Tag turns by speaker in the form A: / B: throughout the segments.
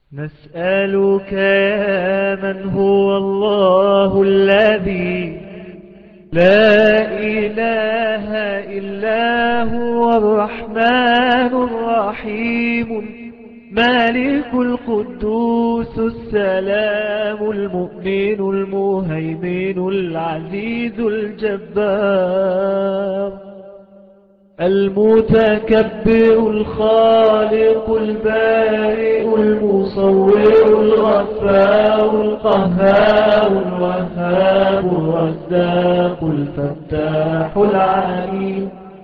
A: نسألك يا من هو الله الذي لا إله إلا هو الرحمن الرحيم مالك القدوس السلام المؤمن المهيمن العزيز الجبار المتكبر الخالق البارئ المصور الغفار القهار الوهاب الرزاق الفتاح العليم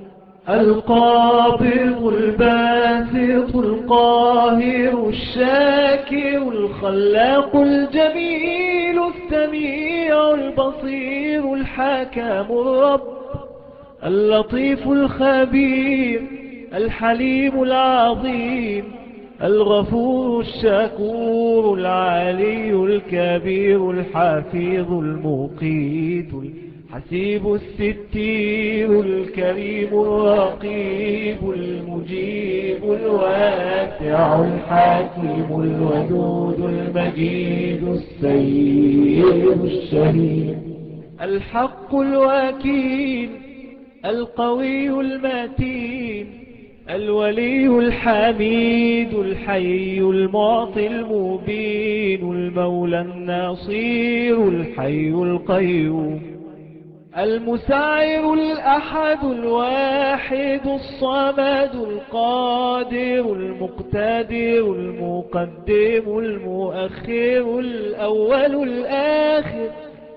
A: القابض الباسط القاهر الشاكر الخلاق الجميل السميع البصير الحكم الرب اللطيف الخبير الحليم العظيم الغفور الشكور العلي الكبير الحفيظ المقيت الحسيب الستير الكريم الرقيب المجيب الواسع الحكيم الودود المجيد السيد الشهيد الحق الوكيل القوي المتين الولي الحميد الحي المعطي المبين المولى الناصير الحي القيوم المساعر الأحد الواحد الصمد القادر المقتدر المقدم المؤخر الأول الآخر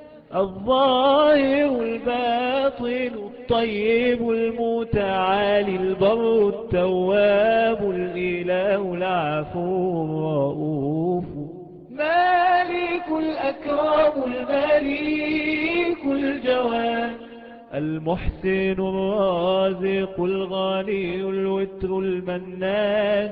A: الظاهر الباطن الطيب المتعالي البر التواب الإله العفو الرؤوف مالك الأكرم المليك الجواد المحسن الرازق الغني الوتر المنان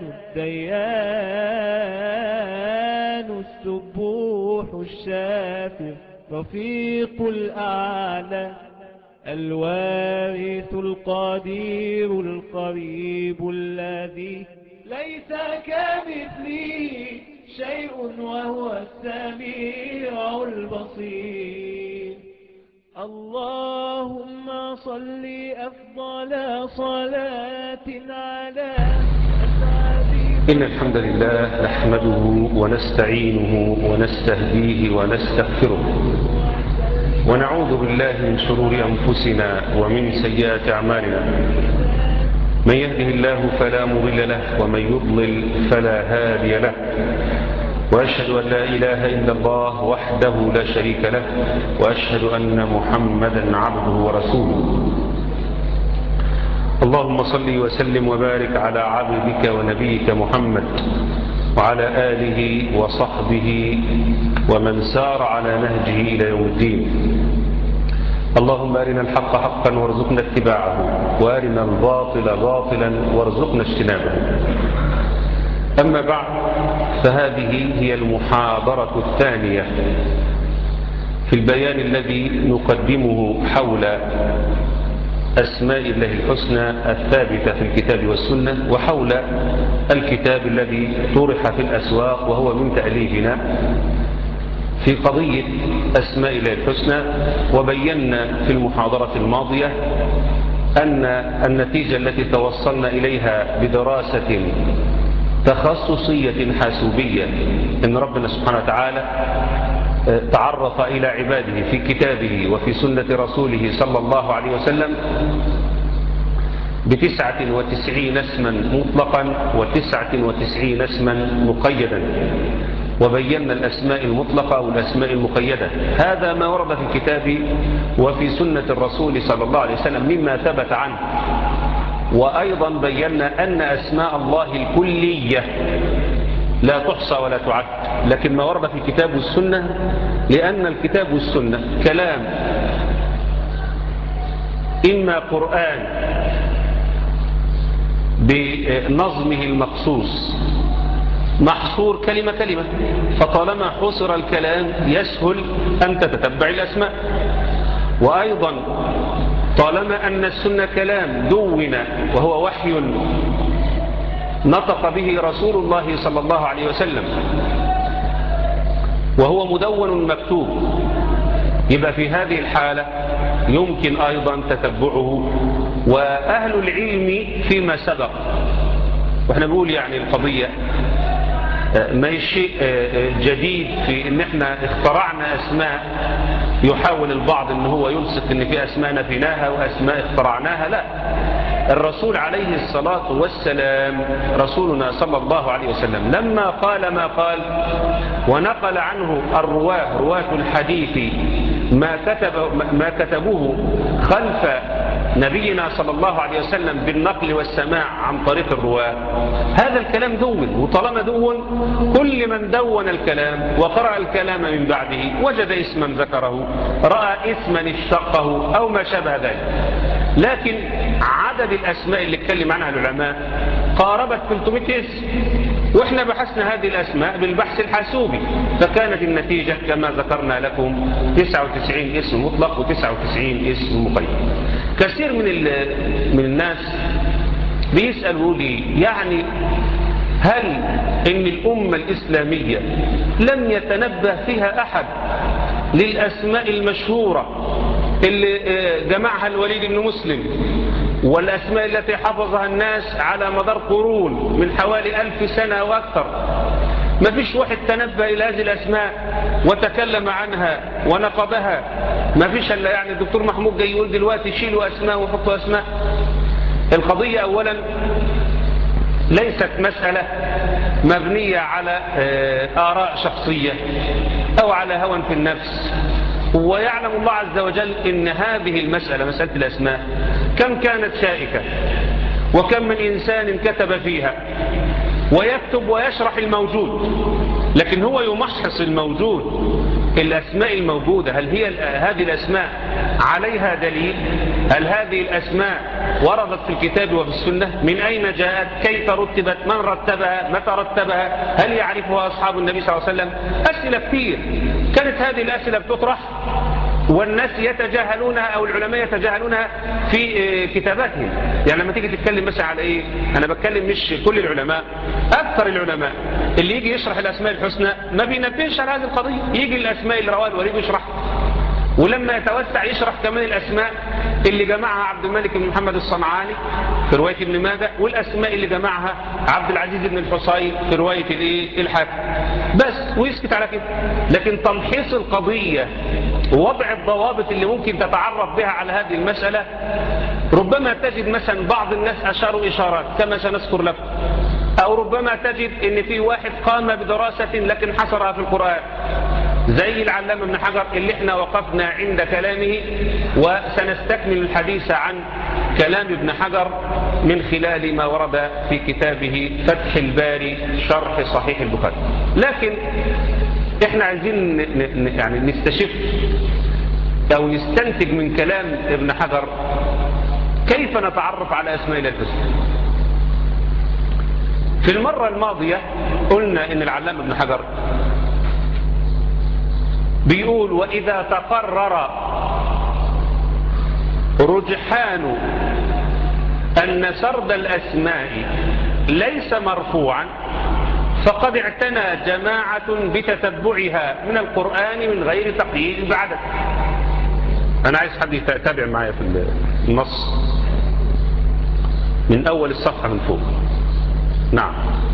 A: الديان السبوح الشافر رفيق الأعلى الوارث القدير القريب الذي ليس كمثله شيء وهو السميع البصير اللهم صل أفضل صلاة على
B: إن الحمد لله نحمده ونستعينه ونستهديه ونستغفره ونعوذ بالله من شرور أنفسنا ومن سيئات أعمالنا من يهده الله فلا مضل له ومن يضلل فلا هادي له وأشهد أن لا إله إلا الله وحده لا شريك له وأشهد أن محمدا عبده ورسوله اللهم صل وسلم وبارك على عبدك ونبيك محمد وعلى آله وصحبه ومن سار على نهجه إلى يوم الدين اللهم أرنا الحق حقا وارزقنا اتباعه وأرنا الباطل باطلا وارزقنا اجتنابه أما بعد فهذه هي المحاضرة الثانية في البيان الذي نقدمه حول أسماء الله الحسنى الثابتة في الكتاب والسنة وحول الكتاب الذي طرح في الأسواق وهو من تأليفنا في قضية أسماء الله الحسنى وبينا في المحاضرة الماضية أن النتيجة التي توصلنا إليها بدراسة تخصصية حاسوبية إن ربنا سبحانه وتعالى تعرف إلى عباده في كتابه وفي سنة رسوله صلى الله عليه وسلم بتسعة وتسعين اسما مطلقا وتسعة وتسعين اسما مقيدا وبينا الأسماء المطلقة والأسماء المقيدة هذا ما ورد في الكتاب وفي سنة الرسول صلى الله عليه وسلم مما ثبت عنه وأيضا بينا أن أسماء الله الكلية لا تحصى ولا تعد لكن ما ورد في الكتاب والسنة لأن الكتاب والسنة كلام إما قرآن بنظمه المخصوص محصور كلمة كلمة فطالما حصر الكلام يسهل أن تتتبع الأسماء وأيضا طالما أن السنة كلام دون وهو وحي نطق به رسول الله صلى الله عليه وسلم وهو مدون مكتوب يبقى في هذه الحالة يمكن أيضا تتبعه وأهل العلم فيما سبق واحنا بنقول يعني القضية ما هي شيء جديد في ان احنا اخترعنا اسماء يحاول البعض ان هو يلصق ان في اسماء نفيناها واسماء اخترعناها لا الرسول عليه الصلاة والسلام رسولنا صلى الله عليه وسلم لما قال ما قال ونقل عنه الرواه رواة الحديث ما, كتب ما كتبوه خلف نبينا صلى الله عليه وسلم بالنقل والسماع عن طريق الرواة هذا الكلام دون وطالما دون كل من دون الكلام وقرأ الكلام من بعده وجد اسما ذكره رأى اسما اشتقه أو ما شابه ذلك لكن عدد الأسماء اللي اتكلم عنها العلماء قاربت 300 اسم واحنا بحثنا هذه الأسماء بالبحث الحاسوبي فكانت النتيجة كما ذكرنا لكم 99 اسم مطلق و99 اسم مقيد كثير من من الناس بيسألوا لي يعني هل ان الأمة الإسلامية لم يتنبه فيها أحد للأسماء المشهورة اللي جمعها الوليد بن مسلم والأسماء التي حفظها الناس على مدار قرون من حوالي ألف سنة وأكثر ما فيش واحد تنبه إلى هذه الأسماء وتكلم عنها ونقضها ما فيش إلا يعني الدكتور محمود جاي يقول دلوقتي شيلوا أسماء وحطوا أسماء القضية أولا ليست مسألة مبنية على آراء شخصية أو على هوى في النفس ويعلم الله عز وجل إن هذه المسألة مسألة الأسماء كم كانت شائكة وكم من إنسان كتب فيها ويكتب ويشرح الموجود لكن هو يمحص الموجود الأسماء الموجودة هل هي هذه الأسماء عليها دليل هل هذه الأسماء وردت في الكتاب وفي السنة من أين جاءت كيف رتبت من رتبها متى رتبها هل يعرفها أصحاب النبي صلى الله عليه وسلم أسئلة كثير كانت هذه الأسئلة بتطرح والناس يتجاهلونها أو العلماء يتجاهلونها في كتاباتهم يعني لما تيجي تتكلم مثلا على إيه أنا بتكلم مش كل العلماء أكثر العلماء اللي يجي يشرح الأسماء الحسنى ما بينبهش على هذه القضية يجي الأسماء اللي رواه الوليد يشرح ولما يتوسع يشرح كمان الأسماء اللي جمعها عبد الملك بن محمد الصنعاني في رواية ابن ماجه والأسماء اللي جمعها عبد العزيز بن الحصين في رواية الايه الحاكم بس ويسكت على كده لكن تمحيص القضية ووضع الضوابط اللي ممكن تتعرف بها على هذه المسألة ربما تجد مثلا بعض الناس أشاروا إشارات كما سنذكر لكم أو ربما تجد ان في واحد قام بدراسة لكن حصرها في القرآن زي العلامة ابن حجر اللي احنا وقفنا عند كلامه وسنستكمل الحديث عن كلام ابن حجر من خلال ما ورد في كتابه فتح الباري شرح صحيح البخاري لكن احنا عايزين يعني نستشف او نستنتج من كلام ابن حجر كيف نتعرف على اسماء الله الحسنى في المرة الماضية قلنا ان العلامة ابن حجر بيقول وإذا تقرر رجحان أن سرد الأسماء ليس مرفوعا فقد اعتنى جماعة بتتبعها من القرآن من غير تقييد بعدد أنا عايز حد يتابع معايا في النص من أول الصفحة من فوق نعم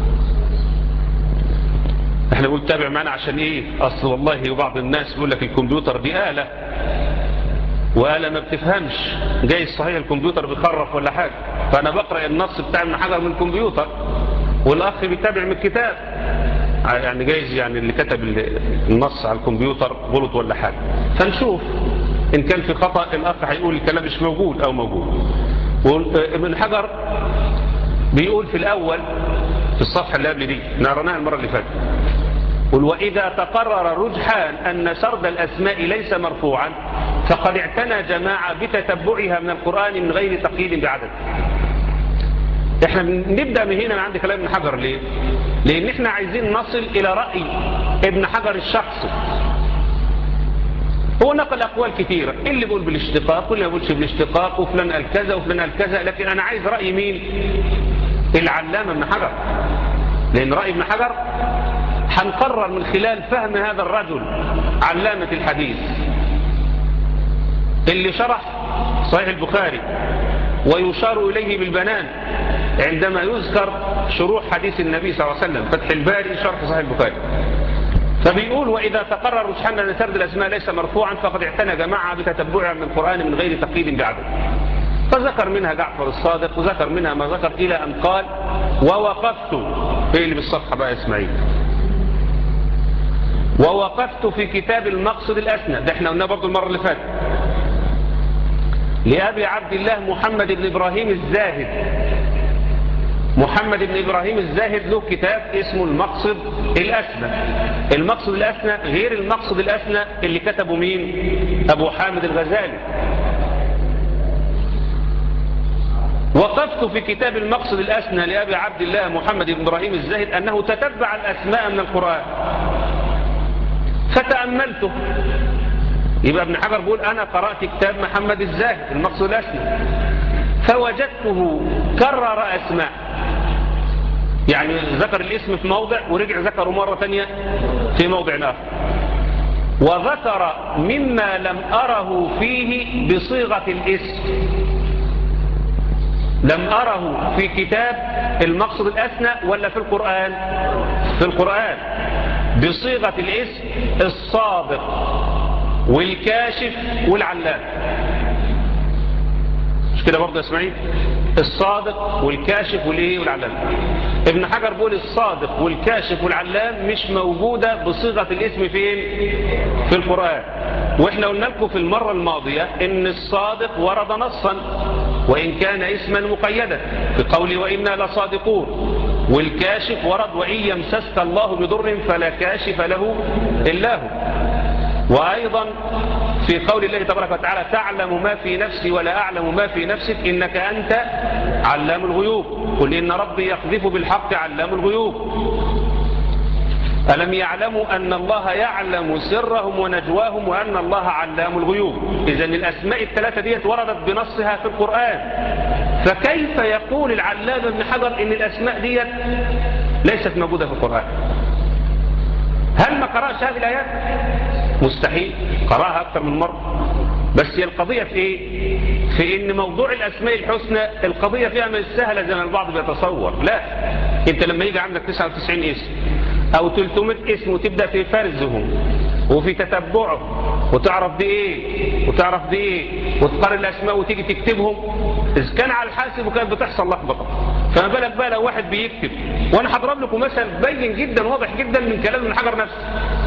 B: احنا بنقول تابع معنا عشان ايه اصل والله وبعض الناس بيقول لك الكمبيوتر دي آلة وآلة ما بتفهمش جاي صحيح الكمبيوتر بيخرف ولا حاجة فانا بقرأ النص بتاع ابن حجر من الكمبيوتر والاخ بيتابع من الكتاب يعني جايز يعني اللي كتب النص على الكمبيوتر غلط ولا حاجة فنشوف ان كان في خطأ الاخ هيقول الكلام مش موجود او موجود ابن حجر بيقول في الاول في الصفحة اللي قبل دي نرناها المرة اللي فاتت قل وإذا تقرر رجحان أن سرد الأسماء ليس مرفوعا فقد اعتنى جماعة بتتبعها من القرآن من غير تقييد بعدد احنا نبدأ من هنا من عند كلام ابن حجر ليه لان احنا عايزين نصل الى رأي ابن حجر الشخصي هو نقل اقوال كثيرة اللي بيقول بالاشتقاق واللي ما بيقولش بالاشتقاق وفلان قال كذا وفلان قال كذا لكن انا عايز رأي مين العلامة ابن حجر لأن رأي ابن حجر هنقرر من خلال فهم هذا الرجل علامة الحديث اللي شرح صحيح البخاري ويشار إليه بالبنان عندما يذكر شروح حديث النبي صلى الله عليه وسلم فتح الباري شرح صحيح البخاري فبيقول وإذا تقرر رجحان أن سرد الأسماء ليس مرفوعا فقد اعتنى جماعة بتتبعها من القرآن من غير تقييد بعده فذكر منها جعفر الصادق وذكر منها ما ذكر إلى أن قال ووقفت في اللي بالصفحة بقى إسماعيل ووقفت في كتاب المقصد الأسنى ده احنا قلنا برضو المرة اللي فاتت لأبي عبد الله محمد بن إبراهيم الزاهد محمد بن إبراهيم الزاهد له كتاب اسمه المقصد الأسنى المقصد الأسنى غير المقصد الأسنى اللي كتبه مين أبو حامد الغزالي وقفت في كتاب المقصد الأسنى لأبي عبد الله محمد بن إبراهيم الزاهد أنه تتبع الأسماء من القرآن فتأملته يبقى ابن حجر بيقول أنا قرأت كتاب محمد الزاهد المقصد الأسنى فوجدته كرر أسماء يعني ذكر الاسم في موضع ورجع ذكره مرة تانية في موضع آخر وذكر مما لم أره فيه بصيغة الاسم لم أره في كتاب المقصد الأسنى ولا في القرآن في القرآن بصيغة الاسم الصادق والكاشف والعلام مش كده برضه يا اسماعيل الصادق والكاشف والايه والعلام ابن حجر بيقول الصادق والكاشف والعلام مش موجودة بصيغة الاسم فين في القرآن واحنا قلنا لكم في المرة الماضية ان الصادق ورد نصا وان كان اسما مقيدا في قول وإنا لصادقون والكاشف ورد وإن يمسسك الله بضر فلا كاشف له إلا هو وأيضا في قول الله تبارك وتعالى تعلم ما في نفسي ولا أعلم ما في نفسك إنك أنت علام الغيوب قل إن ربي يقذف بالحق علام الغيوب ألم يعلموا أن الله يعلم سرهم ونجواهم وأن الله علام الغيوب إذا الأسماء الثلاثة ديت وردت بنصها في القرآن فكيف يقول العلام ابن حجر إن الأسماء ديت ليست موجودة في القرآن هل ما قرأش هذه الآيات مستحيل قرأها أكثر من مرة بس هي القضية في إيه في إن موضوع الأسماء الحسنى القضية فيها مش سهلة زي ما البعض بيتصور لا أنت لما يجي عندك 99 اسم أو 300 اسم وتبدأ في فرزهم وفي تتبعه وتعرف دي ايه وتعرف دي ايه وتقارن الاسماء وتيجي تكتبهم اذا كان على الحاسب وكانت بتحصل لخبطه فما بالك بقى لو واحد بيكتب وانا هضرب لكم مثل بين جدا واضح جدا من كلام ابن حجر نفسه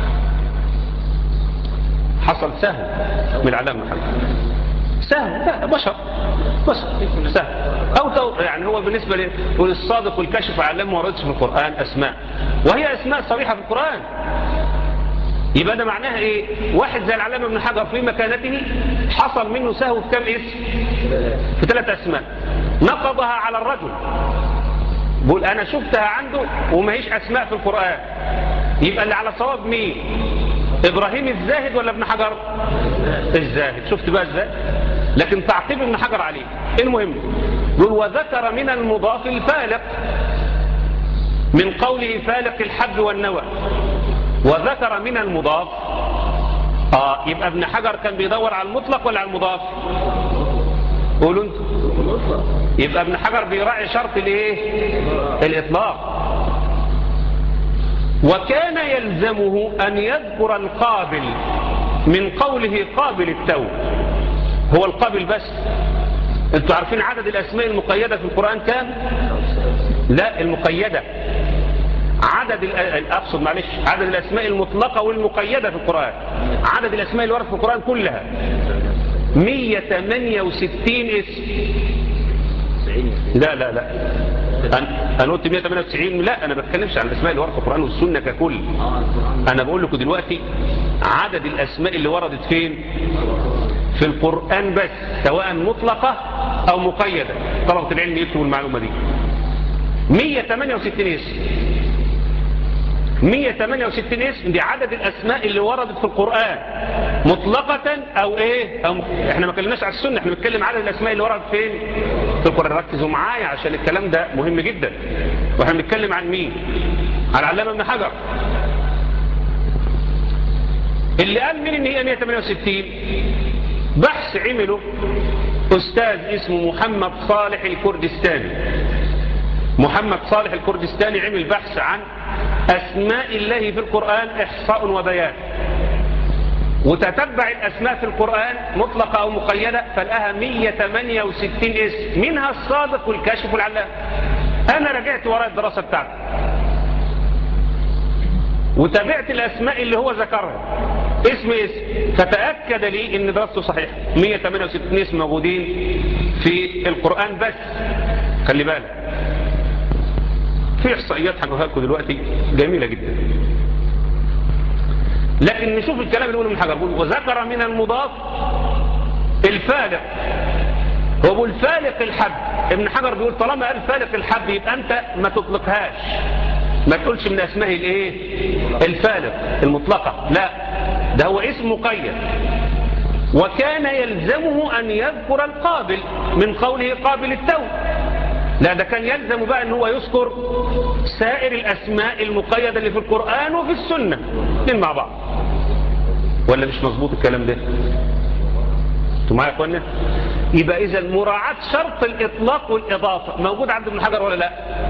B: حصل سهو من العلامه محمد سهو لا بشر بشر سهو او تو يعني هو بالنسبه للصادق والكشف علم ما وردش في القران اسماء وهي اسماء صريحه في القران يبقى ده معناها ايه واحد زي العلامة ابن حجر في مكانته حصل منه سهو في كم اسم في ثلاث اسماء نقضها على الرجل بقول انا شفتها عنده وما هيش اسماء في القرآن يبقى اللي على صواب مين ابراهيم الزاهد ولا ابن حجر الزاهد شفت بقى ازاي لكن تعقيب ابن حجر عليه المهم يقول وذكر من المضاف الفالق من قوله فالق الحب والنوى وذكر من المضاف آه يبقى ابن حجر كان بيدور على المطلق ولا على المضاف قولوا انتوا يبقى ابن حجر بيراعي شرط الايه الاطلاق وكان يلزمه ان يذكر القابل من قوله قابل التوب هو القابل بس انتوا عارفين عدد الاسماء المقيدة في القرآن كام لا المقيدة عدد أقصد معلش عدد الأسماء المطلقة والمقيدة في القرآن عدد الأسماء اللي ورد في القرآن كلها 168 اسم لا لا لا أنا قلت 198 لا أنا بتكلمش عن الأسماء اللي وردت في القرآن والسنة ككل أنا بقول لكم دلوقتي عدد الأسماء اللي وردت فين في القرآن بس سواء مطلقة أو مقيدة طلبة العلم يكتبوا المعلومة دي 168 اسم 168 اسم دي عدد الأسماء اللي وردت في القرآن مطلقة أو إيه أو احنا ما كلمناش على السنة احنا بنتكلم عدد الأسماء اللي وردت فين في القرآن ركزوا معايا عشان الكلام ده مهم جدا واحنا بنتكلم عن مين على العلامة ابن حجر اللي قال مين ان هي 168 بحث عمله أستاذ اسمه محمد صالح الكردستاني محمد صالح الكردستاني عمل بحث عن أسماء الله في القرآن إحصاء وبيان وتتبع الأسماء في القرآن مطلقة أو مقيدة فلقاها 168 اسم منها الصادق والكاشف والعلام أنا رجعت وراء الدراسة بتاعتي وتابعت الأسماء اللي هو ذكرها اسم اسم فتأكد لي ان دراسته صحيح 168 اسم موجودين في القرآن بس خلي بالك في احصائيات هنقولها لكم دلوقتي جميلة جدا لكن نشوف الكلام اللي يقوله من حجر وذكر من المضاف الفالق هو بيقول فالق الحب ابن حجر بيقول طالما قال فالق الحب يبقى انت ما تطلقهاش ما تقولش من اسماء الايه الفالق المطلقة لا ده هو اسم مقيد وكان يلزمه ان يذكر القابل من قوله قابل التوب لا ده كان يلزم بقى ان هو يذكر سائر الاسماء المقيدة اللي في القرآن وفي السنة اثنين مع بعض ولا مش مظبوط الكلام ده انتوا معايا يا اخوانا يبقى اذا مراعاة شرط الاطلاق والاضافة موجود عند ابن حجر ولا لا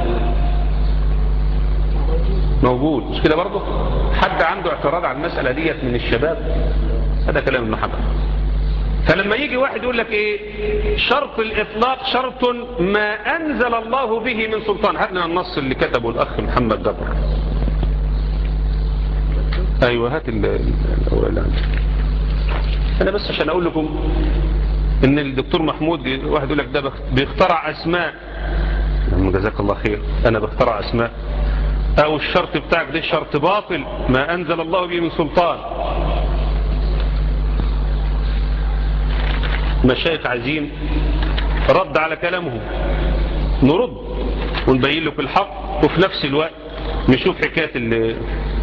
B: موجود مش كده برضه حد عنده اعتراض على المسألة ديت من الشباب هذا كلام ابن حجر فلما يجي واحد يقول لك ايه شرط الاطلاق شرط ما انزل الله به من سلطان هات لنا النص اللي كتبه الاخ محمد جبر ايوه هات الاوراق اللي عندي انا بس عشان اقول لكم ان الدكتور محمود واحد يقول لك ده بيخترع اسماء جزاك الله خير انا بخترع اسماء او الشرط بتاعك ده شرط باطل ما انزل الله به من سلطان مشايخ عايزين رد على كلامهم نرد ونبين لكم الحق وفي نفس الوقت نشوف حكاية اللي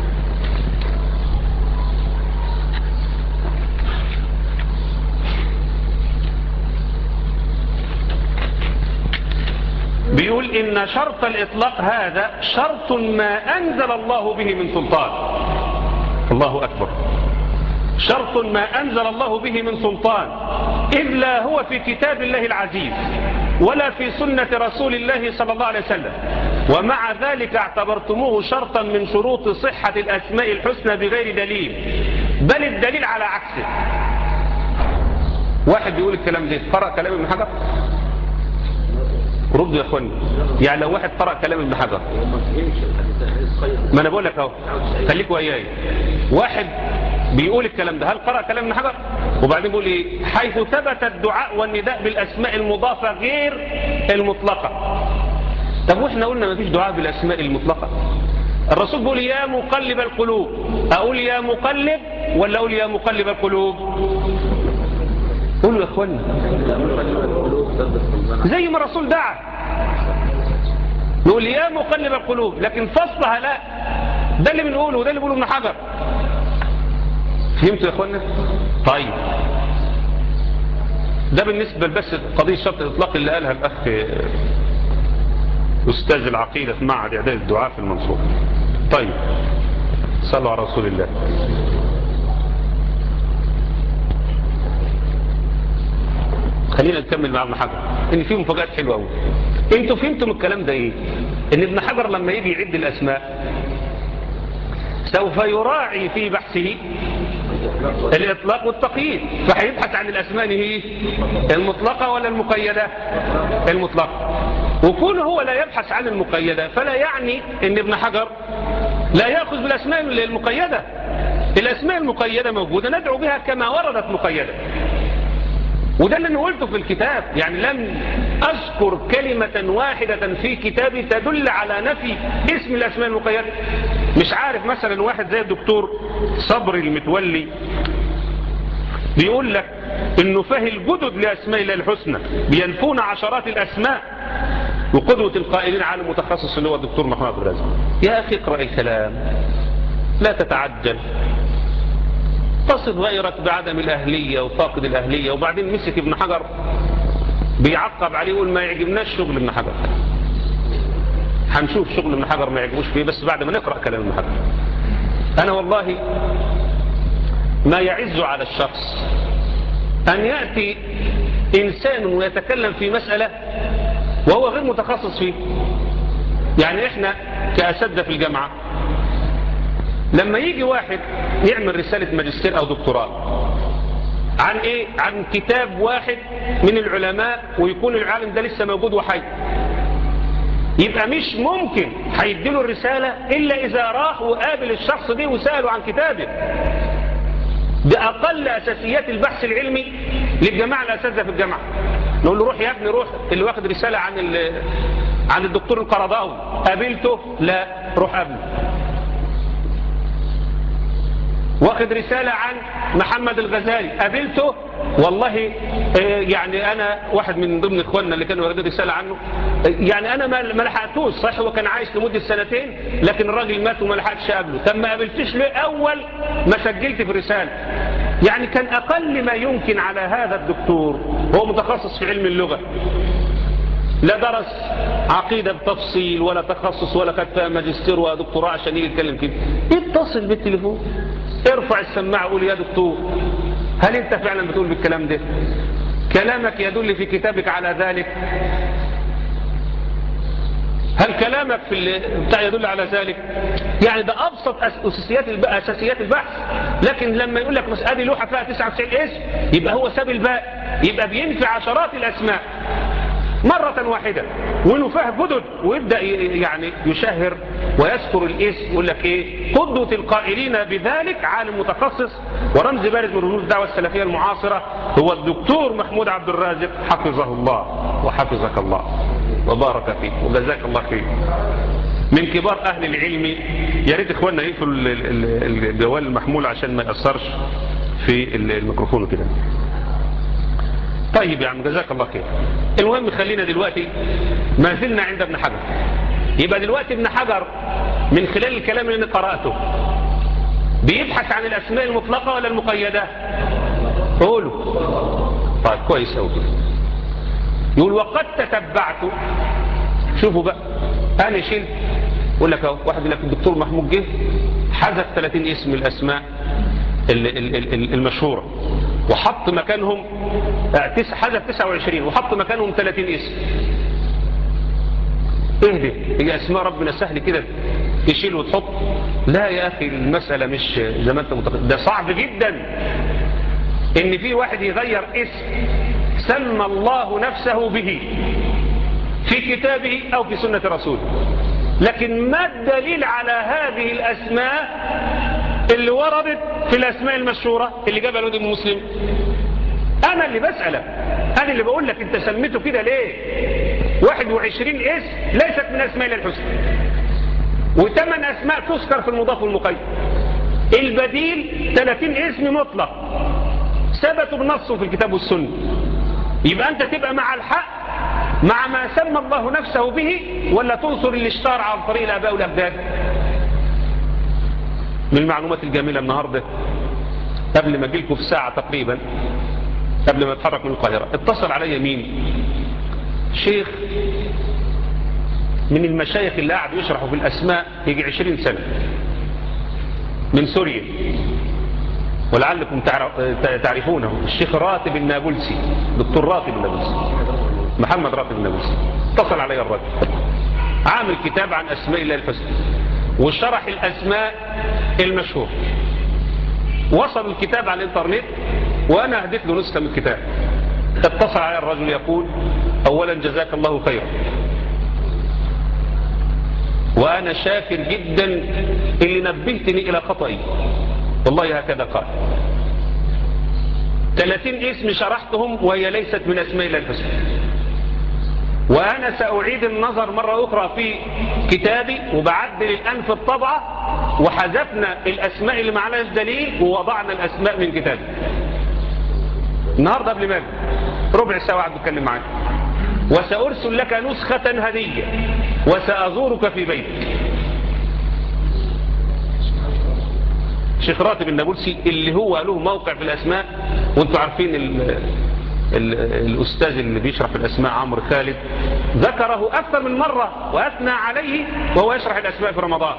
B: بيقول إن شرط الإطلاق هذا شرط ما أنزل الله به من سلطان الله أكبر شرط ما أنزل الله به من سلطان إذ لا هو في كتاب الله العزيز ولا في سنة رسول الله صلى الله عليه وسلم ومع ذلك اعتبرتموه شرطا من شروط صحة الأسماء الحسنى بغير دليل بل الدليل على عكسه واحد بيقول الكلام ده قرأ كلام ابن حجر ردوا يا اخواني يعني لو واحد قرأ كلام ابن حجر ما انا بقول لك اهو خليك وياي واحد بيقول الكلام ده هل قرأ كلام ابن حجر وبعدين بيقول ايه حيث ثبت الدعاء والنداء بالاسماء المضافة غير المطلقة طب واحنا قلنا ما فيش دعاء بالاسماء المطلقة الرسول بيقول يا مقلب القلوب اقول يا مقلب ولا اقول يا مقلب القلوب قولوا يا اخوانا زي ما الرسول دعا نقول يا مقلب القلوب لكن فصلها لا ده اللي بنقوله وده اللي بيقوله ابن حجر فهمتوا يا اخوانا طيب ده بالنسبة بس قضية شرط الاطلاق اللي قالها الاخ استاذ العقيدة في معهد اعداد الدعاء في المنصورة طيب صلوا على رسول الله خلينا نكمل مع ابن حجر ان في مفاجات حلوه قوي انتوا فهمتم الكلام ده ايه ان ابن حجر لما يجي يعد الاسماء سوف يراعي في بحثه الاطلاق والتقييد فهيبحث عن الاسماء هي المطلقه ولا المقيده المطلقه وكون هو لا يبحث عن المقيده فلا يعني ان ابن حجر لا ياخذ بالاسماء المقيده الاسماء المقيده موجوده ندعو بها كما وردت مقيده وده اللي انا قلته في الكتاب يعني لم اذكر كلمة واحدة في كتابي تدل على نفي اسم الاسماء المقيدة مش عارف مثلا واحد زي الدكتور صبري المتولي بيقول لك انه فهي الجدد لاسماء الله الحسنى بينفون عشرات الاسماء وقدوة القائلين عالم متخصص اللي هو الدكتور محمد عبد الرازق يا أخي اقرأ الكلام لا تتعجل تصف غيرك بعدم الأهلية وفاقد الأهلية وبعدين مسك ابن حجر بيعقب عليه يقول ما يعجبناش شغل ابن حجر هنشوف شغل ابن حجر ما يعجبوش فيه بس بعد ما نقرأ كلام ابن حجر أنا والله ما يعز على الشخص أن يأتي إنسان ويتكلم في مسألة وهو غير متخصص فيه يعني إحنا كأساتذة في الجامعة لما يجي واحد يعمل رسالة ماجستير أو دكتوراه عن إيه؟ عن كتاب واحد من العلماء ويكون العالم ده لسه موجود وحي يبقى مش ممكن هيديله الرسالة إلا إذا راح وقابل الشخص ده وسأله عن كتابه بأقل أساسيات البحث العلمي للجماعة الأساتذة في الجامعة نقول له روح يا ابني روح اللي واخد رسالة عن عن الدكتور القرضاوي قابلته لا روح قابله واخد رسالة عن محمد الغزالي قابلته والله يعني أنا واحد من ضمن إخواننا اللي كانوا واخدين رسالة عنه يعني أنا ما لحقتوش صحيح هو كان عايش لمدة سنتين لكن الراجل مات وما لحقتش أقابله طب ما قابلتش ليه أول ما سجلت في الرسالة يعني كان أقل ما يمكن على هذا الدكتور هو متخصص في علم اللغة لا درس عقيدة بتفصيل ولا تخصص ولا خد فيها ماجستير ولا دكتوراه عشان يجي يتكلم كده اتصل بالتليفون ارفع السماعة وقول يا دكتور هل انت فعلا بتقول بالكلام ده كلامك يدل في كتابك على ذلك هل كلامك في بتاع يدل على ذلك يعني ده ابسط اساسيات اساسيات البحث لكن لما يقول لك بس ادي لوحه فيها 99 اسم يبقى هو ساب الباقي يبقى بينفي عشرات الاسماء مرة واحدة ونفاه جدد ويبدأ يعني يشهر ويذكر الاسم يقول لك ايه قدوة القائلين بذلك عالم متخصص ورمز بارز من رموز الدعوة السلفية المعاصرة هو الدكتور محمود عبد الرازق حفظه الله وحفظك الله وبارك فيك وجزاك الله خير من كبار أهل العلم يا ريت إخواننا يقفلوا الجوال المحمول عشان ما يأثرش في الميكروفون كده طيب يا عم جزاك الله خير المهم خلينا دلوقتي ما زلنا عند ابن حجر يبقى دلوقتي ابن حجر من خلال الكلام اللي انا قرأته بيبحث عن الأسماء المطلقة ولا المقيدة قولوا طيب كويس أوي يقول وقد تتبعت شوفوا بقى أنا شلت يقول لك اهو واحد يقول لك الدكتور محمود جه حذف 30 اسم الأسماء المشهورة وحط مكانهم حذف 29 وحط مكانهم 30 اسم اهدي هي اسماء ربنا سهل كده تشيل وتحط لا يا اخي المسألة مش زي ما انت متخيل ده صعب جدا ان في واحد يغير اسم سمى الله نفسه به في كتابه او في سنة رسوله لكن ما الدليل على هذه الاسماء اللي وردت في الاسماء المشهورة اللي جابها الواد المسلم انا اللي بسألك انا اللي بقول لك انت سميته كده ليه 21 اسم ليست من اسماء الله الحسنى وثمان اسماء تذكر في المضاف والمقيد البديل 30 اسم مطلق ثبتوا بنص في الكتاب والسنة يبقى انت تبقى مع الحق مع ما سمى الله نفسه به ولا تنصر اللي اشتار عن طريق الاباء والاجداد من المعلومات الجميلة النهاردة قبل ما اجيلكم في ساعة تقريبا قبل ما اتحرك من القاهرة اتصل علي مين شيخ من المشايخ اللي قاعد يشرحوا في الأسماء يجي عشرين سنة من سوريا ولعلكم تعرفونه الشيخ راتب النابلسي دكتور راتب النابلسي محمد راتب النابلسي اتصل علي الرجل عامل كتاب عن أسماء الله الحسنى وشرح الأسماء المشهور وصل الكتاب على الانترنت وأنا هديت له نسخة من الكتاب اتصل علي الرجل يقول أولا جزاك الله خيرا وأنا شاكر جدا اللي نبهتني إلى خطئي والله هكذا قال 30 اسم شرحتهم وهي ليست من أسماء الله الحسنى وأنا سأعيد النظر مرة أخرى في كتابي وبعدل الآن في الطبعة وحذفنا الأسماء اللي معلهاش دليل ووضعنا الأسماء من كتابي النهاردة قبل ما ربع ساعة قاعد بتكلم معاك وسأرسل لك نسخة هدية وسأزورك في بيتك شيخ راتب النابلسي اللي هو له موقع في الأسماء وانتم عارفين ال ال الأستاذ اللي بيشرح في الأسماء عمرو خالد ذكره أكثر من مرة وأثنى عليه وهو يشرح الأسماء في رمضان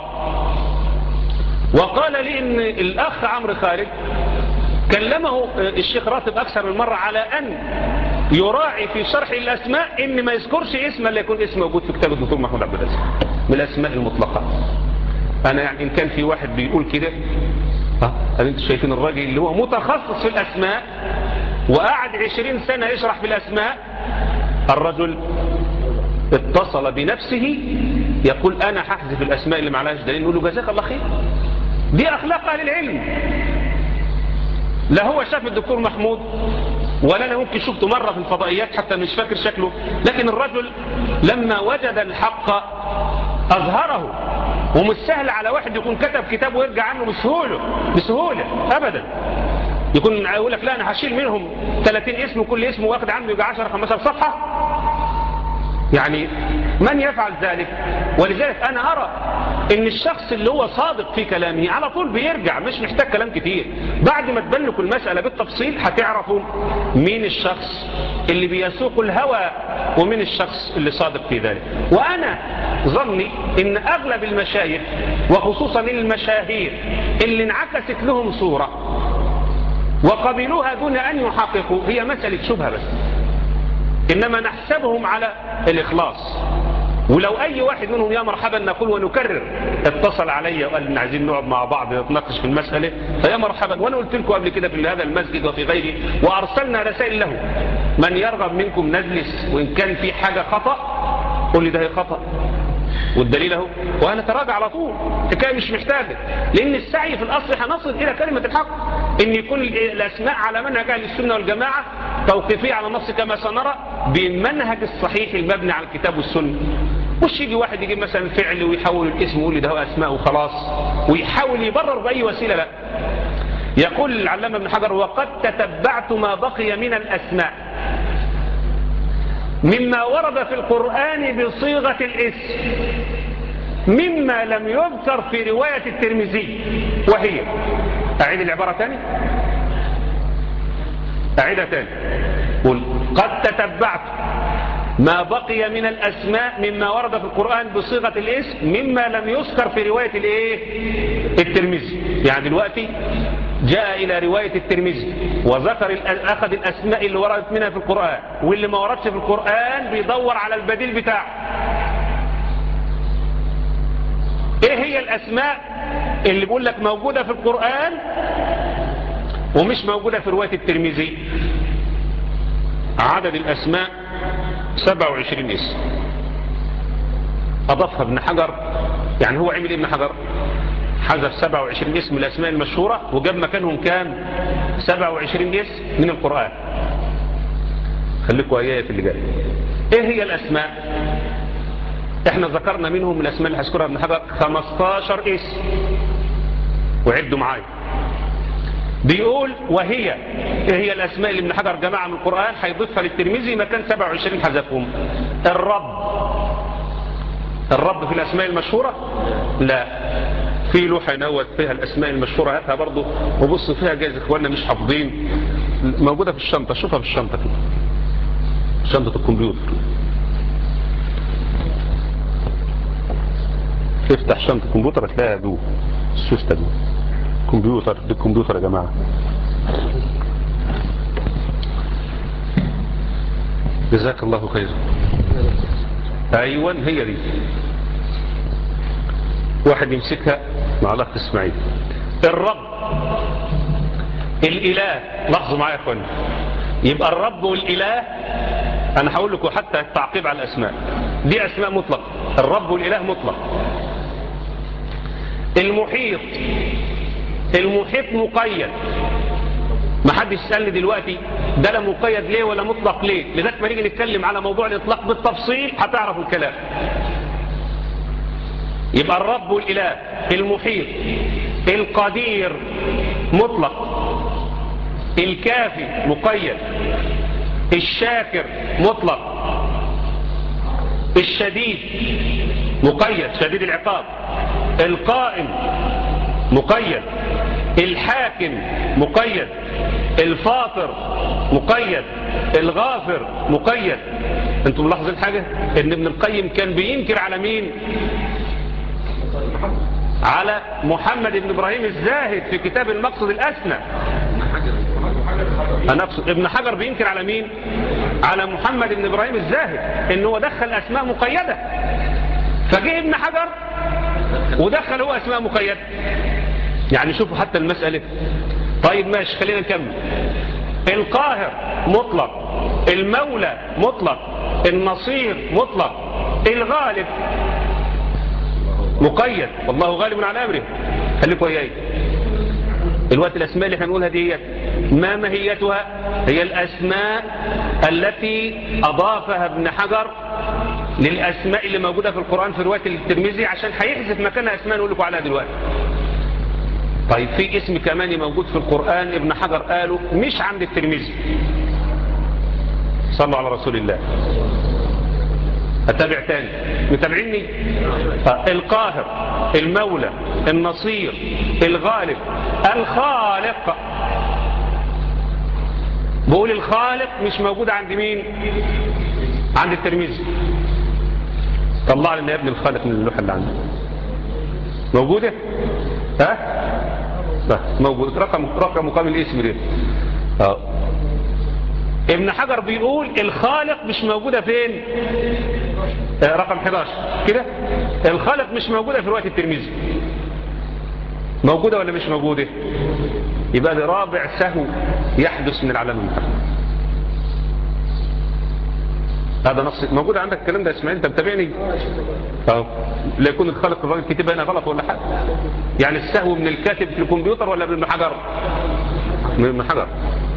B: وقال لي ان الأخ عمرو خالد كلمه الشيخ راتب أكثر من مرة على أن يراعي في شرح الأسماء ان ما يذكرش اسم اللي يكون اسم موجود في كتاب الدكتور محمود عبد العزيز من الأسماء المطلقة أنا يعني إن كان في واحد بيقول كده ها أنتم شايفين الراجل اللي هو متخصص في الأسماء وقعد عشرين سنة يشرح في الأسماء الرجل اتصل بنفسه يقول أنا ححذف الأسماء اللي معلاش دليل نقول له جزاك الله خير دي أخلاق أهل العلم لا هو شاف الدكتور محمود ولا أنا ممكن شفته مرة في الفضائيات حتى مش فاكر شكله لكن الرجل لما وجد الحق أظهره ومش سهل على واحد يكون كتب كتاب ويرجع عنه بسهولة بسهولة أبدا يكون يقول لك لا أنا هشيل منهم 30 اسم وكل اسم واخد عنه يبقى 10 15 صفحة يعني من يفعل ذلك ولذلك أنا أرى ان الشخص اللي هو صادق في كلامه على طول بيرجع مش محتاج كلام كتير بعد ما تبلكوا المسألة بالتفصيل هتعرفوا مين الشخص اللي بيسوق الهوى ومين الشخص اللي صادق في ذلك وأنا ظني ان أغلب المشايخ وخصوصا المشاهير اللي انعكست لهم صورة وقبلوها دون أن يحققوا هي مسألة شبهة بس إنما نحسبهم على الإخلاص ولو أي واحد منهم يا مرحبا نقول ونكرر اتصل علي وقال إن عايزين نقعد مع بعض نتناقش في المسألة فيا مرحبا وأنا قلت لكم قبل كده في هذا المسجد وفي غيره وأرسلنا رسائل له من يرغب منكم نجلس وإن كان في حاجة خطأ قل لي ده هي خطأ والدليل اهو وانا تراجع على طول حكايه مش محتاجه لان السعي في الاصل هنصل الى كلمه الحق ان يكون الاسماء على منهج اهل السنه والجماعه توقيفيه على النص كما سنرى بالمنهج الصحيح المبني على الكتاب والسنه مش يجي واحد يجيب مثلا فعل ويحول الاسم ويقول لي ده هو اسماء وخلاص ويحاول يبرر باي وسيله لا يقول العلامه ابن حجر وقد تتبعت ما بقي من الاسماء مما ورد في القرآن بصيغة الاسم مما لم يذكر في رواية الترمذي وهي أعيد العبارة تاني أعيدها تاني قل قد تتبعت ما بقي من الأسماء مما ورد في القرآن بصيغة الاسم مما لم يذكر في رواية الايه الترمذي يعني دلوقتي جاء إلى رواية الترمذي وذكر أخذ الأسماء اللي وردت منها في القرآن واللي ما وردش في القرآن بيدور على البديل بتاعه ايه هي الأسماء اللي بيقول لك موجودة في القرآن ومش موجودة في رواية الترمذي عدد الأسماء 27 اسم أضافها ابن حجر يعني هو عمل ابن حجر حذف 27 اسم من الأسماء المشهورة وجاب مكانهم كام 27 اسم من القرآن خليكوا آيات اللي جاي ايه هي الأسماء احنا ذكرنا منهم من الأسماء اللي هذكرها ابن حجر 15 اسم وعدوا معايا بيقول وهي ايه هي الأسماء اللي ابن حجر جماعة من القرآن هيضيفها للترمذي مكان 27 حذفهم الرب الرب في الأسماء المشهورة لا في لوحة ينوت فيها الأسماء المشهورة هاتها برضو وبص فيها جايز إخواننا مش حافظين موجودة في الشنطة شوفها في الشنطة كده شنطة الكمبيوتر افتح شنطة الكمبيوتر هتلاقيها جوه السوستة جوه كمبيوتر دي الكمبيوتر يا جماعة جزاك الله خير ايوه هي دي واحد يمسكها مع الاخ اسماعيل الرب الاله لاحظوا معايا يا اخواني يبقى الرب والاله انا هقول لكم حتى التعقيب على الاسماء دي اسماء مطلقه الرب والاله مطلق المحيط المحيط مقيد ما حدش يسألني دلوقتي ده لا مقيد ليه ولا مطلق ليه لذلك ما نيجي نتكلم على موضوع الإطلاق بالتفصيل هتعرفوا الكلام يبقى الرب والإله المحيط القدير مطلق الكافي مقيد الشاكر مطلق الشديد مقيد شديد العقاب القائم مقيد الحاكم مقيد الفاطر مقيد الغافر مقيد انتم ملاحظين حاجة ان ابن القيم كان بينكر على مين على محمد بن ابراهيم الزاهد في كتاب المقصد الاسنى أنا أقصد ابن حجر بينكر على مين على محمد بن ابراهيم الزاهد ان هو دخل اسماء مقيدة فجه ابن حجر ودخل هو اسماء مقيدة يعني شوفوا حتى المسألة طيب ماشي خلينا نكمل القاهر مطلق المولى مطلق النصير مطلق الغالب مقيد والله غالب على امره خليكوا وياي الوقت الاسماء اللي احنا بنقولها دي ما ماهيتها هي الاسماء التي اضافها ابن حجر للاسماء اللي موجوده في القران في روايه الترمذي عشان هيحذف مكانها اسماء نقول لكم عليها دلوقتي طيب في اسم كمان موجود في القرآن ابن حجر قاله مش عند الترمذي صلوا على رسول الله أتابع تاني متابعيني القاهر المولى النصير الغالب الخالق بقول الخالق مش موجود عند مين عند الترمذي طلع لنا يا ابن الخالق من اللوحة اللي عنده موجودة ها ده موجود رقم رقم مقام الاسم ده اه ابن حجر بيقول الخالق مش موجودة فين آه رقم 11 كده الخالق مش موجودة في رواية الترمذي موجودة ولا مش موجودة يبقى ده رابع سهو يحدث من العالم المحمد هذا نص موجود عندك الكلام ده اسماعيل انت متابعني اه لا يكون الخالق الراجل كتب هنا غلط ولا حاجه يعني السهو من الكاتب في الكمبيوتر ولا من ابن حجر من ابن حجر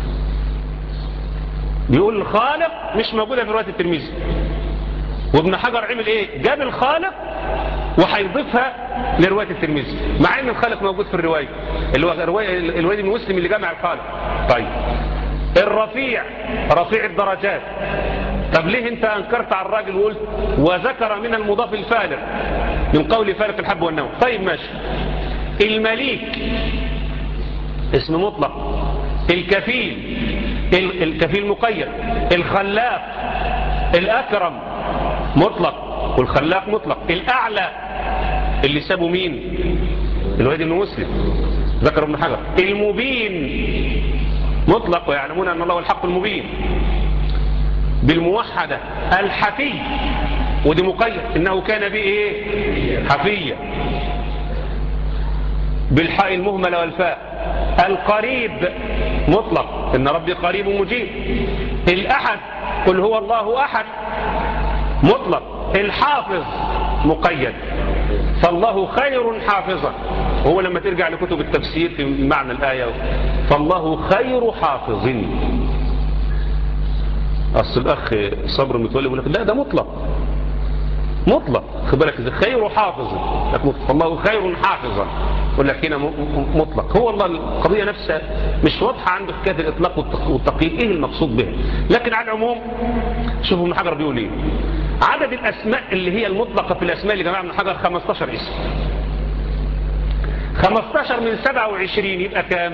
B: بيقول الخالق مش موجوده في روايه الترمذي وابن حجر عمل ايه جاب الخالق وهيضيفها لروايه الترمذي مع ان الخالق موجود في الروايه اللي هو الروايه الوالد بن مسلم اللي جمع الخالق طيب الرفيع رفيع الدرجات طب ليه انت انكرت على الراجل وقلت وذكر من المضاف الفارق من قول فارق الحب والنوم طيب ماشي المليك اسم مطلق الكفيل الكفيل مقيد الخلاق الأكرم مطلق والخلاق مطلق الأعلى اللي سابوا مين الوالد بن مسلم ذكر ابن حجر المبين مطلق ويعلمون أن الله هو الحق المبين بالموحدة الحفي ودي مقيد إنه كان به إيه حفية بالحاء المهملة والفاء القريب مطلق إن ربي قريب مجيب الأحد قل هو الله أحد مطلق الحافظ مقيد فالله خير حافظا هو لما ترجع لكتب التفسير في معنى الآية فالله خير حافظ أصل الأخ صبر متولي يقول لك لا ده مطلق مطلق خد بالك إذا خير حافظ فالله خير حافظا يقول لك هنا مطلق هو الله القضية نفسها مش واضحة عنده حكاية الإطلاق والتقييد إيه المقصود به لكن على العموم شوفوا ابن حجر بيقول إيه عدد الأسماء اللي هي المطلقة في الأسماء اللي جماعة ابن حجر 15 اسم 15 من 27 يبقى كام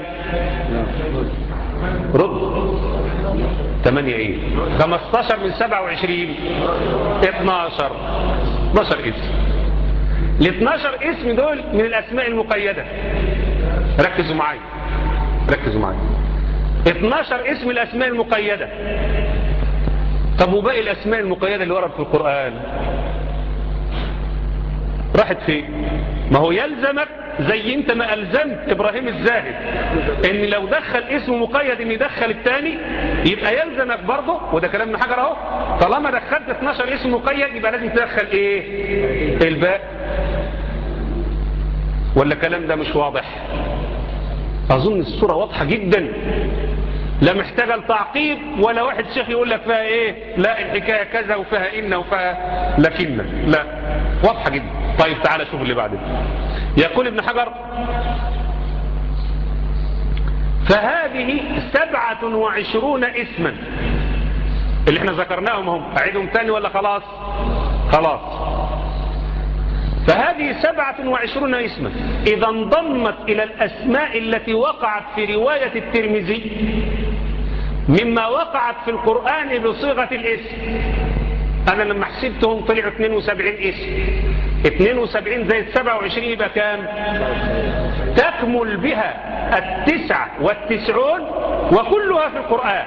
B: رد 8 ايه 15 من 27 12 12 اسم ال 12 اسم دول من الاسماء المقيدة ركزوا معايا ركزوا معايا 12 اسم الاسماء المقيدة طب وباقي الاسماء المقيدة اللي ورد في القرآن راحت فين ما هو يلزمك زي انت ما ألزمت إبراهيم الزاهد ان لو دخل اسم مقيد ان يدخل الثاني يبقى يلزمك برضه وده كلام ابن حجر اهو طالما دخلت 12 اسم مقيد يبقى لازم تدخل ايه الباء ولا الكلام ده مش واضح اظن الصورة واضحة جدا لا محتاجة لتعقيب ولا واحد شيخ يقول لك فيها ايه لا الحكاية كذا وفيها ان وفيها لكن لا واضحة جدا طيب تعالى شوف اللي بعده يقول ابن حجر فهذه سبعة وعشرون اسما اللي احنا ذكرناهم هم اعيدهم تاني ولا خلاص خلاص فهذه سبعة وعشرون اسما إذا انضمت إلى الأسماء التي وقعت في رواية الترمذي مما وقعت في القرآن بصيغة الاسم أنا لما حسبتهم طلعوا 72 اسم 72 زائد 27 يبقى كام تكمل بها التسعة والتسعون وكلها في القرآن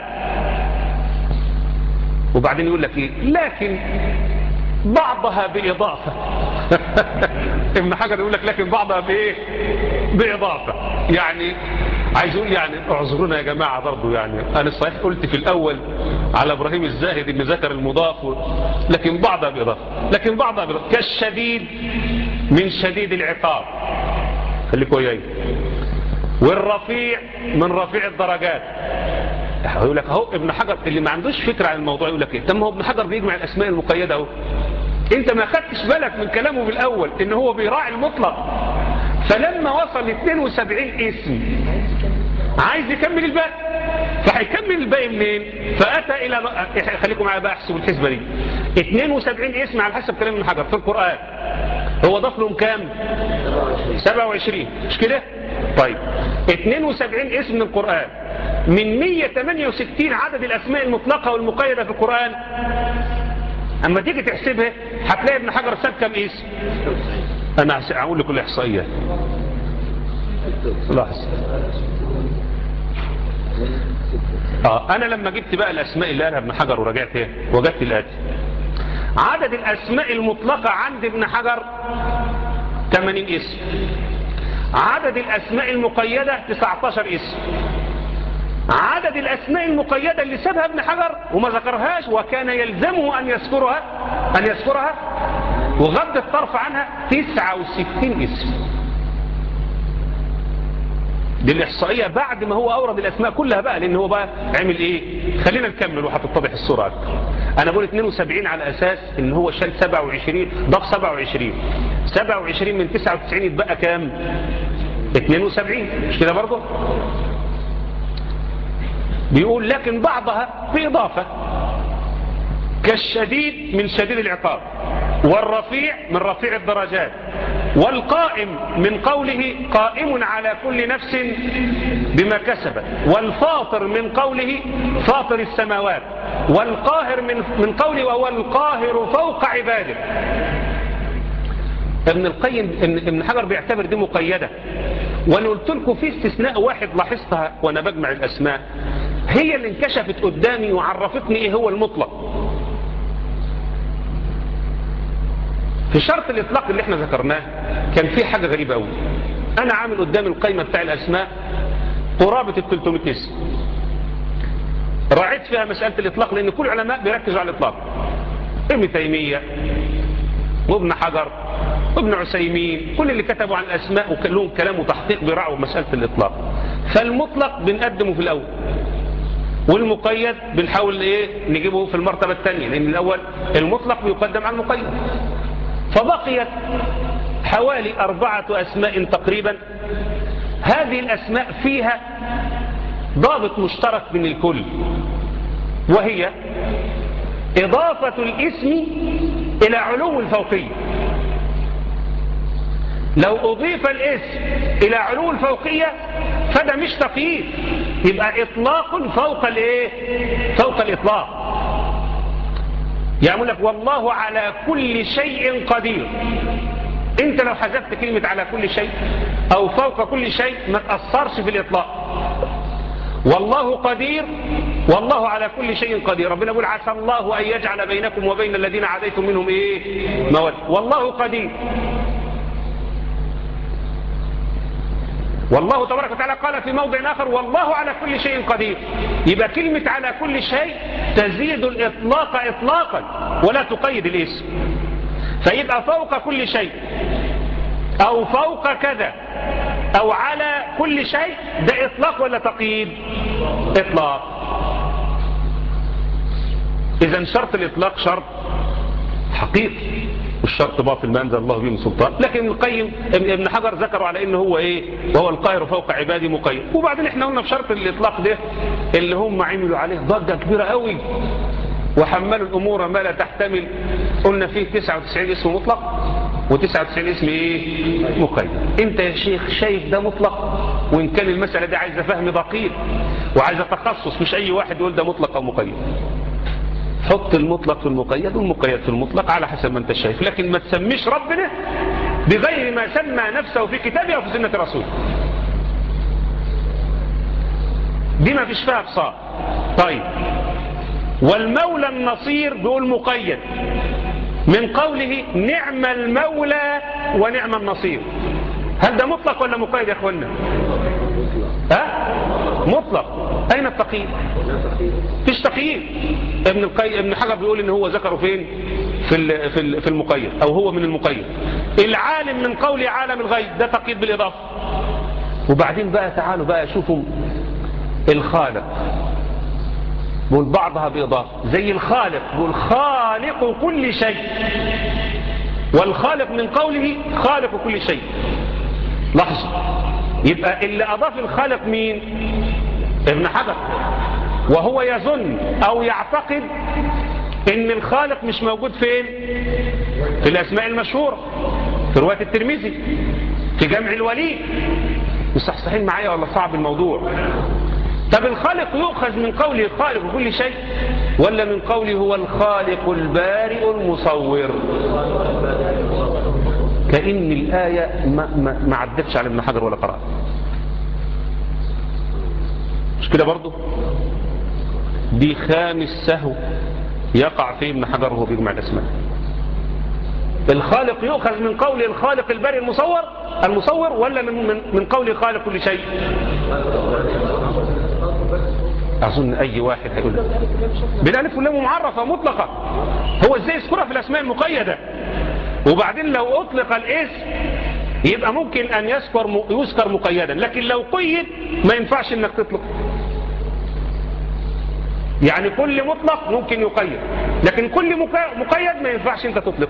B: وبعدين يقول لك ايه لكن بعضها بإضافة ابن حجر يقول لك لكن بعضها بإيه بإضافة يعني عايز يقول يعني اعذرونا يا جماعة برضو يعني أنا صحيح قلت في الأول على إبراهيم الزاهد إن ذكر المضاف لكن بعضها بإضافة لكن بعضها بإضافة كالشديد من شديد العقاب خليكوا وياي والرفيع من رفيع الدرجات يقول لك اهو ابن حجر اللي ما عندوش فكرة عن الموضوع يقول لك ايه طب ما هو ابن حجر بيجمع الاسماء المقيدة اهو انت ما خدتش بالك من كلامه في الاول ان هو بيراعي المطلق فلما وصل 72 اسم عايز يكمل الباقي فهيكمل الباقي منين فاتى الى خليكم معايا بقى احسبوا الحسبه دي 72 اسم على حسب كلام ابن حجر في القران هو ضاف لهم كام 27 مش كده طيب 72 اسم من القرآن من 168 عدد الأسماء المطلقة والمقيدة في القرآن أما تيجي تحسبها هتلاقي ابن حجر ساب كم اسم أنا هقول لكل إحصائيات لاحظ آه أنا لما جبت بقى الأسماء اللي قالها ابن حجر ورجعتها وجدت الآتي عدد الأسماء المطلقة عند ابن حجر 80 اسم عدد الأسماء المقيدة 19 اسم عدد الأسماء المقيدة اللي سابها ابن حجر وما ذكرهاش وكان يلزمه أن يذكرها أن يذكرها وغض الطرف عنها 69 اسم دي الإحصائية بعد ما هو أورد الأسماء كلها بقى لأن هو بقى عمل إيه خلينا نكمل وهتتضح الصورة أكتر أنا بقول 72 على أساس إن هو شال 27 ضاف 27 27 من 99 يتبقى كام 72 مش كده برضه بيقول لكن بعضها بإضافة كالشديد من شديد العقاب والرفيع من رفيع الدرجات والقائم من قوله قائم على كل نفس بما كسبت والفاطر من قوله فاطر السماوات والقاهر من, من قوله وهو القاهر فوق عباده ابن القيم ابن حجر بيعتبر دي مقيدة وانا قلت لكم في استثناء واحد لاحظتها وانا بجمع الاسماء هي اللي انكشفت قدامي وعرفتني ايه هو المطلق في شرط الاطلاق اللي احنا ذكرناه كان في حاجة غريبة قوي انا عامل قدام القائمة بتاع الاسماء قرابة ال 300 اسم راعيت فيها مسألة الاطلاق لان كل العلماء بيركزوا على الاطلاق ابن تيمية وابن حجر وابن عسيمين كل اللي كتبوا عن الاسماء وكان لهم كلام وتحقيق بيراعوا مسألة الاطلاق فالمطلق بنقدمه في الاول والمقيد بنحاول ايه نجيبه في المرتبة الثانية لان الاول المطلق بيقدم على المقيد فبقيت حوالي أربعة أسماء تقريبا هذه الأسماء فيها ضابط مشترك من الكل وهي إضافة الاسم إلى علو الفوقية لو أضيف الاسم إلى علو الفوقية فده مش تقييد يبقى إطلاق فوق الإيه فوق الإطلاق يقول لك والله على كل شيء قدير انت لو حذفت كلمة على كل شيء او فوق كل شيء ما تأثرش في الاطلاق والله قدير والله على كل شيء قدير ربنا يقول عسى الله ان يجعل بينكم وبين الذين عاديتم منهم ايه مود والله قدير والله تبارك وتعالى قال في موضع آخر والله على كل شيء قدير يبقى كلمة على كل شيء تزيد الإطلاق إطلاقا ولا تقيد الاسم فيبقى فوق كل شيء أو فوق كذا أو على كل شيء ده إطلاق ولا تقييد إطلاق إذا شرط الإطلاق شرط حقيقي والشرط باطل ما انزل الله به من سلطان لكن القيم ابن حجر ذكروا على انه هو ايه وهو القاهر فوق عبادي مقيم وبعدين احنا قلنا في شرط الاطلاق ده اللي هم عملوا عليه ضجه كبيره قوي وحملوا الأمور ما لا تحتمل قلنا فيه 99 اسم مطلق و99 اسم ايه مقيد انت يا شيخ شايف ده مطلق وان كان المسألة دي عايزة فهم دقيق وعايزة تخصص مش اي واحد يقول ده مطلق او مقيد حط المطلق في المقيد والمقيد في المطلق على حسب ما انت شايف لكن ما تسميش ربنا بغير ما سمى نفسه في كتابه او في سنة رسوله دي ما فيش فيها بصار طيب والمولى النصير بيقول مقيد من قوله نعم المولى ونعم النصير هل ده مطلق ولا مقيد يا اخوانا ها مطلق اين التقييد فيش تقييد ابن القي... ابن حجر بيقول ان هو ذكره فين في ال... في ال... في المقيد او هو من المقيد العالم من قول عالم الغيب ده تقييد بالاضافه وبعدين بقى تعالوا بقى شوفوا الخالق بقول بعضها بإضافة زي الخالق بقول خالق كل شيء والخالق من قوله خالق كل شيء لحظة يبقى اللي أضاف الخالق مين ابن حجر وهو يظن أو يعتقد ان الخالق مش موجود فين في الأسماء المشهورة في رواية الترمذي في جمع الولي مصحصحين معايا ولا صعب الموضوع طب الخالق يؤخذ من قوله خالق كل شيء ولا من قوله هو الخالق البارئ المصور كأن الآية ما, ما, ما عدتش على ابن حجر ولا قرأ مش كده برضه دي خامس سهو يقع فيه ابن حجر وهو بيجمع الأسماء الخالق يؤخذ من قول الخالق البارئ المصور المصور ولا من, من, من قول خالق كل شيء أظن أي واحد هيقول بالألف واللام معرفة مطلقة هو إزاي يذكرها في الأسماء المقيدة وبعدين لو أطلق الاسم يبقى ممكن أن يذكر يذكر مقيدا لكن لو قيد ما ينفعش إنك تطلق يعني كل مطلق ممكن يقيد لكن كل مقيد ما ينفعش أنت تطلقه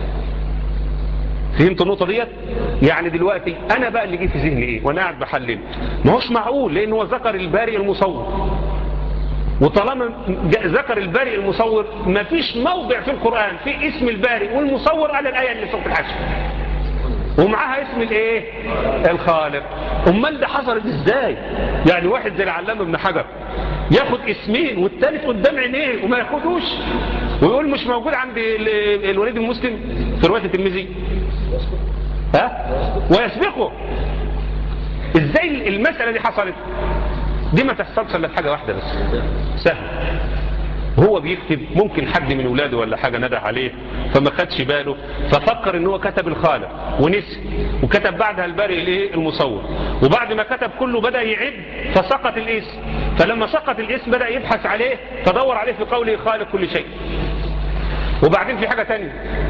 B: فهمت النقطة ديت يعني دلوقتي انا بقى اللي جه في ذهني ايه وانا قاعد بحلل ما هوش معقول لان هو ذكر البارئ المصور وطالما ذكر البارئ المصور ما فيش موضع في القرآن في اسم البارئ والمصور على الآية اللي سوف الحشر ومعاها اسم الايه الخالق امال ده حصلت ازاي يعني واحد زي العلامه ابن حجر ياخد اسمين والثالث قدام عينيه وما ياخدوش ويقول مش موجود عند الوليد المسلم في روايه الترمذي ها ويسبقه ازاي المساله دي حصلت دي ما تحصلش الا في حاجه واحده بس سهل هو بيكتب ممكن حد من ولاده ولا حاجة ندى عليه فما خدش باله ففكر ان هو كتب الخالق ونسي وكتب بعدها البارئ الايه المصور وبعد ما كتب كله بدأ يعد فسقط الاسم فلما سقط الاسم بدأ يبحث عليه فدور عليه في قوله خالق كل شيء وبعدين في حاجة تانية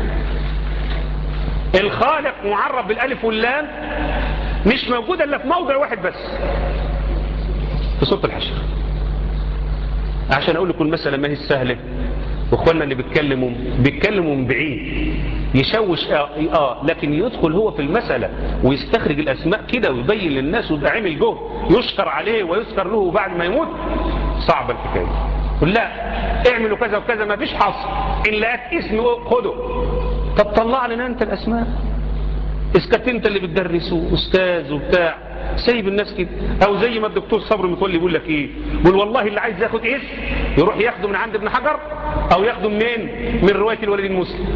B: الخالق معرب بالالف واللام مش موجود الا في موضع واحد بس في سورة الحشر عشان اقول لكم المسألة ما هي السهلة واخواننا اللي بيتكلموا بيتكلموا من بعيد يشوش آه, اه لكن يدخل هو في المسألة ويستخرج الاسماء كده ويبين للناس ويبقى عامل جهد يشكر عليه ويذكر له بعد ما يموت صعبة الحكاية قل لا اعملوا كذا وكذا ما فيش حصر ان لقيت اسم خده طب طلع لنا انت الاسماء اسكت انت اللي بتدرسه استاذ وبتاع سايب الناس كده او زي ما الدكتور صبري متولي يقول لك ايه بيقول والله اللي عايز ياخد اسم يروح ياخده من عند ابن حجر او ياخده منين من روايه الوليد المسلم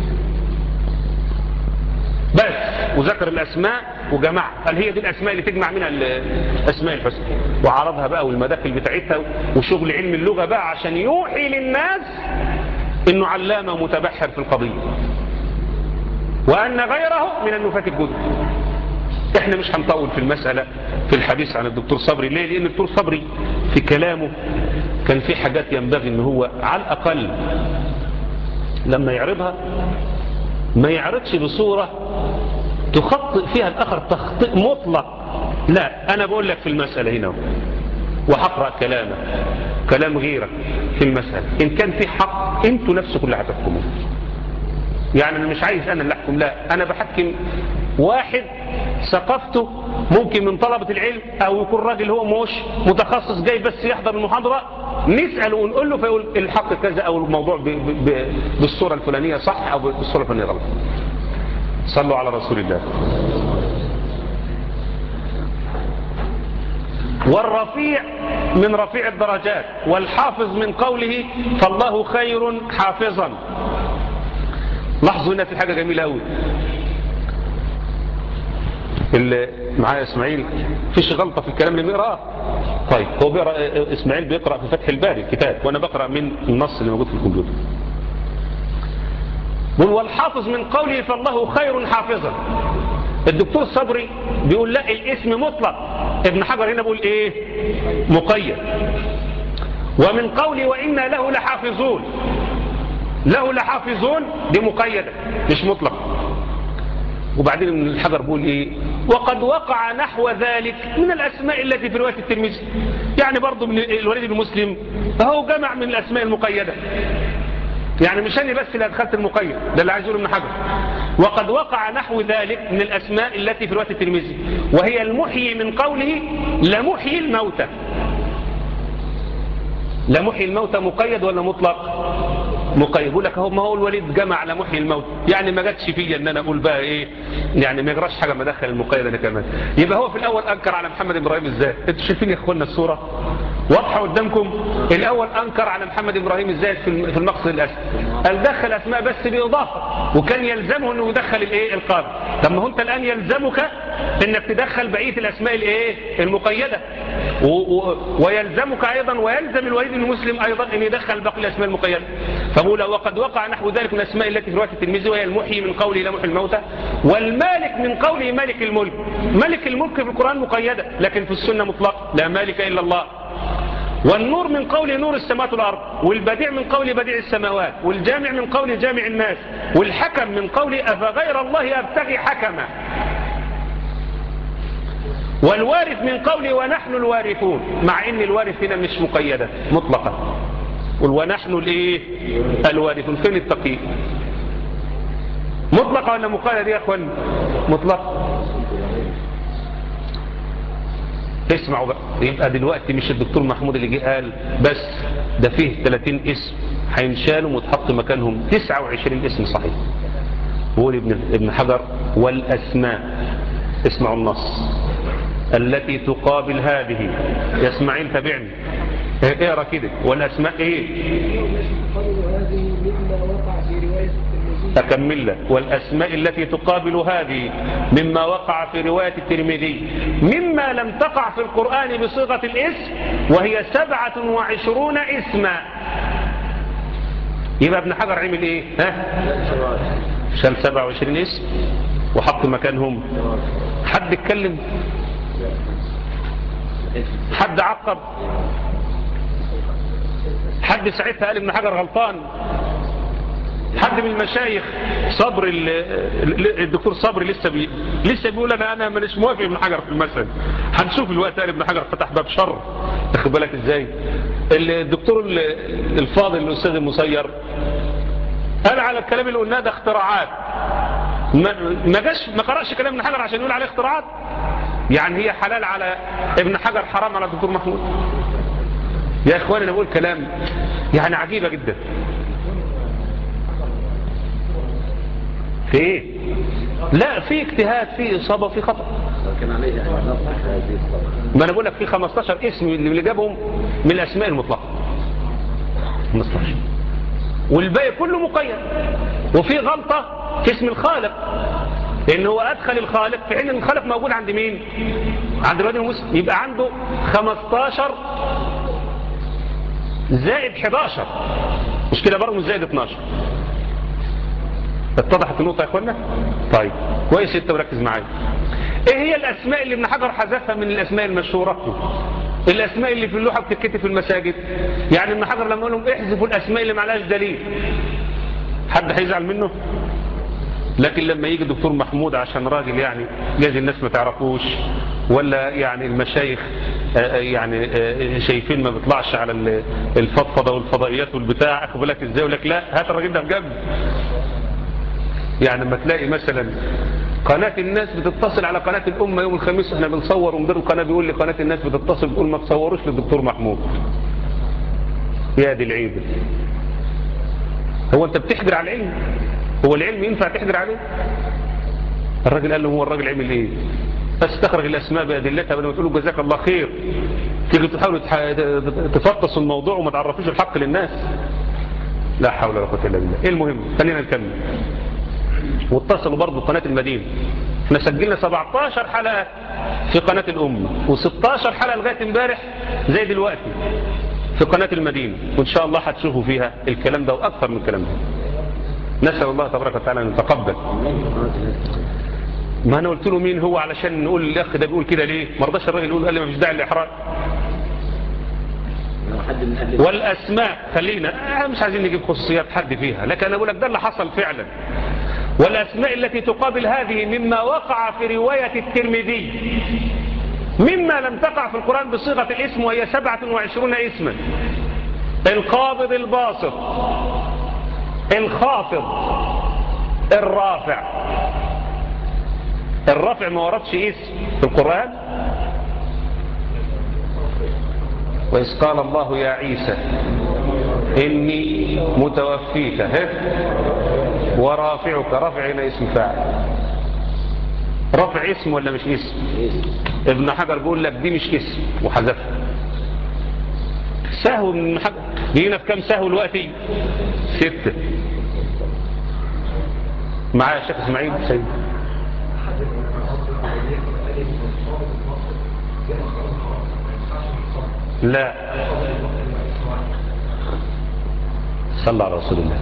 B: بس وذكر الاسماء وجمع قال هي دي الاسماء اللي تجمع منها الاسماء الحسنى وعرضها بقى والمداخل بتاعتها وشغل علم اللغه بقى عشان يوحي للناس انه علامه متبحر في القضيه وان غيره من النفاة الجدد احنا مش هنطول في المسألة في الحديث عن الدكتور صبري ليه لان الدكتور صبري في كلامه كان في حاجات ينبغي ان هو على الاقل لما يعرضها ما يعرضش بصورة تخطئ فيها الاخر تخطئ مطلق لا انا بقول لك في المسألة هنا وهقرأ كلامه كلام غيرك في المسألة ان كان في حق انتوا نفسكم اللي هتحكموا يعني انا مش عايز انا اللي احكم لا انا بحكم واحد ثقافته ممكن من طلبة العلم او يكون راجل هو مش متخصص جاي بس يحضر المحاضرة نسأل ونقول له فيقول الحق كذا او الموضوع ب ب بالصورة الفلانية صح او بالصورة الفلانية غلط صلوا على رسول الله والرفيع من رفيع الدرجات والحافظ من قوله فالله خير حافظا لاحظوا هنا في حاجة جميلة قوي اللي معايا اسماعيل فيش غلطة في الكلام اللي بيقرأه طيب هو بيقرأ اسماعيل بيقرأ في فتح الباري كتاب وانا بقرأ من النص اللي موجود في الكمبيوتر بيقول والحافظ من قوله فالله خير حافظا الدكتور صبري بيقول لا الاسم مطلق ابن حجر هنا بيقول ايه مقيد ومن قوله وإنا له لحافظون له لحافظون دي مقيدة مش مطلق وبعدين ابن الحجر بيقول ايه وقد وقع نحو ذلك من الاسماء التي في رواية الترمذي يعني برضه من الوليد بن مسلم فهو جمع من الاسماء المقيدة يعني مش انا بس اللي ادخلت المقيد ده اللي عايز يقوله ابن حجر وقد وقع نحو ذلك من الاسماء التي في روايه الترمذي وهي المحيي من قوله لمحيي الموتى لمحيي الموتى مقيد ولا مطلق مقيد يقول لك هو ما هو الوليد جمع لمحيي الموت يعني ما جاتش فيا ان انا اقول بقى ايه يعني ما يجراش حاجه ما ادخل المقيد انا كمان يبقى هو في الاول انكر على محمد ابراهيم ازاي انتوا شايفين يا اخوانا الصوره واضحه قدامكم الاول انكر على محمد ابراهيم ازاي في المقصد الاسد قال دخل اسماء بس باضافه وكان يلزمه انه يدخل الايه القاضي طب ما هو انت الان يلزمك انك تدخل بقيه الاسماء الايه المقيده و و ويلزمك ايضا ويلزم الوليد بن مسلم ايضا ان يدخل باقي الاسماء المقيده فبقول وقد وقع نحو ذلك من الاسماء التي في روايه الترمذي وهي المحيي من قوله لا محيي الموتى والمالك من قوله مالك الملك ملك الملك في القران مقيده لكن في السنه مطلق لا مالك الا الله والنور من قول نور السماوات والأرض والبديع من قول بديع السماوات والجامع من قول جامع الناس والحكم من قول أفغير الله أبتغي حكما والوارث من قول ونحن الوارثون مع ان الوارث هنا مش مقيدة مطلقة ونحن الايه الوارثون فين التقييد مطلقة ولا مقيدة دي يا اخوان مطلقة اسمعوا بقى يبقى دلوقتي مش الدكتور محمود اللي جه قال بس ده فيه 30 اسم هينشالوا وتحط مكانهم 29 اسم صحيح بيقول ابن ابن حجر والاسماء اسمعوا النص التي تقابل هذه يا اسماعيل تابعني اقرا كده والاسماء ايه أكمل لك والأسماء التي تقابل هذه مما وقع في رواية الترمذي مما لم تقع في القرآن بصيغة الاسم وهي سبعة وعشرون اسما يبقى ابن حجر عمل ايه ها شال سبعة وعشرين اسم وحط مكانهم حد اتكلم حد عقب حد ساعتها قال ابن حجر غلطان حد من المشايخ صبر الدكتور صبري لسه بي لسه بيقول انا انا مانيش موافق ابن حجر في المسألة هنشوف الوقت قال ابن حجر فتح باب شر تاخد بالك ازاي الدكتور الفاضل الاستاذ المسير قال على الكلام اللي قلناه ده اختراعات ما جاش ما قراش كلام ابن حجر عشان يقول عليه اختراعات يعني هي حلال على ابن حجر حرام على الدكتور محمود يا اخواني انا بقول كلام يعني عجيبة جدا في ايه لا في اجتهاد في اصابة في خطأ ما انا بقول لك في 15 اسم اللي جابهم من الاسماء المطلقة 15 والباقي كله مقيد وفي غلطة في اسم الخالق لان هو ادخل الخالق في حين الخالق موجود عند مين عند الواد المسلم يبقى عنده 15 زائد 11 مش كده برضه زائد 12 اتضحت النقطة يا اخوانا طيب كويس انت مركز معايا ايه هي الاسماء اللي ابن حجر حذفها من الاسماء المشهورة الاسماء اللي في اللوحة بتتكتب في المساجد يعني ابن حجر لما يقول لهم احذفوا الاسماء اللي معلهاش دليل حد هيزعل منه لكن لما يجي دكتور محمود عشان راجل يعني جاز الناس ما تعرفوش ولا يعني المشايخ يعني شايفين ما بيطلعش على الفضفضة والفضائيات والبتاع اخد بالك ازاي يقول لك لا هات الراجل ده بجنب يعني لما تلاقي مثلا قناة الناس بتتصل على قناة الأمة يوم الخميس احنا بنصور ومدير القناة بيقول لي قناة الناس بتتصل بتقول ما تصوروش للدكتور محمود يا دي العيب هو انت بتحجر على العلم هو العلم ينفع تحجر عليه الراجل قال له هو الراجل عمل ايه بس تخرج الاسماء بادلتها بدل ما تقول له جزاك الله خير تيجي تحاول تفطس الموضوع وما تعرفوش الحق للناس لا حول ولا قوه الا بالله ايه المهم خلينا نكمل واتصلوا برضه بقناه المدينه احنا سجلنا 17 حلقه في قناه الامه و16 حلقه لغايه امبارح زي دلوقتي في قناه المدينه وان شاء الله هتشوفوا فيها الكلام ده واكثر من الكلام ده نسال الله تبارك وتعالى ان يتقبل ما انا قلت له مين هو علشان نقول الاخ ده بيقول كده ليه ما رضاش الراجل يقول قال لي ما فيش داعي للاحراج والاسماء خلينا آه مش عايزين نجيب خصوصيات حد فيها لكن انا بقول لك ده اللي حصل فعلا والاسماء التي تقابل هذه مما وقع في روايه الترمذي مما لم تقع في القران بصيغه الاسم وهي 27 اسما القابض الباسط الخافض الرافع الرفع ما وردش اسم في القرآن وإذ قال الله يا عيسى إني متوفيك ها ورافعك رفع هنا اسم فاعل رفع اسم ولا مش اسم ابن حجر بيقول لك دي مش اسم وحذفها سهو من حجر جينا في كام سهو دلوقتي ستة معايا الشيخ اسماعيل سيد لا صلى على رسول الله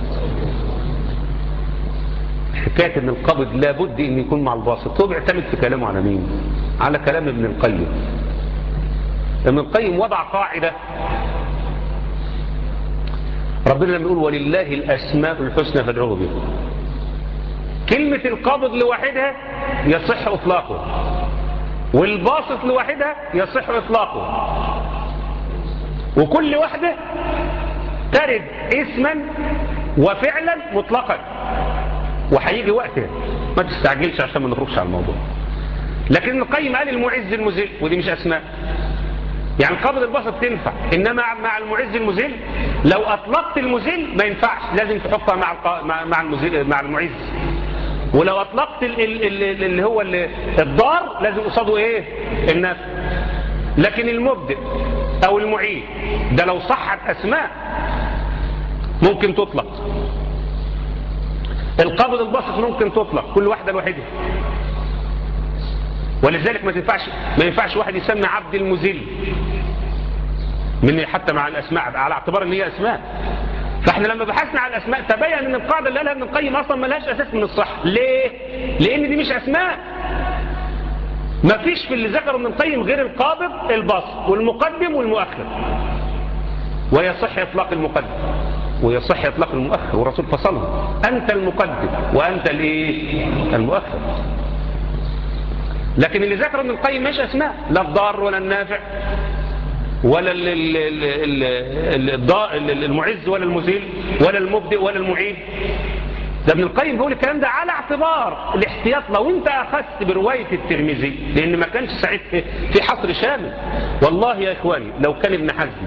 B: حكاية ان القبض لابد ان يكون مع الباسط هو بيعتمد في كلامه على مين على كلام ابن القيم ابن القيم وضع قاعدة ربنا لما يقول ولله الأسماء الحسنى فادعوه بها كلمة القبض لوحدها يصح إطلاقه والباسط لوحدها يصح إطلاقه وكل واحدة ترد اسما وفعلا مطلقا وهيجي وقتها ما تستعجلش عشان ما نخرجش على الموضوع لكن القيم قال المعز المذل ودي مش اسماء يعني قبض البسط تنفع انما مع المعز المذل لو اطلقت المذل ما ينفعش لازم تحطها مع الق... مع مع, المذل... مع المعز ولو اطلقت ال... ال... ال... اللي هو ال... الضار لازم قصاده ايه النفع لكن المبدئ او المعيد ده لو صحت اسماء ممكن تطلق القبض البسط ممكن تطلق كل واحدة لوحدها ولذلك ما تنفعش ما ينفعش واحد يسمى عبد المذل من حتى مع الاسماء على اعتبار ان هي اسماء فاحنا لما بحثنا على الاسماء تبين ان القاعده اللي قالها ابن القيم اصلا ما لهاش اساس من الصحه ليه لان دي مش اسماء ما فيش في اللي ذكره ابن القيم غير القابض البسط والمقدم والمؤخر ويصح اطلاق المقدم ويصح اطلاق المؤخر والرسول فصلهم انت المقدم وانت الايه المؤخر لكن اللي ذكر ابن القيم مش اسماء لا الضار ولا النافع ولا ال ال ال ال المعز ولا المذل ولا المبدئ ولا المعيد ده ابن القيم بيقول الكلام ده على اعتبار الاحتياط لو انت اخذت برواية الترمذي لان ما كانش سعيد في حصر شامل والله يا اخواني لو كان ابن حزم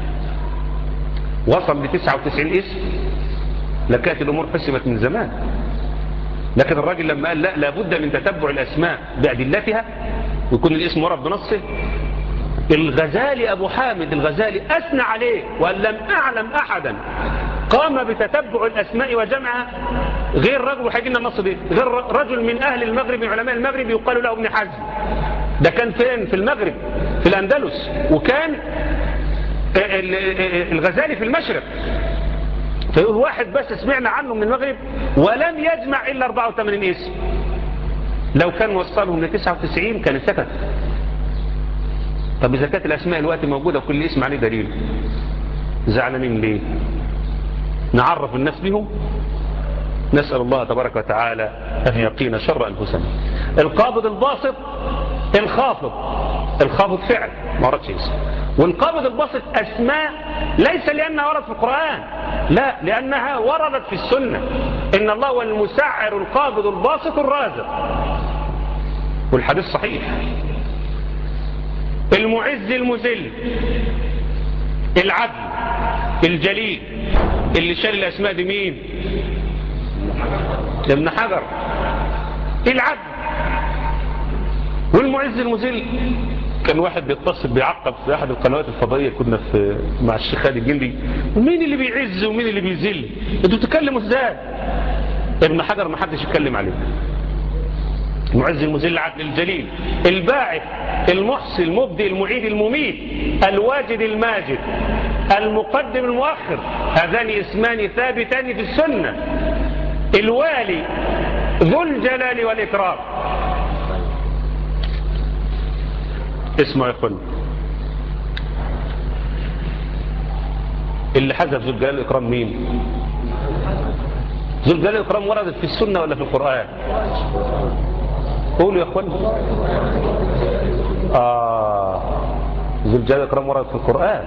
B: وصل ل 99 اسم لكانت الامور حسبت من زمان لكن الراجل لما قال لا لابد من تتبع الاسماء بادلتها ويكون الاسم ورد بنصه الغزالي ابو حامد الغزالي اثنى عليه وقال لم اعلم احدا قام بتتبع الاسماء وجمعها غير رجل وهيجي لنا النص دي غير رجل من اهل المغرب من علماء المغرب يقال له ابن حزم ده كان فين في المغرب في الاندلس وكان الغزالي في المشرق فيقول واحد بس سمعنا عنه من المغرب ولم يجمع إلا 84 اسم لو كان وصلهم ل 99 كان سكت طب إذا كانت الأسماء الوقت موجودة وكل اسم عليه دليل زعلانين ليه نعرف الناس بهم نسأل الله تبارك وتعالى أن يقينا شر أنفسنا القابض الباسط الخافض الخافض فعل ما وردش اسم والقابض الباسط أسماء ليس لأنها ورد في القرآن لا لأنها وردت في السنة إن الله هو المسعر القابض الباسط الرازق والحديث صحيح المعز المذل العدل الجليل اللي شال الأسماء دي مين ابن حجر العدل والمعز المذل كان واحد بيتصل بيعقب في احد القنوات الفضائيه كنا في مع الشيخ خالد الجندي مين اللي بيعز ومين اللي بيذل انتوا بتتكلموا ازاي ابن حجر ما حدش يتكلم عليه المعز المذل عدل الجليل الباعث المحصي المبدئ المعيد المميت الواجد الماجد المقدم المؤخر هذان اسمان ثابتان في السنه الوالي ذو الجلال والاكرام اسمه يا اخوان اللي حذف ذو الجلال والاكرام مين ذو الجلال والاكرام وردت في السنه ولا في القران قولوا يا اخوان اه ذو الجلال والاكرام وردت في القران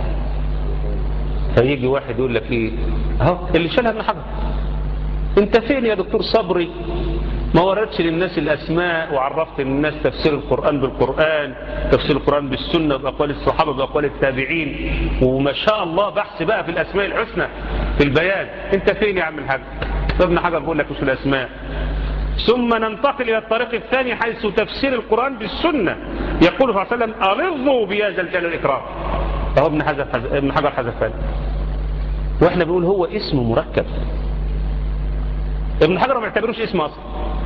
B: فيجي واحد يقول لك ايه اهو اللي شالها ابن حجر انت فين يا دكتور صبري ما وردش للناس الأسماء وعرفت للناس تفسير القرآن بالقرآن تفسير القرآن بالسنة بأقوال الصحابة بأقوال التابعين وما شاء الله بحث بقى في الأسماء الحسنى في البيان انت فين يا عم الحاج ابن حجر بقول لك مش الأسماء ثم ننتقل إلى الطريق الثاني حيث تفسير القرآن بالسنة يقول صلى الله عليه وسلم أرضوا بهذا الجلال الإكرام فهو ابن حجر ابن حجر حذفان واحنا بنقول هو اسم مركب ابن حجر ما يعتبروش اسم اصلا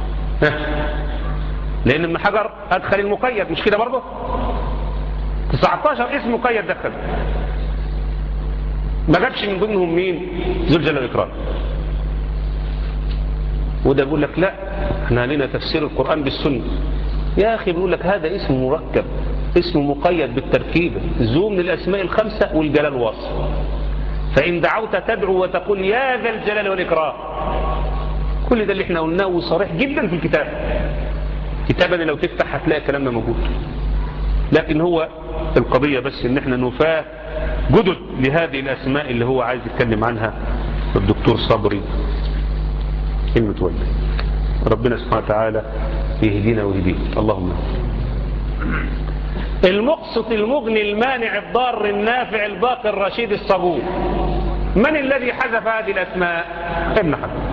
B: لان ابن حجر ادخل المقيد مش كده برضه 19 اسم مقيد دخل ما جابش من ضمنهم مين ذو الجلال والاكرام وده بيقول لك لا احنا لنا تفسير القران بالسنه يا اخي بيقول لك هذا اسم مركب اسم مقيد بالتركيبه ذو من الاسماء الخمسه والجلال وصف فان دعوت تدعو وتقول يا ذا الجلال والاكرام كل ده اللي احنا قلناه صريح جدا في الكتاب كتابنا لو تفتح هتلاقي كلامنا موجود لكن هو القضية بس ان احنا نفاه جدد لهذه الاسماء اللي هو عايز يتكلم عنها الدكتور صبري المتولي ربنا سبحانه وتعالى يهدينا ويهديه اللهم المقسط المغني المانع الضار النافع الباقي الرشيد الصبور من الذي حذف هذه الاسماء ابن حجر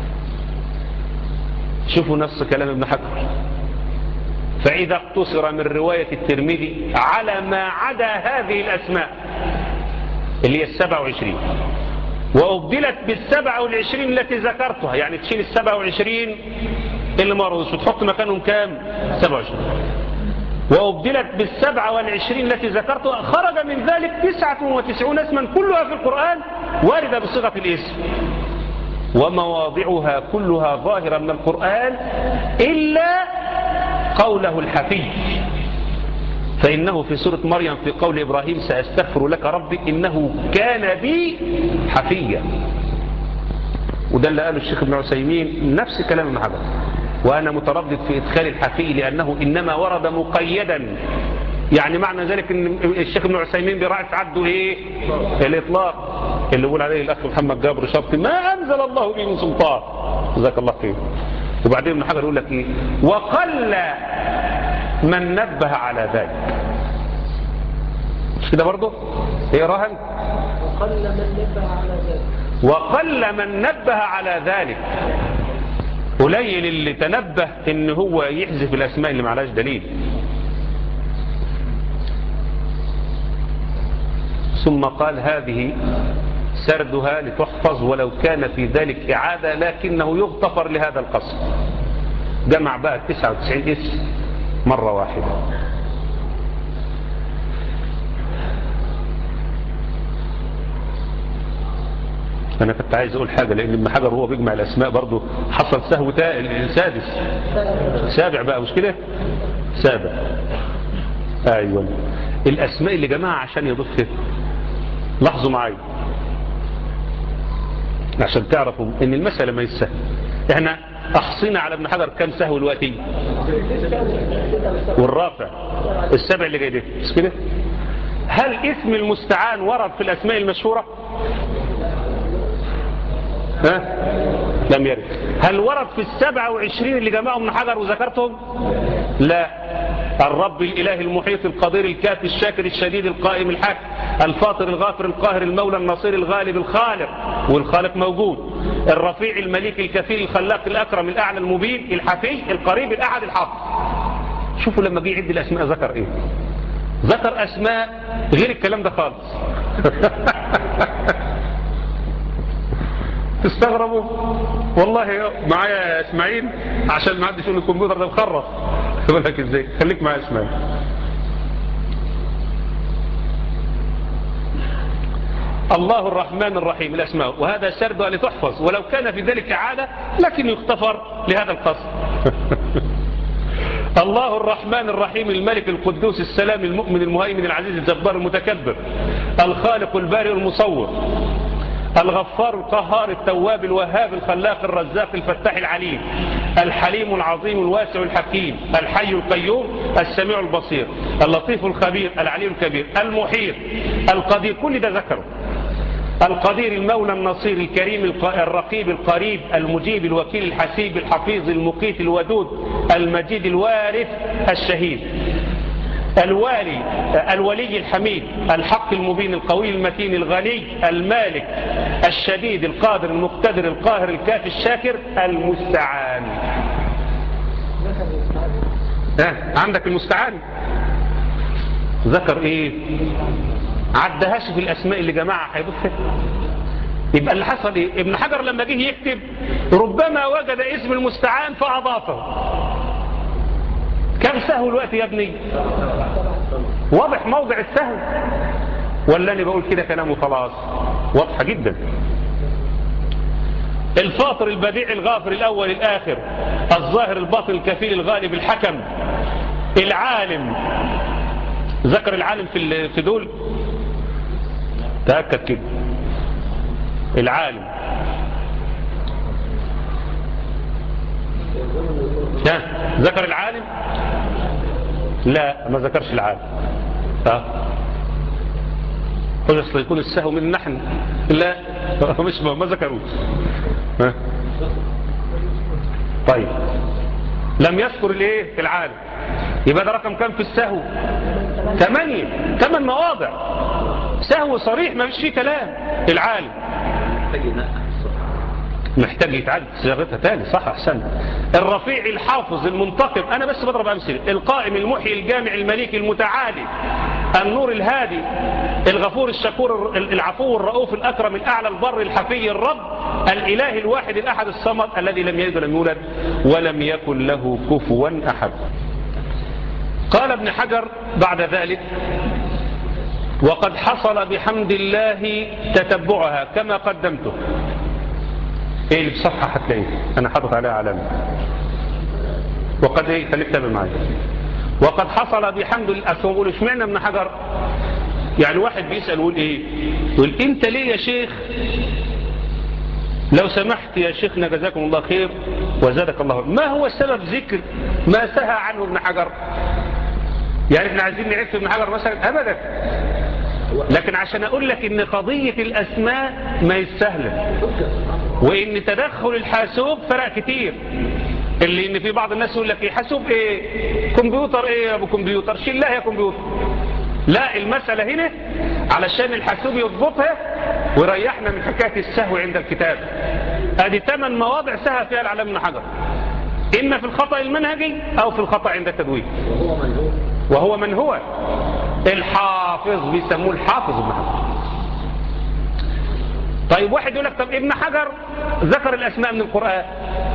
B: شوفوا نص كلام ابن حجر فإذا اقتصر من رواية الترمذي على ما عدا هذه الأسماء اللي هي السبع وعشرين وأبدلت بالسبع والعشرين التي ذكرتها يعني تشيل السبع وعشرين اللي مرضوش وتحط مكانهم كام سبع وعشرين وأبدلت بالسبع والعشرين التي ذكرتها خرج من ذلك تسعة وتسعون اسما كلها في القرآن واردة بصيغة الاسم ومواضعها كلها ظاهرة من القرآن إلا قوله الحفي فإنه في سورة مريم في قول إبراهيم سأستغفر لك ربي إنه كان بي حفيا وده اللي قاله الشيخ ابن عثيمين نفس كلام ابن حجر وأنا متردد في إدخال الحفي لأنه إنما ورد مقيدا يعني معنى ذلك ان الشيخ ابن عثيمين براعي عده ايه الاطلاق اللي بيقول عليه الاخ محمد جابر شرطي ما انزل الله به من سلطان جزاك الله خير وبعدين ابن حجر يقول لك ايه وقل من نبه على ذلك مش كده برضه ايه راهن
C: وقل من نبه على ذلك
B: وقل من نبه على ذلك قليل اللي تنبه ان هو يحذف الاسماء اللي معلاش دليل ثم قال هذه سردها لتحفظ ولو كان في ذلك إعادة لكنه يغتفر لهذا القصد جمع بقى 99 اسم مرة واحدة أنا كنت عايز أقول حاجة لأن ابن حجر هو بيجمع الأسماء برضه حصل سهو سادس سابع بقى مش كده سابع أيوة الأسماء اللي جمعها عشان يضيفها لاحظوا معايا عشان تعرفوا ان المسألة ما يسهل احنا احصينا على ابن حجر كم سهو الوقتي والرافع السبع اللي جاي ده مش كده هل اسم المستعان ورد في الاسماء المشهورة ها لم يرد هل ورد في السبعة وعشرين اللي جمعهم من حجر وذكرتهم لا الرب الإله المحيط القدير الكافي الشاكر الشديد القائم الحاكم الفاطر الغافر القاهر المولى النصير الغالب الخالق والخالق موجود الرفيع المليك الكفيل الخلاق الأكرم الأعلى المبين الحفي القريب الأحد الحافظ شوفوا لما جه يعد الأسماء ذكر إيه ذكر أسماء غير الكلام ده خالص تستغربوا والله معايا يا اسماعيل عشان ما حدش يقول الكمبيوتر ده مخرف اقول لك ازاي خليك معايا يا اسماعيل الله الرحمن الرحيم الاسماء وهذا سردها لتحفظ ولو كان في ذلك عادة لكن يغتفر لهذا القصد الله الرحمن الرحيم الملك القدوس السلام المؤمن المهيمن العزيز الجبار المتكبر الخالق البارئ المصور الغفار القهار التواب الوهاب الخلاق الرزاق الفتاح العليم الحليم العظيم الواسع الحكيم الحي القيوم السميع البصير اللطيف الخبير العلي الكبير المحيط القدير كل ده ذكره القدير المولى النصير الكريم الرقيب القريب المجيب الوكيل الحسيب الحفيظ المقيت الودود المجيد الوارث الشهيد الوالي الولي الحميد الحق المبين القوي المتين الغني المالك الشديد القادر المقتدر القاهر الكافي الشاكر المستعان ها عندك المستعان ذكر ايه عدهاش في الاسماء اللي جماعة هيبص يبقى اللي حصل ايه ابن حجر لما جه يكتب ربما وجد اسم المستعان فاضافه كم سهو الوقت يا ابني واضح موضع السهو ولا انا بقول كده كلام وخلاص واضحه جدا الفاطر البديع الغافر الاول الاخر الظاهر الباطن الكفيل الغالب الحكم العالم ذكر العالم في في دول تاكد كده العالم ها ذكر العالم لا ما ذكرش العالم ها قل اصل يكون السهو من نحن لا مش ما, ما ذكروش ها طيب لم يذكر الايه العالم يبقى ده رقم كام في السهو ثمانية ثمان مواضع سهو صريح ما فيش فيه كلام العالم محتاج يتعاد صياغتها تاني صح احسن الرفيع الحافظ المنتقم انا بس بضرب امثله القائم المحيي الجامع المليك المتعالي النور الهادي الغفور الشكور العفو الرؤوف الاكرم الاعلى البر الحفي الرب الاله الواحد الاحد الصمد الذي لم يلد ولم يولد ولم يكن له كفوا احد قال ابن حجر بعد ذلك وقد حصل بحمد الله تتبعها كما قدمته ايه اللي بصفحة هتلاقيه انا حاطط عليها علامة وقد ايه خليك تابع معايا وقد حصل بحمد الله اقول اشمعنى ابن حجر يعني واحد بيسأل يقول ايه يقول انت ليه يا شيخ لو سمحت يا شيخنا جزاكم الله خير وزادك الله ما هو سبب ذكر ما سهى عنه ابن حجر يعني احنا عايزين نعرف في ابن حجر مثلا ابدا لكن عشان اقول لك ان قضية الاسماء ما يستهلك وان تدخل الحاسوب فرق كتير اللي ان في بعض الناس يقول لك ايه حاسوب ايه كمبيوتر ايه يا ابو كمبيوتر شيل لا يا كمبيوتر لا المسألة هنا علشان الحاسوب يضبطها ويريحنا من حكاية السهو عند الكتاب ادي ثمان مواضع سهى فيها العلم بن حجر اما في الخطأ المنهجي او في الخطأ عند التدوين وهو من هو الحافظ بيسموه الحافظ ابن حجر طيب واحد يقول لك طب ابن حجر ذكر الاسماء من القرآن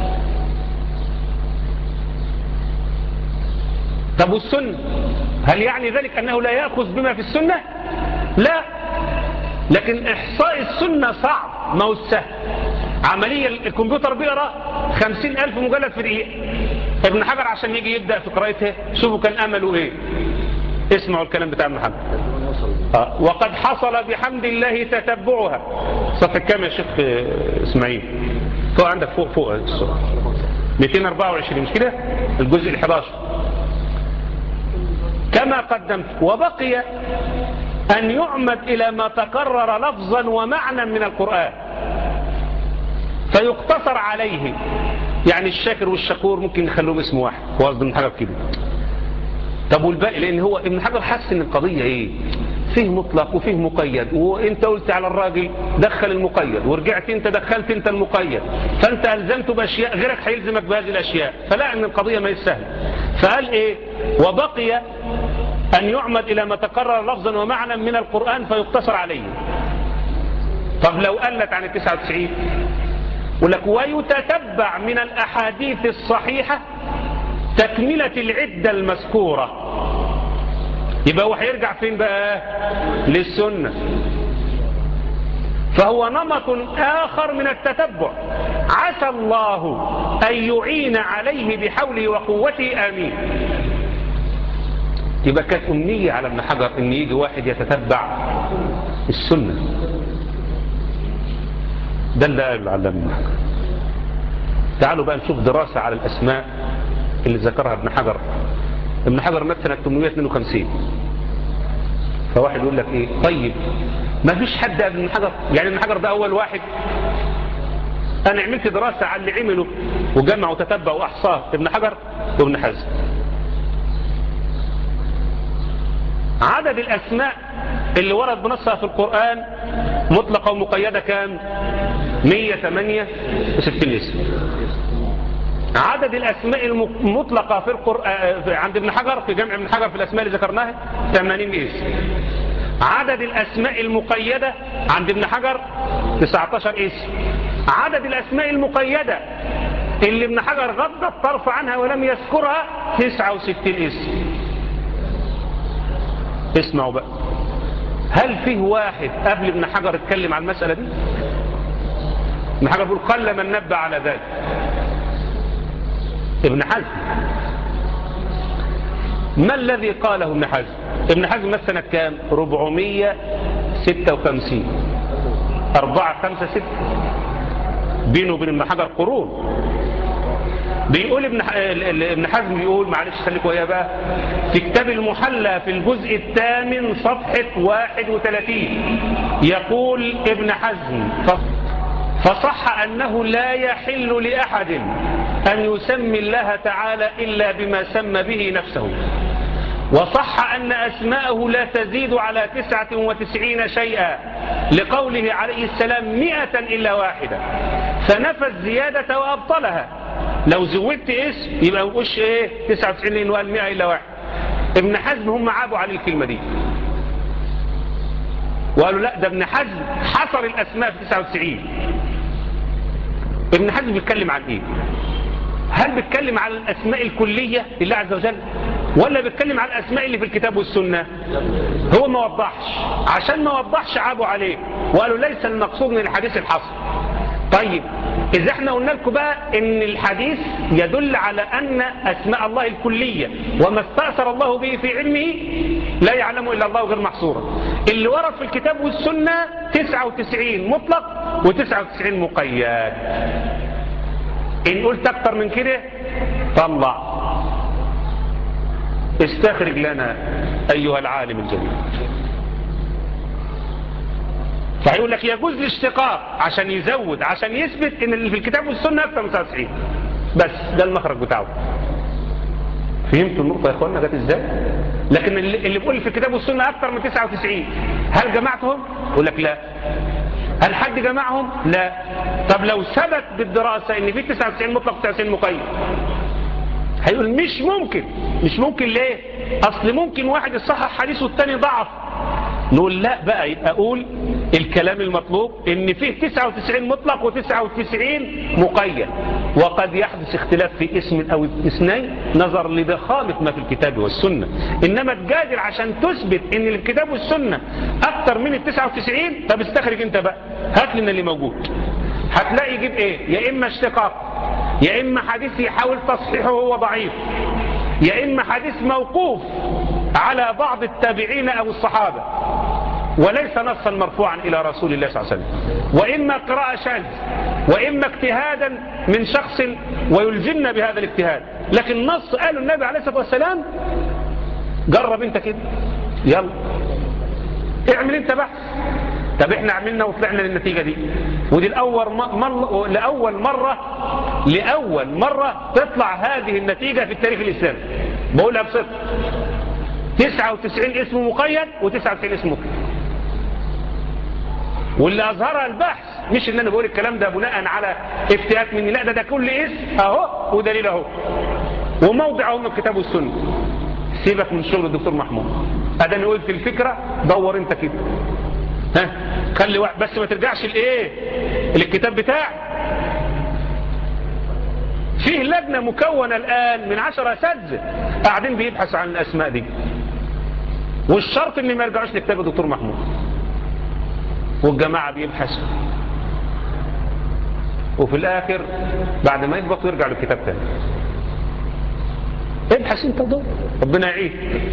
B: طب والسنة هل يعني ذلك انه لا يأخذ بما في السنة لا لكن احصاء السنة صعب ما هو السهل عملية الكمبيوتر بيقرأ خمسين الف مجلد في دقيقة ابن حجر عشان يجي يبدأ في قراءته شوفوا كان امله ايه اسمعوا الكلام بتاع ابن حجر آه. وقد حصل بحمد الله تتبعها صفحة كام يا شيخ اسماعيل فوق عندك فوق فوق الصورة 224 مش كده الجزء ال 11 كما قدمت وبقي أن يعمد إلى ما تكرر لفظا ومعنى من القرآن فيقتصر عليه يعني الشاكر والشكور ممكن نخلوهم اسم واحد هو قصد ابن حجر كده طب والباقي لان هو ابن حجر حس ان القضيه ايه فيه مطلق وفيه مقيد وانت قلت على الراجل دخل المقيد ورجعت انت دخلت انت المقيد فانت الزمته باشياء غيرك هيلزمك بهذه الاشياء فلا ان القضيه ما سهله فقال ايه وبقي ان يعمد الى ما تقرر لفظا ومعنى من القران فيقتصر عليه طب لو قلت عن ال 99 يقول لك ويتتبع من الاحاديث الصحيحه تكمله العده المذكوره يبقى هو هيرجع فين بقى للسنة فهو نمط آخر من التتبع عسى الله أن يعين عليه بحوله وقوته آمين يبقى كانت أمنية على ابن حجر أن يجي واحد يتتبع السنة ده اللي قال على ابن حجر تعالوا بقى نشوف دراسة على الأسماء اللي ذكرها ابن حجر ابن حجر مات سنة 852 فواحد يقول لك ايه طيب ما فيش حد قبل ابن حجر يعني ابن حجر ده اول واحد انا عملت دراسة على اللي عمله وجمع وتتبع واحصاه ابن حجر وابن حزم عدد الاسماء اللي ورد بنصها في القرآن مطلقة ومقيدة كام 168 اسم عدد الأسماء المطلقة في القرآن عند ابن حجر في جمع ابن حجر في الأسماء اللي ذكرناها 80 اسم عدد الأسماء المقيدة عند ابن حجر 19 اسم عدد الأسماء المقيدة اللي ابن حجر غض الطرف عنها ولم يذكرها 69 اسم اسمعوا بقى هل فيه واحد قبل ابن حجر اتكلم عن المسألة دي ابن حجر بيقول قل من نبه على ذلك ابن حزم ما الذي قاله ابن حزم ابن حزم مات سنة كام 456 4 5 6 بينه وبين ابن حجر قرون بيقول ابن ابن حزم بيقول معلش خليك وياه بقى في كتاب المحلى في الجزء الثامن صفحة 31 يقول ابن حزم فصح أنه لا يحل لأحد أن يسمي الله تعالى إلا بما سمى به نفسه وصح أن أسماءه لا تزيد على تسعة وتسعين شيئا لقوله عليه السلام مئة إلا واحدة فنفى الزيادة وأبطلها لو زودت اسم يبقى مقولش ايه 99 لأنه قال 100 إلا واحد ابن حزم هم عابوا عليه الكلمة دي وقالوا لا ده ابن حزم حصر الأسماء في 99 ابن حزم بيتكلم عن ايه هل بيتكلم على الأسماء الكلية لله عز وجل ولا بيتكلم على الأسماء اللي في الكتاب والسنة هو ما وضحش عشان ما وضحش عابوا عليه وقالوا ليس المقصود من الحديث الحصر طيب إذا احنا قلنا لكم بقى ان الحديث يدل على أن أسماء الله الكلية وما استأثر الله به في علمه لا يعلمه إلا الله غير محصورا اللي ورد في الكتاب والسنة 99 مطلق و99 مقيد إن قلت أكتر من كده طلع استخرج لنا أيها العالم الجليل فهيقول لك يجوز الاشتقاق عشان يزود عشان يثبت ان اللي في الكتاب والسنة اكتر من 99 بس ده المخرج بتاعه فهمتوا النقطة يا اخوانا جت ازاي لكن اللي, اللي بيقول في الكتاب والسنة اكتر من 99 هل جمعتهم يقول لك لا هل حد جمعهم لا طب لو ثبت بالدراسة ان في 99 مطلق 99 مقيد هيقول مش ممكن مش ممكن ليه اصل ممكن واحد يصحح حديث والتاني ضعف نقول لا بقى يبقى اقول الكلام المطلوب ان فيه 99 مطلق و99 مقيد وقد يحدث اختلاف في اسم او اثنين نظر لضخامة ما في الكتاب والسنة انما تجادل عشان تثبت ان الكتاب والسنة اكتر من ال 99 طب استخرج انت بقى هات لنا اللي موجود هتلاقي يجيب ايه يا اما اشتقاق يا اما حديث يحاول تصحيحه وهو ضعيف يا اما حديث موقوف على بعض التابعين او الصحابة وليس نصا مرفوعا إلى رسول الله صلى الله عليه وسلم وإما قراءة شاذ وإما اجتهادا من شخص ويلزمنا بهذا الاجتهاد لكن نص قاله النبي عليه الصلاة والسلام جرب انت كده يلا اعمل انت بحث طب احنا عملنا وطلعنا للنتيجة دي ودي الأول مرة لأول مرة لأول مرة تطلع هذه النتيجة في التاريخ الإسلامي بقولها بصدق 99 اسم مقيد و99 اسم مقيد واللي أظهرها البحث مش ان انا بقول الكلام ده بناء على افتئات مني لا ده ده كل اسم اهو ودليل اهو وموضع اهو من الكتاب والسنه سيبك من شغل الدكتور محمود اداني قلت الفكره دور انت كده ها خلي واحد بس ما ترجعش لايه للكتاب بتاعك فيه لجنة مكونة الآن من عشر أساتذة قاعدين بيبحثوا عن الأسماء دي والشرط ان ما يرجعوش لكتاب الدكتور محمود والجماعة بيبحثوا وفي الآخر بعد ما يثبتوا يرجع للكتاب تاني ابحث انت دور ربنا يعيد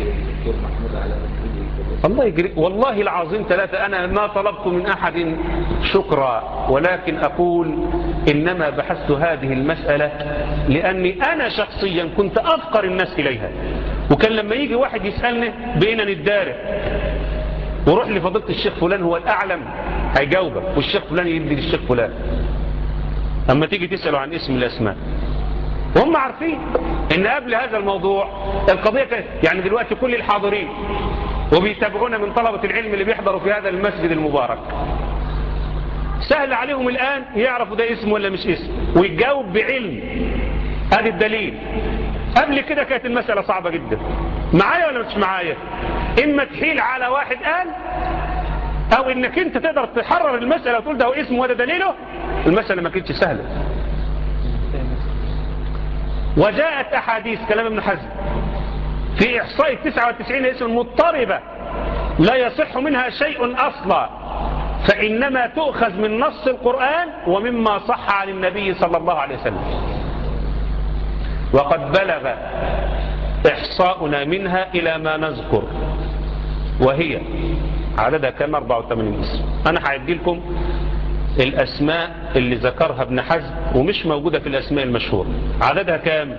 B: الله يجري والله العظيم ثلاثة أنا ما طلبت من أحد شكرا ولكن أقول إنما بحثت هذه المسألة لأني أنا شخصيا كنت أفقر الناس إليها وكان لما يجي واحد يسألني بقينا نتدارك وروح لفضيلة الشيخ فلان هو الأعلم هيجاوبك والشيخ فلان يدي للشيخ فلان أما تيجي تسأله عن اسم الأسماء وهم عارفين ان قبل هذا الموضوع القضية كانت يعني دلوقتي كل الحاضرين وبيتابعونا من طلبة العلم اللي بيحضروا في هذا المسجد المبارك سهل عليهم الآن يعرفوا ده اسم ولا مش اسم ويجاوب بعلم هذا الدليل قبل كده كانت المسألة صعبة جدا معايا ولا مش معايا إما تحيل على واحد قال أو إنك أنت تقدر تحرر المسألة وتقول ده هو اسمه وده دليله المسألة ما كانتش سهلة وجاءت أحاديث كلام ابن حزم في إحصاء 99 اسم مضطربة لا يصح منها شيء أصلا فإنما تؤخذ من نص القرآن ومما صح عن النبي صلى الله عليه وسلم وقد بلغ إحصاؤنا منها إلى ما نذكر وهي عددها كم 84 اسم أنا هعدي لكم الأسماء اللي ذكرها ابن حزم ومش موجودة في الأسماء المشهورة عددها كام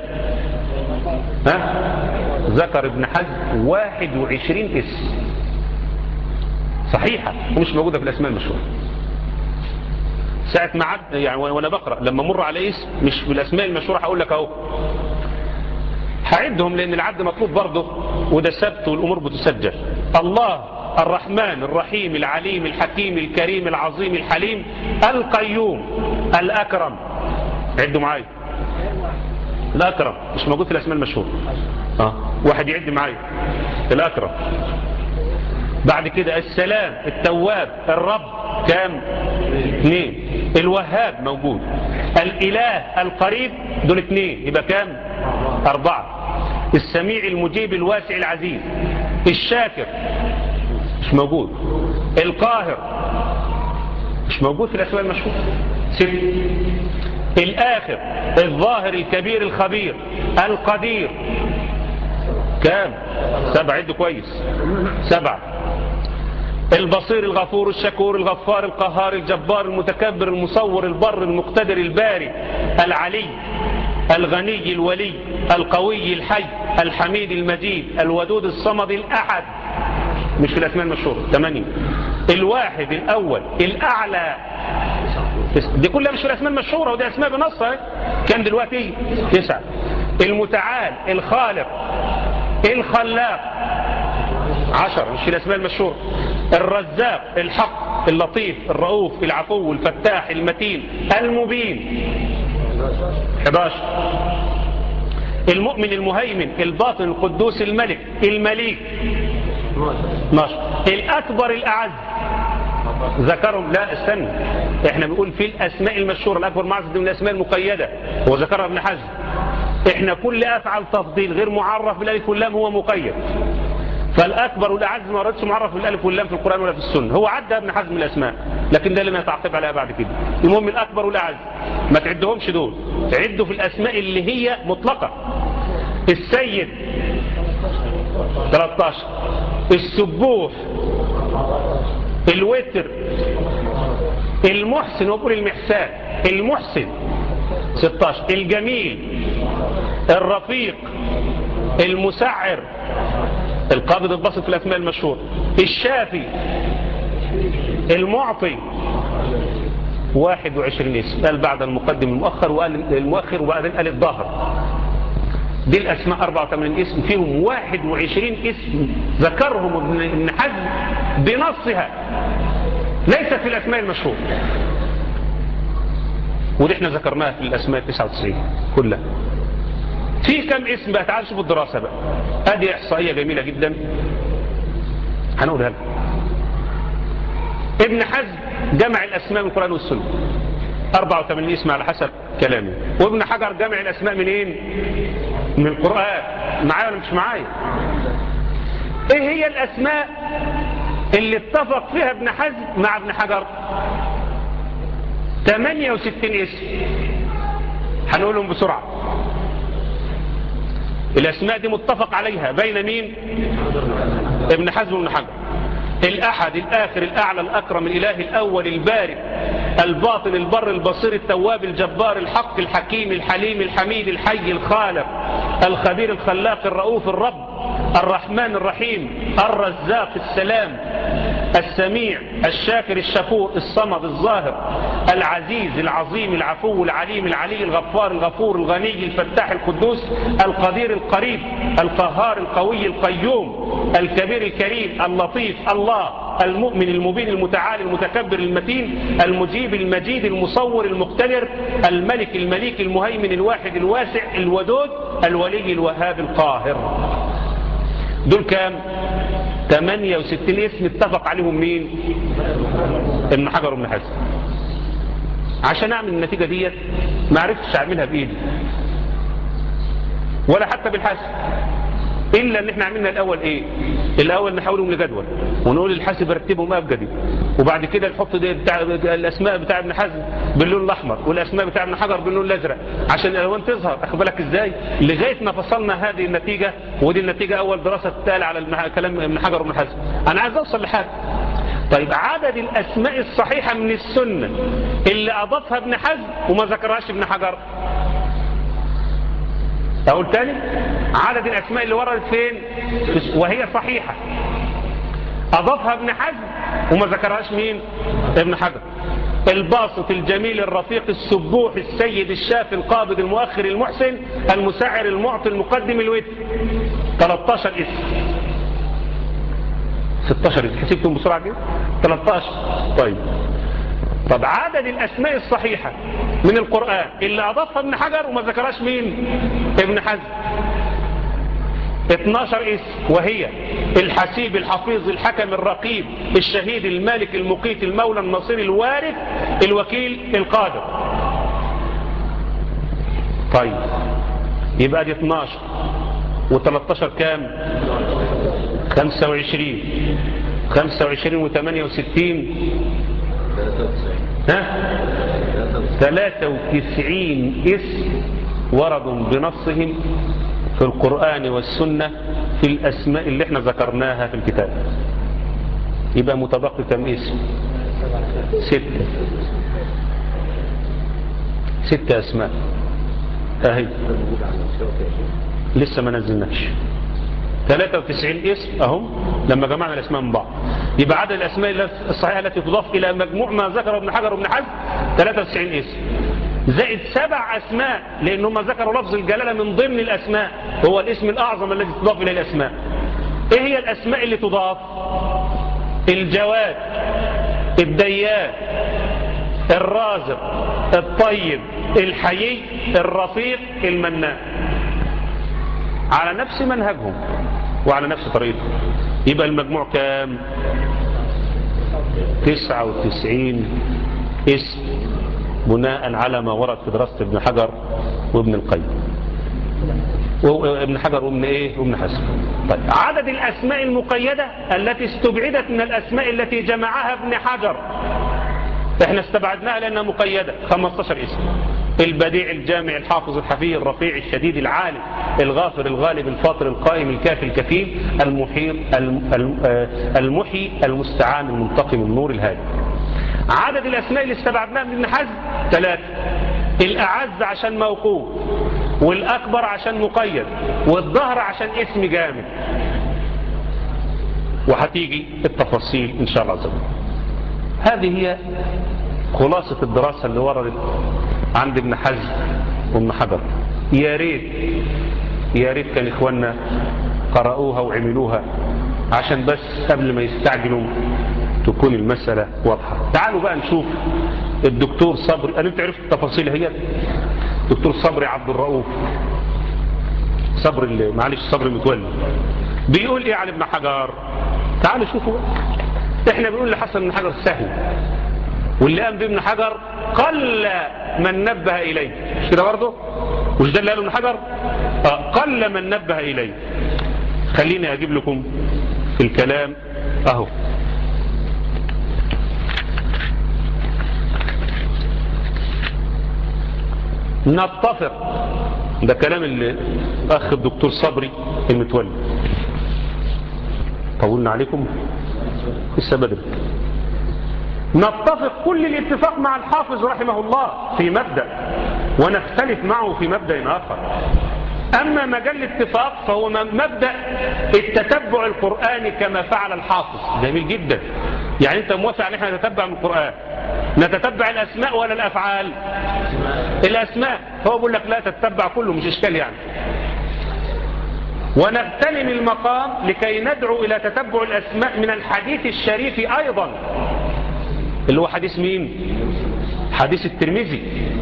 B: ها ذكر ابن حزم 21 اسم صحيحة ومش موجودة في الأسماء المشهورة ساعة ما عد يعني وانا بقرأ لما مر على اسم مش في الأسماء المشهورة هقول لك اهو هعدهم لأن العد مطلوب برضه وده سبت والأمور بتسجل الله الرحمن الرحيم العليم الحكيم الكريم العظيم الحليم القيوم الأكرم عدوا معايا الأكرم مش موجود في الأسماء المشهورة آه. واحد يعد معايا الأكرم بعد كده السلام التواب الرب كام اثنين الوهاب موجود الإله القريب دول اثنين يبقى كام أربعة السميع المجيب الواسع العزيز الشاكر مش موجود القاهر مش موجود في الأسماء المشهورة ست الآخر الظاهر الكبير الخبير القدير كام سبعة عد كويس سبعة البصير الغفور الشكور الغفار القهار الجبار المتكبر المصور البر المقتدر الباري العلي الغني الولي القوي الحي الحميد المجيد الودود الصمد الأحد مش في الأسماء المشهورة ثمانية الواحد الأول الأعلى دي كلها مش في الأسماء المشهورة ودي أسماء بنصها كان دلوقتي تسعة المتعال الخالق الخلاق عشر مش في الأسماء المشهورة الرزاق الحق اللطيف الرؤوف العفو الفتاح المتين المبين 11 المؤمن المهيمن الباطن القدوس الملك المليك 12 الأكبر الأعز ذكرهم لا استنى احنا بنقول في الأسماء المشهورة الأكبر معز من الأسماء المقيدة وذكرها ابن حزم احنا كل أفعل تفضيل غير معرف بالألف واللام هو مقيد فالأكبر والأعز ما وردش معرف بالألف واللام في القرآن ولا في السنة هو عدى ابن حزم الأسماء لكن ده لما يتعقب عليها بعد كده المهم الأكبر والأعز ما تعدهمش دول عدوا في الأسماء اللي هي مطلقة السيد 13 السبوح الوتر المحسن وقول المحسان المحسن 16 الجميل الرفيق المسعر القابض البسط في الأسماء المشهورة الشافي المعطي 21 اسم قال بعد المقدم المؤخر وقال المؤخر وبعدين قال الظاهر دي الأسماء 84 اسم فيهم 21 اسم ذكرهم ابن ابن حزم بنصها ليست في الأسماء المشهورة ودي احنا ذكرناها في الأسماء 99 كلها في كم اسم بقى تعالوا شوفوا الدراسة بقى ادي احصائية جميلة جدا هنقولها لكم ابن حزم جمع الاسماء من القرآن والسنة 84 اسم على حسب كلامه وابن حجر جمع الاسماء منين من القرآن معايا ولا مش معايا ايه هي الاسماء اللي اتفق فيها ابن حزم مع ابن حجر 68 اسم هنقولهم بسرعة الأسماء دي متفق عليها بين مين ابن حزم وابن حجر الأحد الآخر الأعلى الأكرم الإله الأول البارئ الباطن البر البصير التواب الجبار الحق الحكيم الحليم الحميد الحي الخالق الخبير الخلاق الرؤوف الرب الرحمن الرحيم الرزاق السلام السميع الشاكر الشكور الصمد الظاهر العزيز العظيم العفو العليم العلي الغفار الغفور الغني الفتاح القدوس القدير القريب القهار القوي القيوم الكبير الكريم اللطيف الله المؤمن المبين المتعالي المتكبر المتين المجيب المجيد المصور المقتدر الملك المليك المهيمن الواحد الواسع الودود الولي الوهاب القاهر دول كام 68 اسم اتفق عليهم مين ابن حجر وابن حزم عشان اعمل النتيجة ديت ما عرفتش اعملها بايدي ولا حتى بالحسب الا ان احنا عملنا الاول ايه الاول نحولهم لجدول ونقول الحاسب رتبهم ابجدي وبعد كده نحط دي بتاع الاسماء بتاع ابن حزم باللون الاحمر والاسماء بتاع ابن حجر باللون الازرق عشان الالوان تظهر اخد بالك ازاي لغايه ما فصلنا هذه النتيجه ودي النتيجه اول دراسه تتقال على المح... كلام ابن حجر وابن حزم انا عايز اوصل لحاجه طيب عدد الاسماء الصحيحه من السنه اللي اضافها ابن حزم وما ذكرهاش ابن حجر اقول تاني عدد الاسماء اللي وردت فين وهي صحيحة اضافها ابن حزم وما ذكرهاش مين ابن حجر الباسط الجميل الرفيق السبوح السيد الشاف القابض المؤخر المحسن المسعر المعطي المقدم الوتر 13 اسم 16 اسم حسبتم بسرعة كده 13 طيب طب عدد الأسماء الصحيحة من القرآن اللي أضافها ابن حجر وما ذكرهاش مين ابن حزم 12 اسم وهي الحسيب الحفيظ الحكم الرقيب الشهيد المالك المقيت المولى النصير الوارث الوكيل القادر طيب يبقى دي 12 و13 كام 25 25 و68 ها 93 اسم وردوا بنصهم في القرآن والسنة في الأسماء اللي احنا ذكرناها في الكتاب يبقى متبقي كم اسم ستة ستة أسماء أهي لسه ما نزلناش 93 اسم اهم لما جمعنا الاسماء من بعض يبقى عدد الاسماء الصحيحه التي تضاف الى مجموع ما ذكره ابن حجر وابن حزم 93 اسم زائد سبع اسماء لان هم ذكروا لفظ الجلاله من ضمن الاسماء هو الاسم الاعظم الذي تضاف الى الاسماء ايه هي الاسماء اللي تضاف الجواد الديان الرازق الطيب الحيي الرفيق المنان على نفس منهجهم وعلى نفس طريقتهم يبقى المجموع كام 99 اسم بناء على ما ورد في دراسة ابن حجر وابن القيم وابن حجر وابن ايه وابن حسن طيب عدد الاسماء المقيدة التي استبعدت من الاسماء التي جمعها ابن حجر احنا استبعدناها لانها مقيدة 15 اسم البديع الجامع الحافظ الحفي الرفيع الشديد العالم الغافر الغالب الفاطر القائم الكافي الكفيل المحيط المحي المستعان المنتقم النور الهادي عدد الاسماء اللي استبعدناها من ابن حزم ثلاثة الاعز عشان موقوف والاكبر عشان مقيد والظهر عشان اسم جامد وهتيجي التفاصيل ان شاء الله عز وجل هذه هي خلاصة الدراسة اللي وردت عند ابن حزم وابن حجر يا ريت يا ريت كان إخواننا قرأوها وعملوها عشان بس قبل ما يستعجلوا تكون المسألة واضحة تعالوا بقى نشوف الدكتور صبري أنا انت عرفت التفاصيل هي دكتور صبري عبد الرؤوف صبر اللي معلش صبري متولي بيقول ايه عن ابن حجر تعالوا شوفوا بقى. احنا بنقول لحسن بن حجر سهل واللي قام بابن حجر قل من نبه إليه مش كده برضه مش ده اللي قاله ابن حجر آه قل من نبه إليه خليني أجيب لكم في الكلام أهو نتفق ده كلام الأخ الدكتور صبري المتولي طولنا عليكم لسه بدري نتفق كل الاتفاق مع الحافظ رحمه الله في مبدأ ونختلف معه في مبدأ آخر أما مجال الاتفاق فهو مبدأ التتبع القرآني كما فعل الحافظ جميل جدا يعني أنت موافق على احنا نتتبع من القرآن نتتبع الأسماء ولا الأفعال الأسماء هو بيقول لك لا تتبع كله مش إشكال يعني ونغتنم المقام لكي ندعو إلى تتبع الأسماء من الحديث الشريف أيضا اللي هو حديث مين حديث الترمذي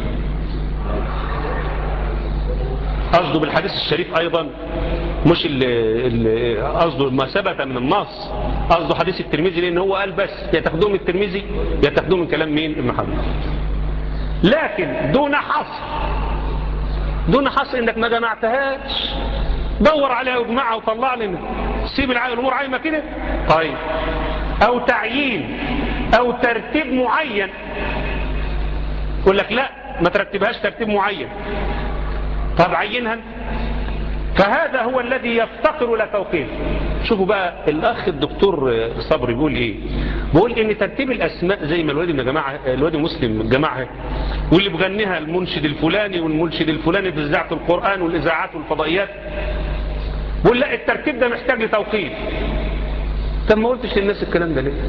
B: قصده بالحديث الشريف أيضا مش اللي قصده ما ثبت من النص قصده حديث الترمذي لأن هو قال بس يا تاخدوه من الترمذي يا تاخدوه من كلام مين ابن حجر لكن دون حصر دون حصر انك ما جمعتهاش دور عليها واجمعها وطلع لنا سيب الامور عايمه كده طيب او تعيين او ترتيب معين يقول لك لا ما ترتبهاش ترتيب معين طب عينها فهذا هو الذي يفتقر الى توقيف شوفوا بقى الاخ الدكتور صبري بيقول ايه بيقول ان ترتيب الاسماء زي ما الوادي من جماعه الوادي مسلم جماعه واللي بغنيها المنشد الفلاني والمنشد الفلاني في اذاعه القران والاذاعات والفضائيات بيقول لا الترتيب ده محتاج لتوقيف طب ما قلتش للناس الكلام ده ليه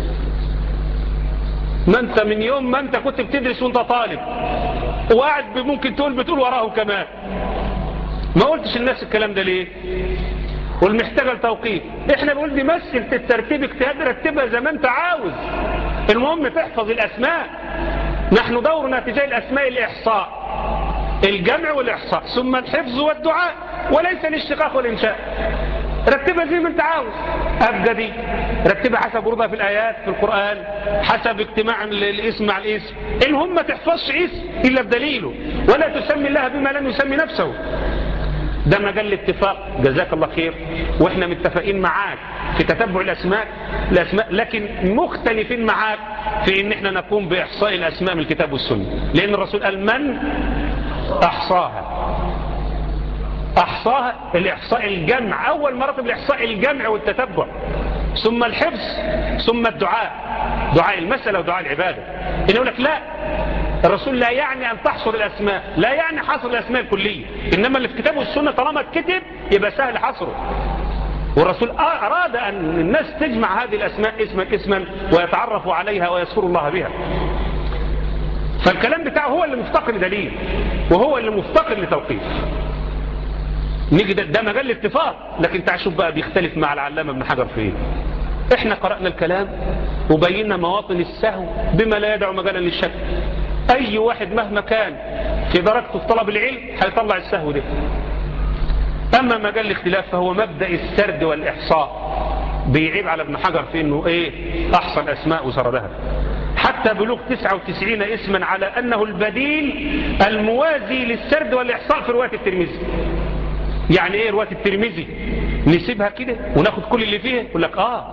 B: ما انت من يوم ما انت كنت بتدرس وانت طالب وقاعد ممكن تقول بتقول وراه كمان ما قلتش للناس الكلام ده ليه والمحتاجة لتوقيف احنا بنقول دي مسألة الترتيب اجتهاد رتبها زي ما انت عاوز المهم تحفظ الاسماء نحن دورنا تجاه الاسماء الاحصاء الجمع والاحصاء ثم الحفظ والدعاء وليس الاشتقاق والانشاء رتبها زي ما انت عاوز ابجدي رتبها حسب وردها في الايات في القرآن حسب اجتماع الاسم مع الاسم المهم ما تحفظش اسم الا بدليله ولا تسمي الله بما لم يسمي نفسه ده مجال الاتفاق جزاك الله خير واحنا متفقين معاك في تتبع الاسماء الاسماء لكن مختلفين معاك في ان احنا نقوم باحصاء الاسماء من الكتاب والسنه لان الرسول قال من احصاها احصاها الاحصاء الجمع اول مراتب الاحصاء الجمع والتتبع ثم الحفظ ثم الدعاء دعاء المسألة ودعاء العبادة إنه يقول لك لا الرسول لا يعني أن تحصر الأسماء لا يعني حصر الأسماء الكلية إنما اللي في كتابه السنة طالما اتكتب يبقى سهل حصره والرسول أراد أن الناس تجمع هذه الأسماء اسما اسما ويتعرفوا عليها ويذكروا الله بها فالكلام بتاعه هو اللي مفتقر لدليل وهو اللي مفتقر لتوقيف نيجي ده, ده مجال الاتفاق لكن تعال شوف بقى بيختلف مع العلامة ابن حجر في ايه احنا قرأنا الكلام وبينا مواطن السهو بما لا يدعو مجالا للشك اي واحد مهما كان في درجته في طلب العلم هيطلع السهو ده اما مجال الاختلاف فهو مبدأ السرد والاحصاء بيعيب على ابن حجر في انه ايه احصى الاسماء وسردها حتى بلوغ 99 اسما على انه البديل الموازي للسرد والاحصاء في رواية الترمذي يعني ايه رواية الترمذي نسيبها كده وناخد كل اللي فيها يقول لك اه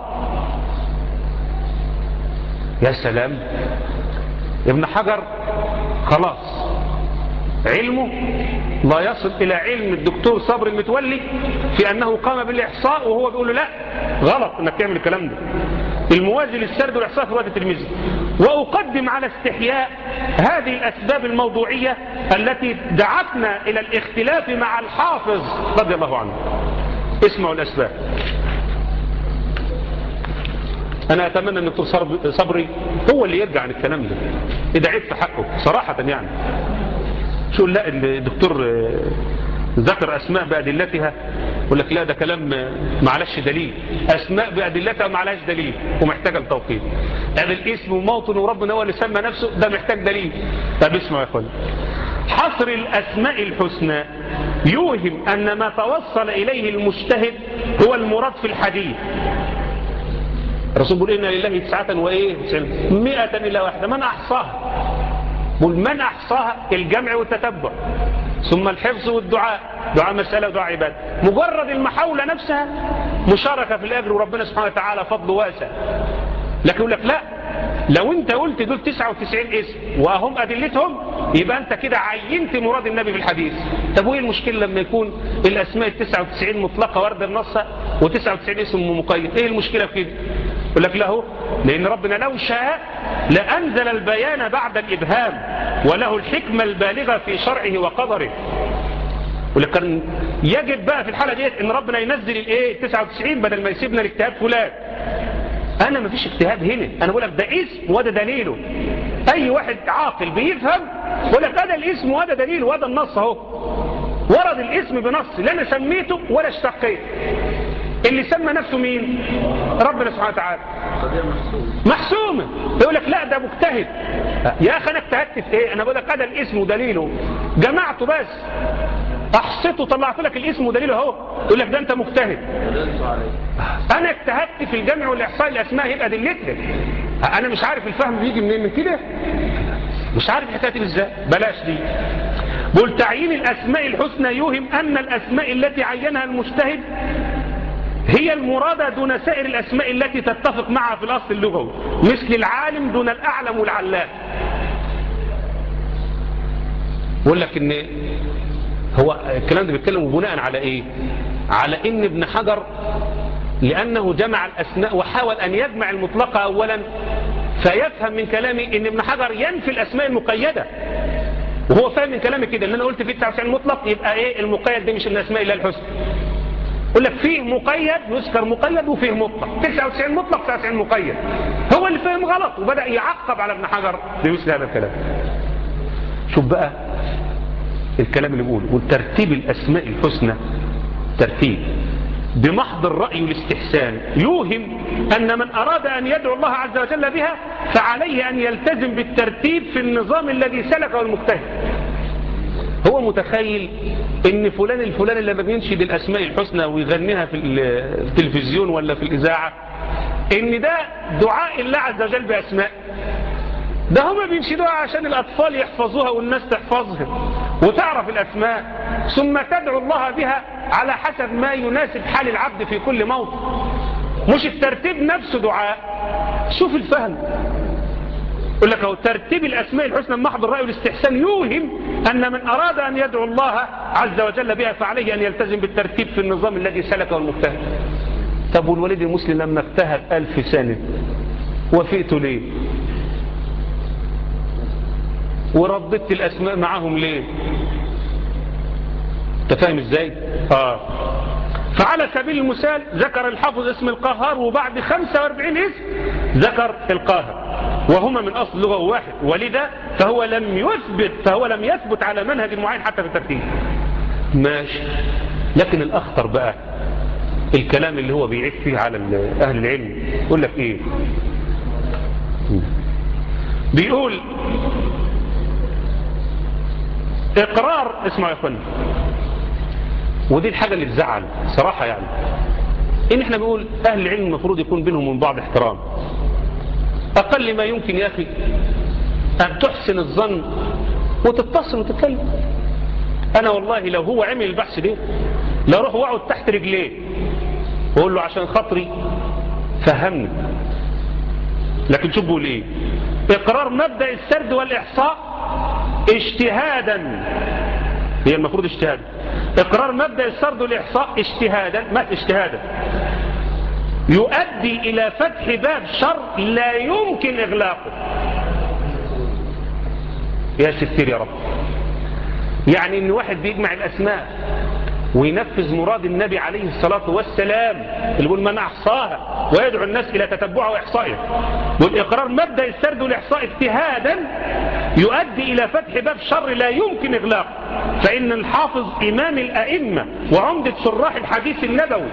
B: يا سلام ابن حجر خلاص علمه لا يصل الى علم الدكتور صبري المتولي في انه قام بالاحصاء وهو بيقول له لا غلط انك تعمل الكلام ده الموازي للسرد والاحصاء في رواية الترمذي واقدم على استحياء هذه الاسباب الموضوعية التي دعتنا الى الاختلاف مع الحافظ رضي الله عنه اسمعوا الاسباب انا اتمنى ان الدكتور صبري- صبري هو اللي يرجع عن الكلام ده اذا عيب في حقه صراحة يعني شو لا الدكتور آه، ذكر اسماء بادلتها يقول لك لا ده كلام آه، معلش دليل اسماء بادلتها معلهاش دليل ومحتاجه لتوقيت هذا الاسم وموطن وربنا هو اللي سمى نفسه ده محتاج دليل طب اسمعوا يا اخوان حصر الاسماء الحسنى يوهم ان ما توصل اليه المجتهد هو المراد في الحديث الرسول بيقول إن لله تسعة وإيه مئة إلا واحدة من أحصاها بقول من أحصاها الجمع والتتبع ثم الحفظ والدعاء دعاء مسألة ودعاء عبادة مجرد المحاولة نفسها مشاركة في الأجر وربنا سبحانه وتعالى فضل واسع لكن يقول لك لا لو انت قلت دول 99 اسم وهم أدلتهم يبقى انت كده عينت مراد النبي في الحديث طب وايه المشكلة لما يكون الأسماء ال 99 مطلقة ورد النص و99 اسم مقيد ايه المشكلة في كده يقول لك له لأن ربنا لو شاء لأنزل البيان بعد الإبهام وله الحكمة البالغة في شرعه وقدره ولكن يجب بقى في الحالة ديت ان ربنا ينزل الايه 99 بدل ما يسيبنا الاجتهاد فلان انا مفيش اجتهاد هنا انا بقول لك ده اسم وده دليله اي واحد عاقل بيفهم بقول لك ده الاسم وده دليله وده النص اهو ورد الاسم بنص لا انا سميته ولا اشتقيت اللي سمى نفسه مين ربنا سبحانه وتعالى محسومة يقول لك لا ده مجتهد يا اخي انا اجتهدت في ايه انا بقول لك هذا الاسم ودليله جمعته بس احصته طلعت لك الاسم ودليله اهو يقول لك ده انت مجتهد انا اجتهدت في الجمع والاحصاء الاسماء يبقى دلتها انا مش عارف الفهم بيجي منين من كده مش عارف الحكايه دي ازاي بلاش دي بقول تعيين الاسماء الحسنى يوهم ان الاسماء التي عينها المجتهد هي المرادة دون سائر الأسماء التي تتفق معها في الأصل اللغوي مثل العالم دون الأعلم والعلام بقول لك ان هو الكلام ده بيتكلم بناء على ايه على ان ابن حجر لانه جمع الاسماء وحاول ان يجمع المطلقة اولا فيفهم من كلامي ان ابن حجر ينفي الاسماء المقيدة وهو فاهم من كلامي كده ان انا قلت في 99 مطلق يبقى ايه المقيد دي مش من الاسماء الا الحسنى يقول لك فيه مقيد يذكر مقيد وفيه مطلق 99 مطلق 99 مقيد هو اللي فهم غلط وبدأ يعقب على ابن حجر بمثل هذا الكلام شوف بقى الكلام اللي بيقوله والترتيب الأسماء الحسنى ترتيب بمحض الرأي والاستحسان يوهم أن من أراد أن يدعو الله عز وجل بها فعليه أن يلتزم بالترتيب في النظام الذي سلكه المجتهد هو متخيل ان فلان الفلاني لما بينشد الاسماء الحسنى ويغنيها في التلفزيون ولا في الاذاعه ان ده دعاء الله عز وجل باسماء ده هم بينشدوها عشان الاطفال يحفظوها والناس تحفظها وتعرف الاسماء ثم تدعو الله بها على حسب ما يناسب حال العبد في كل موطن مش الترتيب نفسه دعاء شوف الفهم يقول لك هو ترتيب الأسماء الحسنى محض الرأي والاستحسان يوهم أن من أراد أن يدعو الله عز وجل بها فعليه أن يلتزم بالترتيب في النظام الذي سلكه المجتهد طب والوليد المسلم لما اجتهد ألف سنة وفئت ليه ورددت الأسماء معهم ليه انت فاهم ازاي اه فعلى سبيل المثال ذكر الحافظ اسم القهار وبعد 45 اسم ذكر القاهر وهما من أصل لغة واحد ولذا فهو لم يثبت فهو لم يثبت على منهج معين حتى في الترتيب ماشي لكن الأخطر بقى الكلام اللي هو بيعيد فيه على أهل العلم يقول لك إيه بيقول إقرار اسمعوا يا أخوانا ودي الحاجة اللي تزعل صراحة يعني إن إحنا بنقول أهل العلم المفروض يكون بينهم من بعض احترام أقل ما يمكن يا أخي أن تحسن الظن وتتصل وتتكلم أنا والله لو هو عمل البحث ده لا روح واقعد تحت رجليه وأقول له عشان خاطري فهمني لكن شوف بقول إيه إقرار مبدأ السرد والإحصاء اجتهادا هي المفروض اجتهادا إقرار مبدأ السرد والإحصاء اجتهادا ما اجتهادا يؤدي إلى فتح باب شر لا يمكن إغلاقه يا ستير يا رب يعني إن واحد بيجمع الأسماء وينفذ مراد النبي عليه الصلاة والسلام اللي بيقول من أحصاها ويدعو الناس إلى تتبعها وإحصائها والإقرار مبدأ السرد والإحصاء اجتهادا يؤدي إلى فتح باب شر لا يمكن إغلاقه فإن الحافظ إمام الأئمة وعمدة شراح الحديث النبوي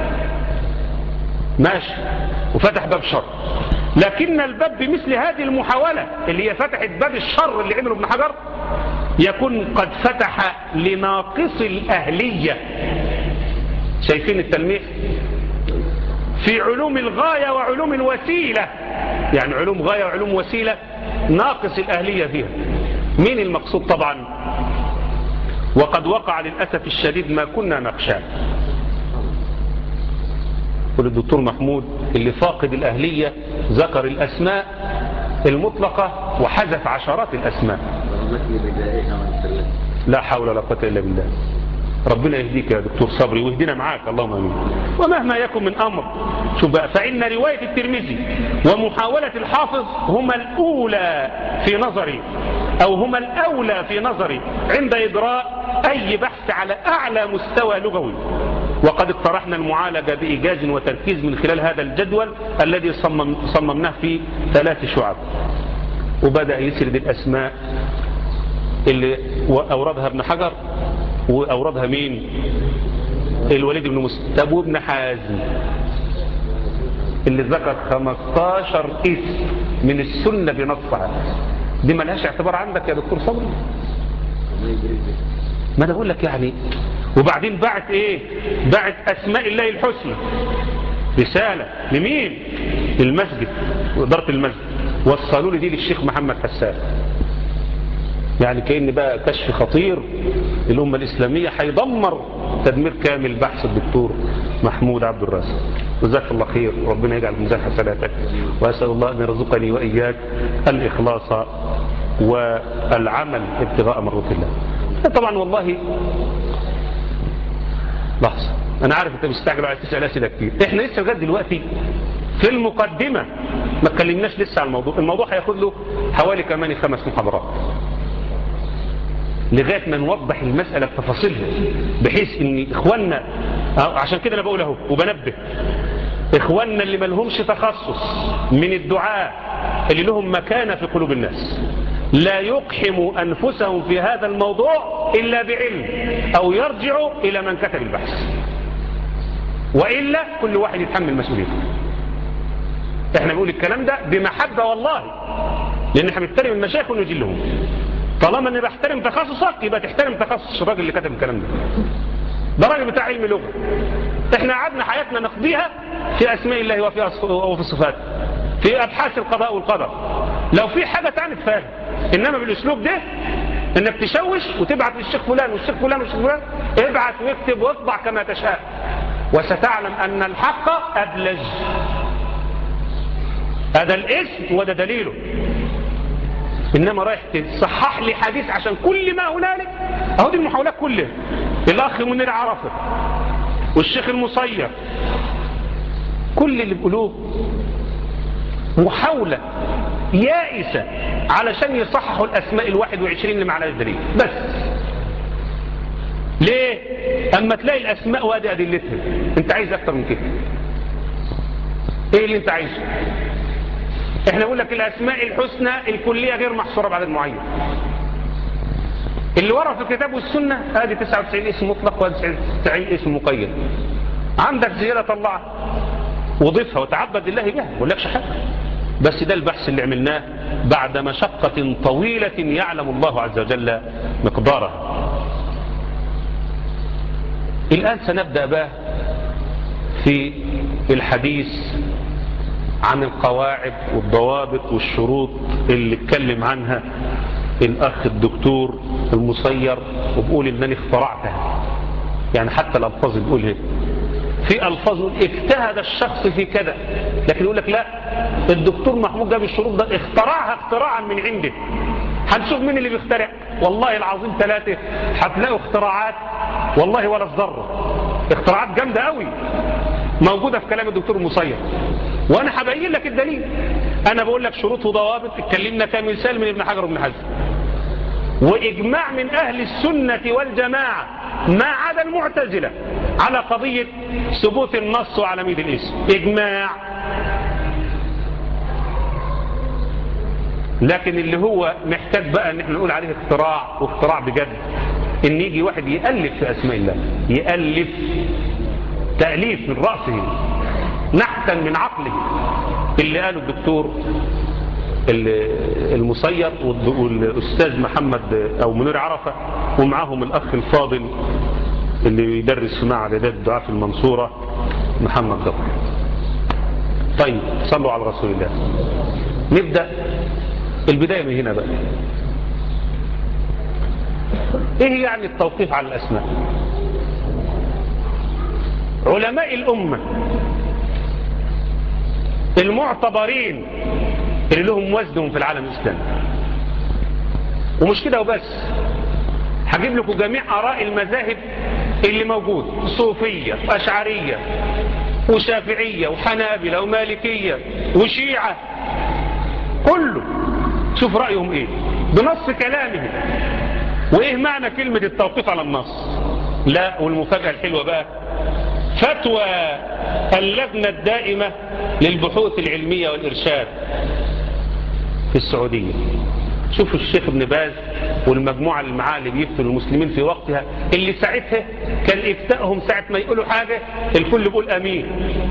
B: ماشي وفتح باب شر لكن الباب بمثل هذه المحاولة اللي هي فتحت باب الشر اللي عمله ابن حجر يكون قد فتح لناقص الأهلية شايفين التلميح في علوم الغاية وعلوم الوسيلة يعني علوم غاية وعلوم وسيلة ناقص الأهلية فيها مين المقصود طبعا وقد وقع للأسف الشديد ما كنا نخشاه الدكتور محمود اللي فاقد الأهلية ذكر الأسماء المطلقة وحذف عشرات الأسماء لا حول ولا قوة إلا بالله ربنا يهديك يا دكتور صبري ويهدينا معاك اللهم امين ومهما يكن من امر شوف بقى فان روايه الترمذي ومحاوله الحافظ هما الاولى في نظري او هما الاولى في نظري عند اجراء اي بحث على اعلى مستوى لغوي وقد اقترحنا المعالجه بايجاز وتركيز من خلال هذا الجدول الذي صمم صممناه في ثلاث شعب وبدا يسرد الاسماء اللي اوردها ابن حجر وأوردها مين الوليد بن مسلم طب وابن حازم اللي ذكر 15 اسم من السنة بنصها دي ملهاش اعتبار عندك يا دكتور صبري ما انا بقول لك يعني وبعدين بعت ايه بعت اسماء الله الحسنى رسالة لمين المسجد وإدارة المسجد وصلوا لي دي للشيخ محمد حسان يعني كأن بقى كشف خطير الأمة الإسلامية هيدمر تدمير كامل بحث الدكتور محمود عبد الرازق جزاك الله خير وربنا يجعل ميزان حسناتك وأسأل الله أن يرزقني وإياك الإخلاص والعمل ابتغاء مرضات الله طبعا والله لحظة أنا عارف أنت مستعجل على تسأل أسئلة كتير إحنا لسه لغاية دلوقتي في المقدمة ما اتكلمناش لسه عن الموضوع الموضوع هياخد له حوالي كمان خمس محاضرات لغاية ما نوضح المسألة بتفاصيلها بحيث ان اخواننا عشان كده انا بقول اهو وبنبه اخواننا اللي ملهمش تخصص من الدعاء اللي لهم مكانة في قلوب الناس لا يقحموا انفسهم في هذا الموضوع الا بعلم او يرجعوا الى من كتب البحث وإلا كل واحد يتحمل مسؤوليته احنا بنقول الكلام ده بمحبة والله لان احنا بنحترم المشايخ ونجلهم طالما اني بحترم تخصصك يبقى تحترم تخصص الراجل اللي كتب الكلام ده ده راجل بتاع علم لغه احنا قعدنا حياتنا نقضيها في اسماء الله وفي وفي الصفات في ابحاث القضاء والقدر لو في حاجه تانية فاهم انما بالاسلوب ده انك تشوش وتبعت للشيخ فلان والشيخ فلان والشيخ فلان ابعت واكتب واطبع كما تشاء وستعلم ان الحق ابلج هذا الاسم وده دليله إنما رايح تصحح لي حديث عشان كل ما هنالك أهو دي المحاولات كلها الأخ منير عرفة والشيخ المصير كل اللي بيقولوه محاولة يائسة علشان يصححوا الأسماء الواحد وعشرين اللي معنا الدليل بس ليه أما تلاقي الأسماء وادي أدلتها أنت عايز أكتر من كده إيه اللي أنت عايزه احنا نقول لك الاسماء الحسنى الكلية غير محصورة بعدد معين اللي ورا في الكتاب والسنة ادي 99 اسم مطلق و 99 اسم مقيد عندك زيادة طلعها وضيفها وتعبد الله بها ما لكش حاجة بس ده البحث اللي عملناه بعد مشقة طويلة يعلم الله عز وجل مقدارها الآن سنبدأ بقى في الحديث عن القواعد والضوابط والشروط اللي اتكلم عنها الأخ الدكتور المصير وبقول إنني اخترعتها يعني حتى الألفاظ اللي بيقولها في ألفاظ اجتهد الشخص في كذا لكن يقول لك لا الدكتور محمود جاب الشروط ده اخترعها اختراعا من عنده هنشوف مين اللي بيخترع والله العظيم ثلاثة هتلاقوا اختراعات والله ولا الذرة اختراعات جامدة قوي موجودة في كلام الدكتور المصير وانا هبين لك الدليل انا بقول لك شروط وضوابط اتكلمنا كمثال من ابن حجر وابن حزم واجماع من اهل السنة والجماعة ما عدا المعتزلة على قضية ثبوت النص وعلمية الاسم إجماع لكن اللي هو محتاج بقى ان احنا نقول عليه اختراع واختراع بجد ان يجي واحد يألف في اسماء الله يألف تأليف من رأسه نحتا من عقله اللي قاله الدكتور المصير والأستاذ محمد أو منير عرفة ومعاهم الأخ الفاضل اللي يدرس في معهد إعداد الدعاء في المنصورة محمد جبر طيب صلوا على رسول الله نبدأ البداية من هنا بقى ايه يعني التوقيف على الاسماء علماء الامة المعتبرين اللي لهم وزنهم في العالم الاسلامي ومش كده وبس هجيب لكم جميع اراء المذاهب اللي موجود صوفية واشعرية وشافعية وحنابلة ومالكية وشيعة كله شوف رأيهم ايه بنص كلامهم وايه معنى كلمة التوقيف على النص لا والمفاجأة الحلوة بقى فتوى اللجنة الدائمة للبحوث العلمية والإرشاد في السعودية شوفوا الشيخ ابن باز والمجموعة اللي معاه اللي بيفتوا المسلمين في وقتها اللي ساعتها كان افتائهم ساعة ما يقولوا حاجة الكل بيقول امين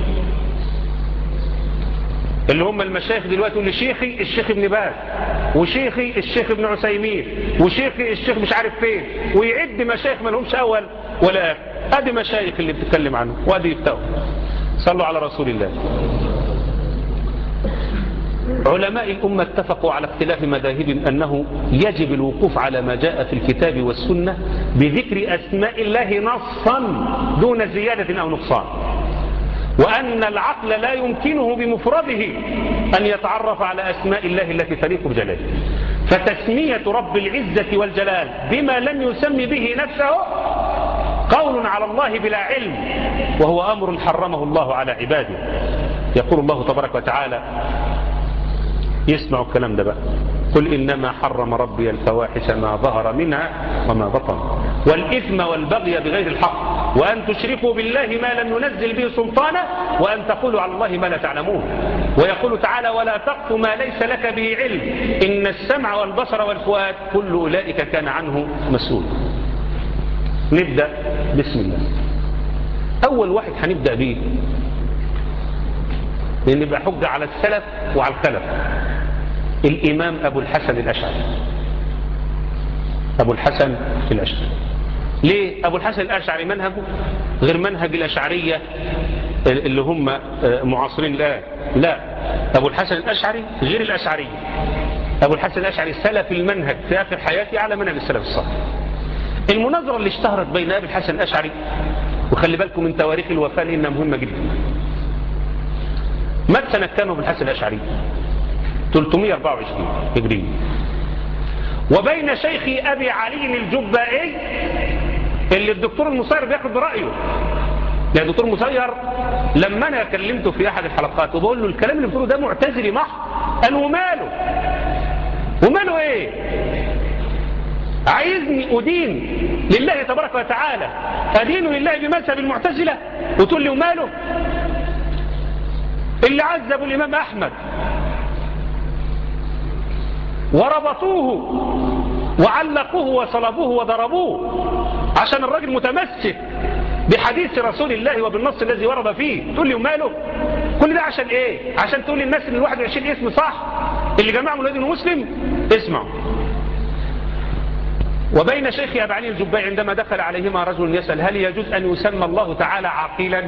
B: اللي هم المشايخ دلوقتي يقول شيخي الشيخ ابن باز وشيخي الشيخ ابن عثيمين وشيخي الشيخ مش عارف فين ويعد مشايخ ما لهمش اول ولا اخر ادي مشايخ اللي بتتكلم عنه وادي يفتوا صلوا على رسول الله علماء الأمة اتفقوا على اختلاف مذاهب أنه يجب الوقوف على ما جاء في الكتاب والسنة بذكر أسماء الله نصا دون زيادة أو نقصان وأن العقل لا يمكنه بمفرده أن يتعرف على أسماء الله التي تليق بجلاله فتسمية رب العزة والجلال بما لم يسم به نفسه قول على الله بلا علم وهو أمر حرمه الله على عباده يقول الله تبارك وتعالى يسمعوا الكلام ده بقى قل إنما حرم ربي الفواحش ما ظهر منها وما بطن والإثم والبغي بغير الحق وأن تشركوا بالله ما لم ينزل به سلطانا وأن تقولوا على الله ما لا تعلمون ويقول تعالى ولا تقف ما ليس لك به علم إن السمع والبصر والفؤاد كل أولئك كان عنه مسؤول نبدأ بسم الله أول واحد هنبدأ به لأن يبقى حجة على السلف وعلى الخلف الإمام أبو الحسن الأشعري أبو الحسن الأشعري ليه أبو الحسن الأشعري منهجه غير منهج الأشعرية اللي هم معاصرين الآن لا أبو الحسن الأشعري غير الأشعرية أبو الحسن الأشعري سلف المنهج في آخر حياته على منهج السلف الصالح المناظرة اللي اشتهرت بين أبي الحسن الأشعري وخلي بالكم من تواريخ الوفاة لأنها مهمة جدا مات سنة كانوا بالحسن الأشعري 324 هجري وبين شيخ أبي علي الجبائي اللي الدكتور المصير بياخد رأيه يعني الدكتور المصير لما أنا كلمته في أحد الحلقات وبقول له الكلام اللي بتقوله ده معتزلي محض قال وماله وماله ايه عايزني أدين لله تبارك وتعالى أدين لله بمذهب المعتزلة وتقول لي وماله اللي عذبوا الإمام أحمد وربطوه وعلقوه وصلبوه وضربوه عشان الراجل متمسك بحديث رسول الله وبالنص الذي ورد فيه تقول لي وماله كل ده عشان ايه عشان تقول للناس ان ال 21 اسم صح اللي جمعهم الذين مسلم اسمعوا وبين شيخ أبي علي الجبائي عندما دخل عليهما رجل يسأل هل يجوز أن يسمى الله تعالى عاقلا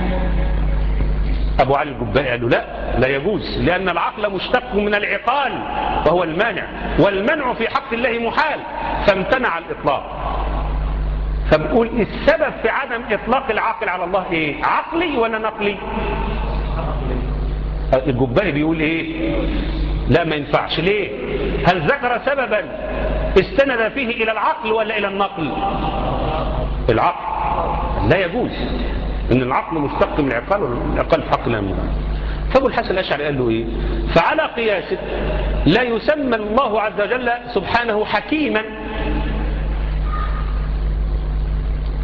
B: أبو علي الجبائي قال له لا لا يجوز لأن العقل مشتق من العقال وهو المانع والمنع في حق الله محال فامتنع الإطلاق فبقول السبب في عدم إطلاق العقل على الله إيه عقلي ولا نقلي الجبائي بيقول إيه لا ما ينفعش ليه هل ذكر سببا استند فيه إلى العقل ولا إلى النقل العقل لا يجوز ان العقل مشتق من العقال والعقال في حق الامر فابو الحسن الاشعري قال له ايه فعلى قياسه لا يسمى الله عز وجل سبحانه حكيما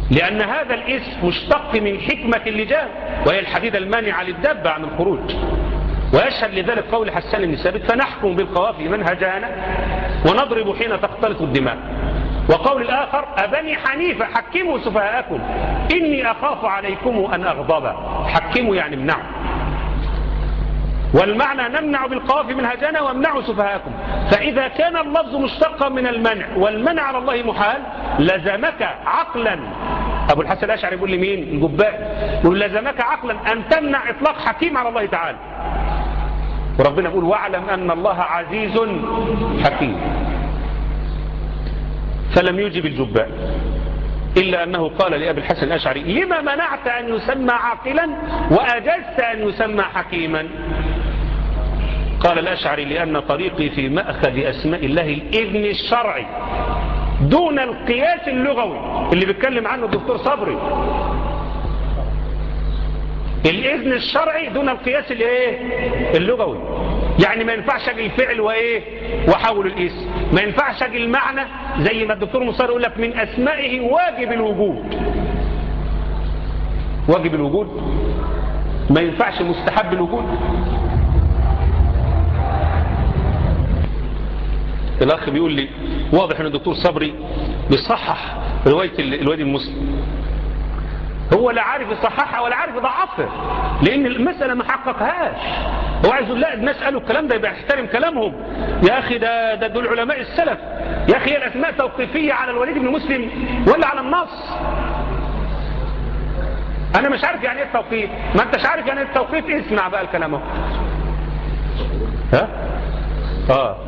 B: لأن هذا الاسم مشتق من حكمة اللجام وهي الحديدة المانعة للدابة عن الخروج ويشهد لذلك قول حسان بن ثابت فنحكم بالقوافي من هجانا ونضرب حين تختلط الدماء وقول الآخر أبني حنيفة حكموا سفهاءكم إني أخاف عليكم أن أغضب حكموا يعني امنعوا والمعنى نمنع بالقوافي من هجانا وامنعوا سفهاءكم فإذا كان اللفظ مشتقا من المنع والمنع على الله محال لزمك عقلا أبو الحسن الأشعري يقول لمين الجباء يقول لزمك عقلا أن تمنع إطلاق حكيم على الله تعالى وربنا يقول واعلم أن الله عزيز حكيم فلم يجب الجباء إلا أنه قال لأبي الحسن الأشعري لما منعت أن يسمى عاقلا وأجزت أن يسمى حكيما قال الأشعري لأن طريقي في مأخذ أسماء الله الإذن الشرعي دون القياس اللغوي اللي بيتكلم عنه الدكتور صبري الإذن الشرعي دون القياس الايه اللغوي يعني ما ينفعش اجي الفعل وايه وحول الاسم ما ينفعش اجي المعنى زي ما الدكتور مصار يقول لك من اسمائه واجب الوجود واجب الوجود ما ينفعش مستحب الوجود الاخ بيقول لي واضح ان الدكتور صبري بيصحح روايه الوادي المسلم هو لا عارف يصححها ولا عارف يضعفها لان المسألة ما حققهاش هو عايز يقول لا الناس قالوا الكلام ده يبقى يحترم كلامهم يا اخي ده ده دول علماء السلف يا اخي هي الاسماء توقيفية على الوليد بن مسلم ولا على النص انا مش عارف يعني ايه التوقيف ما انتش عارف يعني ايه التوقيف اسمع بقى الكلام اهو ها اه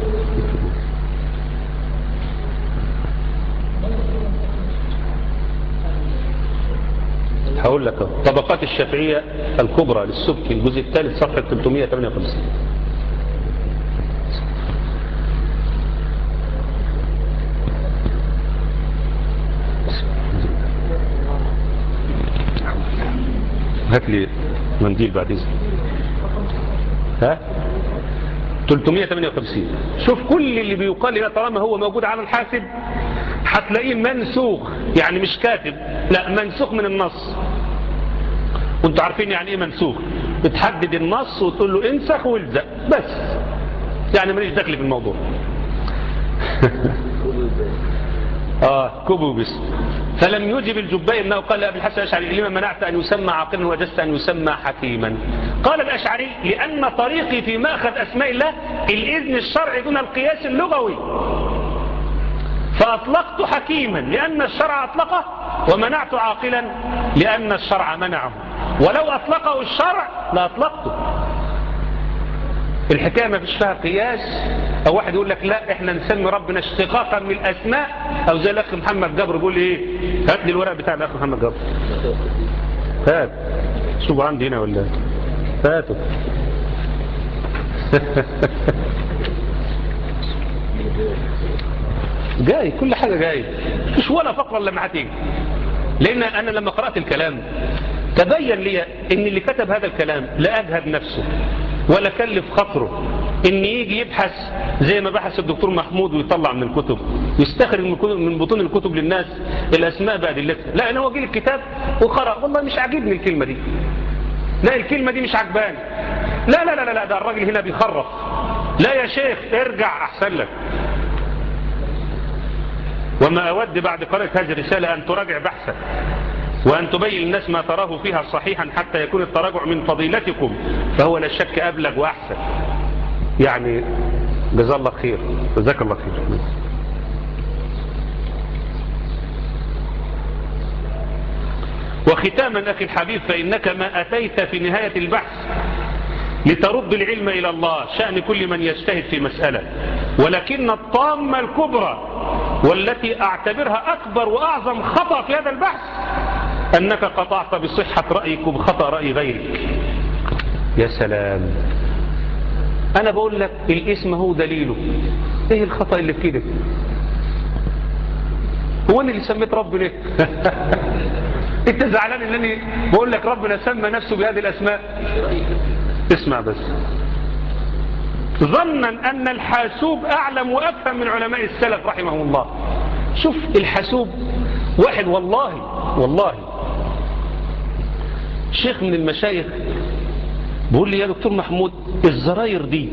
B: هقول لك اهو. طبقات الشافعية الكبرى للسبكي الجزء الثالث صفحة 358 هات لي منديل بعد اذنك ها 358 شوف كل اللي بيقال لنا طالما هو موجود على الحاسب هتلاقيه منسوخ يعني مش كاتب لا منسوخ من النص وانتوا عارفين يعني ايه منسوخ بتحدد النص وتقول له انسخ والزق بس يعني ماليش دخل في الموضوع اه كبو بس فلم يجب الجبائي انه قال لابي الحسن الاشعري لما منعت ان يسمى عاقلا وجدت ان يسمى حكيما قال الاشعري لان طريقي في ماخذ اسماء الله الاذن الشرعي دون القياس اللغوي فأطلقت حكيما لأن الشرع أطلقه ومنعت عاقلا لأن الشرع منعه ولو أطلقه الشرع لأطلقته الحكاية ما فيش فيها قياس أو واحد يقول لك لا احنا نسمي ربنا اشتقاقا من الأسماء أو زي الأخ محمد جبر يقول ايه هات لي الورق بتاع الأخ محمد جبر هات شوفوا عندي هنا ولا هاتوا جاي كل حاجة جاي مش ولا فقرة لما هتيجي لأن أنا لما قرأت الكلام تبين لي أن اللي كتب هذا الكلام لا أجهد نفسه ولا كلف خطره ان يجي يبحث زي ما بحث الدكتور محمود ويطلع من الكتب يستخرج من, الكتب من بطون الكتب للناس الاسماء بادلتها لا انا هو جه الكتاب وقرأ والله مش عاجبني الكلمة دي لا الكلمة دي مش عجباني لا لا لا لا ده الراجل هنا بيخرف لا يا شيخ ارجع احسن لك وما أود بعد قراءة هذه الرسالة أن تراجع بحثك وأن تبين الناس ما تراه فيها صحيحا حتى يكون التراجع من فضيلتكم فهو لا شك أبلغ وأحسن يعني جزا الله خير جزاك الله خير وختاما أخي الحبيب فإنك ما أتيت في نهاية البحث لترد العلم إلى الله شأن كل من يجتهد في مسألة ولكن الطامة الكبرى والتي أعتبرها أكبر وأعظم خطأ في هذا البحث أنك قطعت بصحة رأيك وبخطأ رأي غيرك يا سلام أنا بقول لك الاسم هو دليله إيه الخطأ اللي في كده هو أنا اللي سميت رب ليه انت زعلان ان انا بقول لك ربنا سمى نفسه بهذه الاسماء اسمع بس ظنا ان الحاسوب اعلم وافهم من علماء السلف رحمه الله شوف الحاسوب واحد والله والله شيخ من المشايخ بيقول لي يا دكتور محمود الزراير دي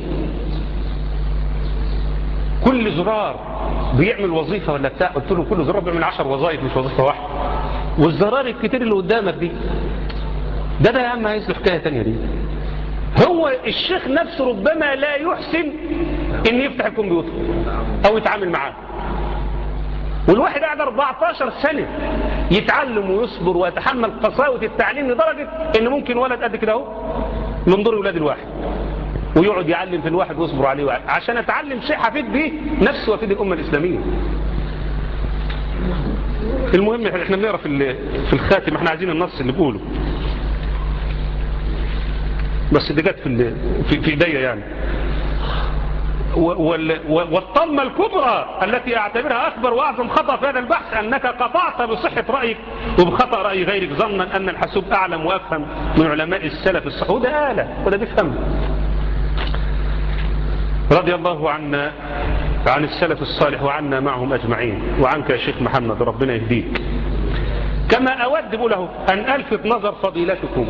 B: كل زرار بيعمل وظيفة ولا بتاع قلت له كل زرار بيعمل عشر وظائف مش وظيفة واحدة والزرار الكتير اللي قدامك دي ده ده يا عم عايز له حكاية تانية دي هو الشيخ نفسه ربما لا يحسن ان يفتح الكمبيوتر او يتعامل معاه والواحد قاعد 14 سنة يتعلم ويصبر ويتحمل قساوة التعليم لدرجة ان ممكن ولد قد كده اهو من دور ولاد الواحد ويقعد يعلم في الواحد ويصبر عليه وعليه. عشان اتعلم شيء حفيد به نفسه وافيد الامة الاسلامية المهم احنا بنقرا في في الخاتم احنا عايزين النص اللي بقوله بس دي جت في في في ايديا يعني والطلمة الكبرى التي اعتبرها اكبر واعظم خطأ في هذا البحث انك قطعت بصحة رأيك وبخطأ رأي غيرك ظنا ان الحاسوب اعلم وافهم من علماء السلف الصحيح وده آلة وده بيفهم رضي الله عنا عن السلف الصالح وعنا معهم اجمعين وعنك يا شيخ محمد ربنا يهديك كما اود بقوله ان الفت نظر فضيلتكم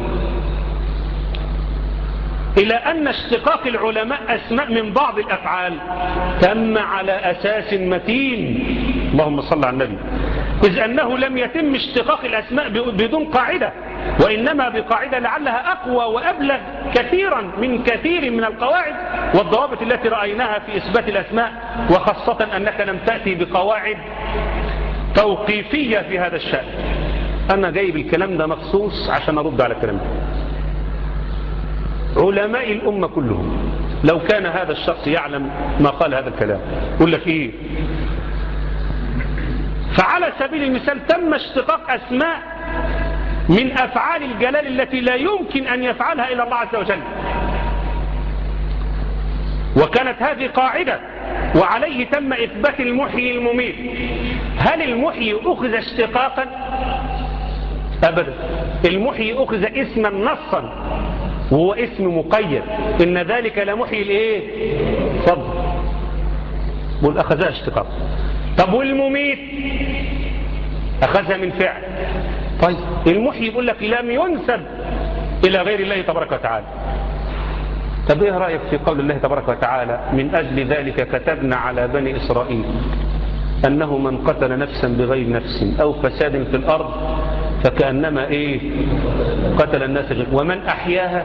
B: إلى أن اشتقاق العلماء أسماء من بعض الأفعال تم على أساس متين اللهم صل على النبي إذ أنه لم يتم اشتقاق الأسماء بدون قاعدة وإنما بقاعدة لعلها أقوى وأبلغ كثيرا من كثير من القواعد والضوابط التي رأيناها في إثبات الأسماء وخاصة أنك لم تأتي بقواعد توقيفية في هذا الشأن أنا جايب الكلام ده مخصوص عشان أرد على الكلام ده علماء الأمة كلهم لو كان هذا الشخص يعلم ما قال هذا الكلام يقول لك إيه فعلى سبيل المثال تم اشتقاق أسماء من أفعال الجلال التي لا يمكن أن يفعلها إلا الله عز وجل وكانت هذه قاعدة وعليه تم إثبات المحيي المميت هل المحيي أخذ اشتقاقا أبدا المحيي أخذ اسما نصا وهو اسم مقيد إن ذلك لمحيي الايه صدر بقول أخذها اشتقاق طب والمميت أخذها من فعل طيب المحيي يقول لك لم ينسب إلى غير الله تبارك وتعالى طب ايه رأيك في قول الله تبارك وتعالى من أجل ذلك كتبنا على بني إسرائيل أنه من قتل نفسا بغير نفس أو فساد في الأرض فكأنما إيه قتل الناس جميعا ومن أحياها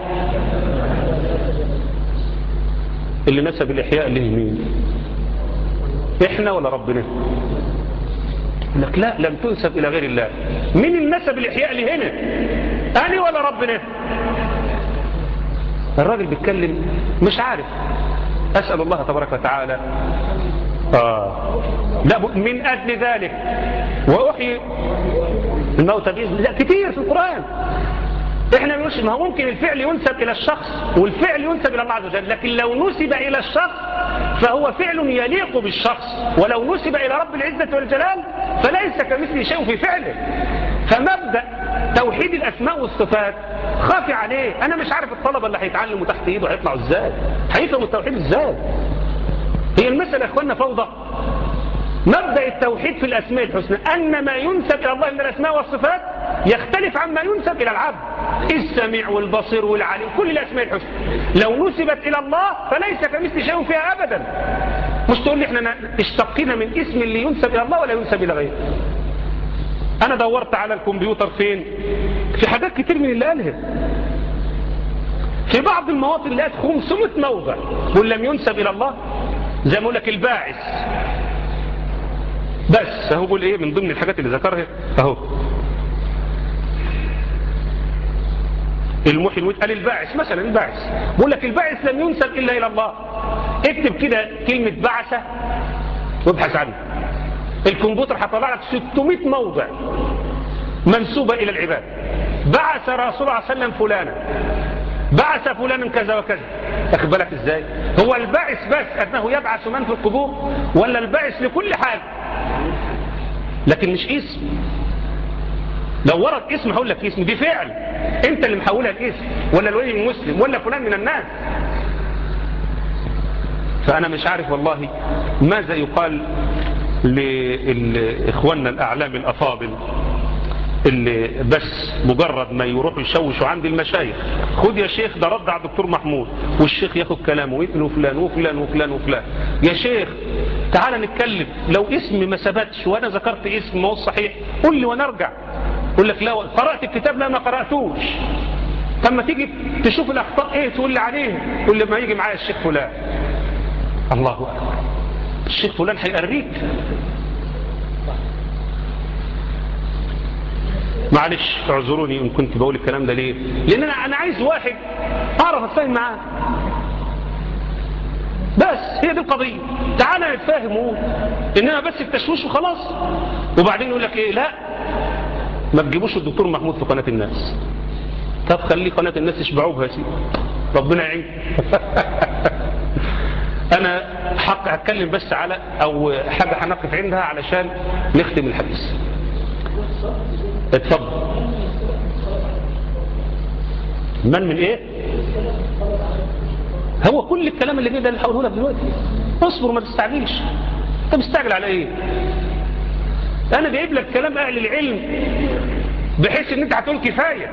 B: اللي نسب الإحياء له مين إحنا ولا ربنا لك لا لم تنسب إلى غير الله مين النسب الإحياء لهنا أنا ولا ربنا الراجل بيتكلم مش عارف أسأل الله تبارك وتعالى آه لا من أجل ذلك وأحيي الموتى بإذن لا كتير في القرآن احنا مش ما هو ممكن الفعل ينسب الى الشخص والفعل ينسب الى الله عز وجل لكن لو نسب الى الشخص فهو فعل يليق بالشخص ولو نسب الى رب العزة والجلال فليس كمثل شيء في فعله فمبدأ توحيد الاسماء والصفات خافي عليه انا مش عارف الطلبة اللي هيتعلموا تحت ايده هيطلعوا ازاي هيفهموا التوحيد ازاي هي المسألة يا اخوانا فوضى مبدأ التوحيد في الأسماء الحسنى أن ما ينسب إلى الله من الأسماء والصفات يختلف عما ينسب إلى العبد السميع والبصير والعليم كل الأسماء الحسنى لو نسبت إلى الله فليس كمثل شيء فيها أبدا مش تقول لي احنا اشتقينا من اسم اللي ينسب إلى الله ولا ينسب إلى غيره أنا دورت على الكمبيوتر فين في حاجات كتير من اللي قالها في بعض المواطن لقيت 500 موضع قل لم ينسب إلى الله زي ما اقول لك الباعث بس اهو بقول ايه من ضمن الحاجات اللي ذكرها اهو المحي الموت قال الباعث مثلا الباعث بقول لك الباعث لم ينسب الا الى الله اكتب كده كلمة بعثة وابحث عنها الكمبيوتر هيطلع لك 600 موضع منسوبة الى العباد بعث رسول الله صلى الله عليه وسلم فلانا بعث فلانا كذا وكذا تاخد بالك ازاي هو الباعث بس انه يبعث من في القبور ولا الباعث لكل حاجة لكن مش اسم لو ورد اسم هقول لك اسم دي فعل انت اللي محولها الاسم ولا الولي المسلم ولا فلان من الناس فانا مش عارف والله ماذا يقال لإخواننا الأعلام الأفاضل اللي بس مجرد ما يروحوا يشوشوا عند المشايخ خد يا شيخ ده رد على الدكتور محمود والشيخ ياخد كلامه ويقول وفلان وفلان وفلان وفلان يا شيخ تعال نتكلم لو اسم ما ثبتش وانا ذكرت اسم ما هو صحيح قول لي وانا ارجع يقول لك لا قرأت الكتاب لا ما قرأتوش طب ما تيجي تشوف الاخطاء ايه تقول لي عليه يقول لي ما يجي معايا الشيخ فلان الله اكبر الشيخ فلان هيقريك معلش اعذروني ان كنت بقول الكلام ده ليه لان انا انا عايز واحد اعرف اتفاهم معاه بس هي دي القضيه تعالى نتفاهم وقول انما بس التشويش وخلاص وبعدين يقول لك ايه لا ما تجيبوش الدكتور محمود في قناه الناس طب خليه قناه الناس يشبعوه بها سيدي ربنا يعين انا حق هتكلم بس على او حاجه هنقف عندها علشان نختم الحديث اتفضل من من ايه هو كل الكلام اللي جاي ده اللي هقوله لك دلوقتي اصبر ما تستعجلش انت مستعجل على ايه انا جايب لك كلام اهل العلم بحيث ان انت هتقول كفايه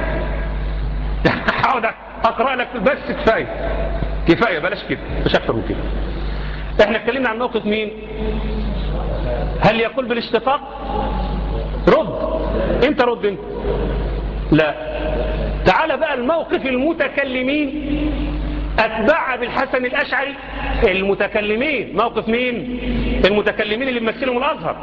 B: هقعد اقرا لك بس كفايه كفايه بلاش كده مش اكتر من كده احنا اتكلمنا عن موقف مين هل يقول بالاشتقاق رد انت رد انت لا تعال بقى الموقف المتكلمين اتباع بالحسن الاشعري المتكلمين موقف مين المتكلمين اللي بيمثلهم الازهر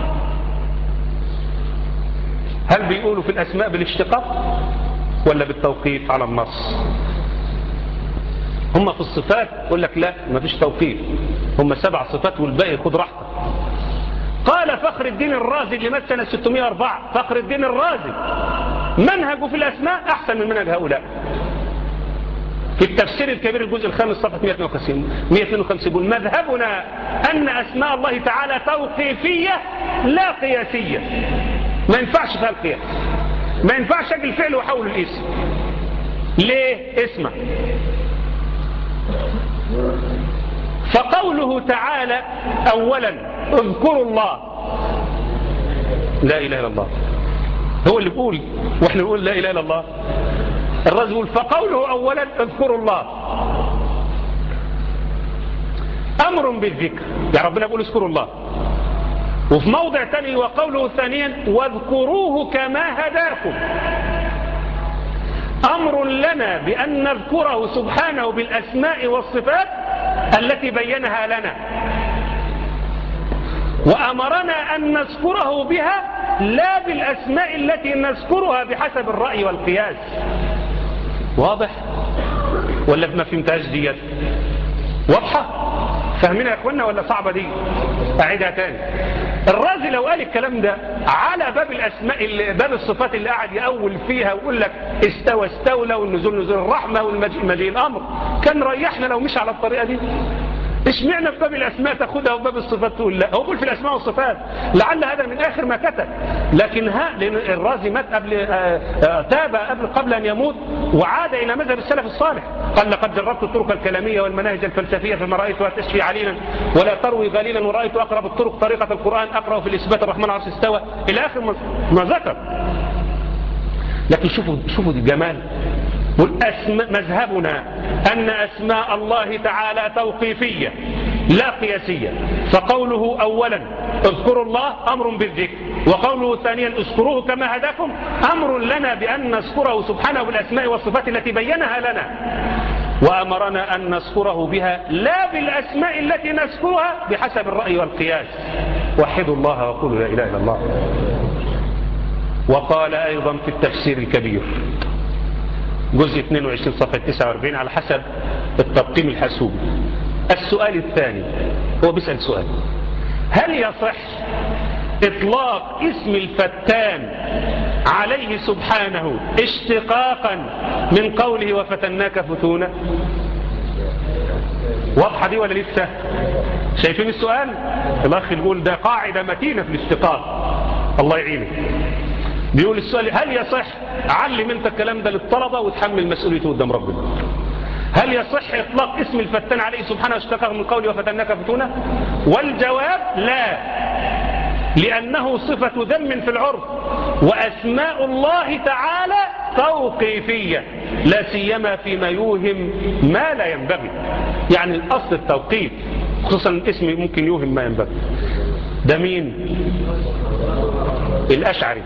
B: هل بيقولوا في الاسماء بالاشتقاق ولا بالتوقيف على النص هم في الصفات يقول لك لا مفيش توقيف هم سبع صفات والباقي خد راحتك قال فخر الدين الرازي اللي مات سنة 604 فخر الدين الرازي منهجه في الأسماء أحسن من منهج هؤلاء في التفسير الكبير الجزء الخامس صفحة 152 152 يقول مذهبنا أن أسماء الله تعالى توقيفية لا قياسية ما ينفعش فيها القياس ما ينفعش أجي الفعل وحول الاسم ليه اسمع فقوله تعالى أولا اذكروا الله لا إله إلا الله هو اللي بيقول واحنا نقول لا إله إلا الله الرجل يقول فقوله أولا اذكروا الله أمر بالذكر يعني ربنا يقول اذكروا الله وفي موضع ثاني وقوله ثانيا واذكروه كما هداكم أمر لنا بأن نذكره سبحانه بالأسماء والصفات التي بينها لنا وأمرنا أن نذكره بها لا بالأسماء التي نذكرها بحسب الرأي والقياس واضح ولا ما فهمتهاش ديت واضحة فاهمين يا اخوانا ولا صعبة دي اعيدها تاني الرازي لو قال الكلام ده على باب الاسماء اللي باب الصفات اللي قاعد يأول فيها ويقول لك استوى استولى والنزول نزول الرحمة والمجيء مجيء الامر كان ريحنا لو مش على الطريقة دي اشمعنا في باب الاسماء تاخدها وفي باب الصفات تقول لا هو بيقول في الاسماء والصفات لعل هذا من اخر ما كتب لكن ها لان الرازي مات قبل آآ آآ تاب قبل قبل ان يموت وعاد الى مذهب السلف الصالح قال لقد جربت الطرق الكلاميه والمناهج الفلسفيه فما رايتها تشفي عليلا ولا تروي غليلا ورايت اقرب الطرق طريقه القران اقرا في الاثبات الرحمن عرش استوى الى اخر ما ذكر لكن شوفوا شوفوا الجمال والأسماء مذهبنا أن أسماء الله تعالى توقيفية لا قياسية فقوله أولا اذكروا الله أمر بالذكر وقوله ثانيا اذكروه كما هداكم أمر لنا بأن نذكره سبحانه بالأسماء والصفات التي بينها لنا وأمرنا أن نذكره بها لا بالأسماء التي نذكرها بحسب الرأي والقياس وحدوا الله وقولوا لا إله إلا الله وقال أيضا في التفسير الكبير جزء 22 صفحة 49 على حسب الترقيم الحاسوبي السؤال الثاني هو بيسأل سؤال هل يصح إطلاق اسم الفتان عليه سبحانه اشتقاقا من قوله وفتناك فتونا واضحة دي ولا لسه شايفين السؤال الأخ يقول ده قاعدة متينة في الاشتقاق الله يعينك بيقول السؤال هل يصح علم انت الكلام ده للطلبة وتحمل مسؤوليته قدام ربنا هل يصح إطلاق اسم الفتان عليه سبحانه واشتقه من قوله وفتناك فتونة والجواب لا لأنه صفة ذم في العرف وأسماء الله تعالى توقيفية لا سيما فيما يوهم ما لا ينبغي يعني الأصل التوقيف خصوصا الاسم ممكن يوهم ما ينبغي ده مين الأشعري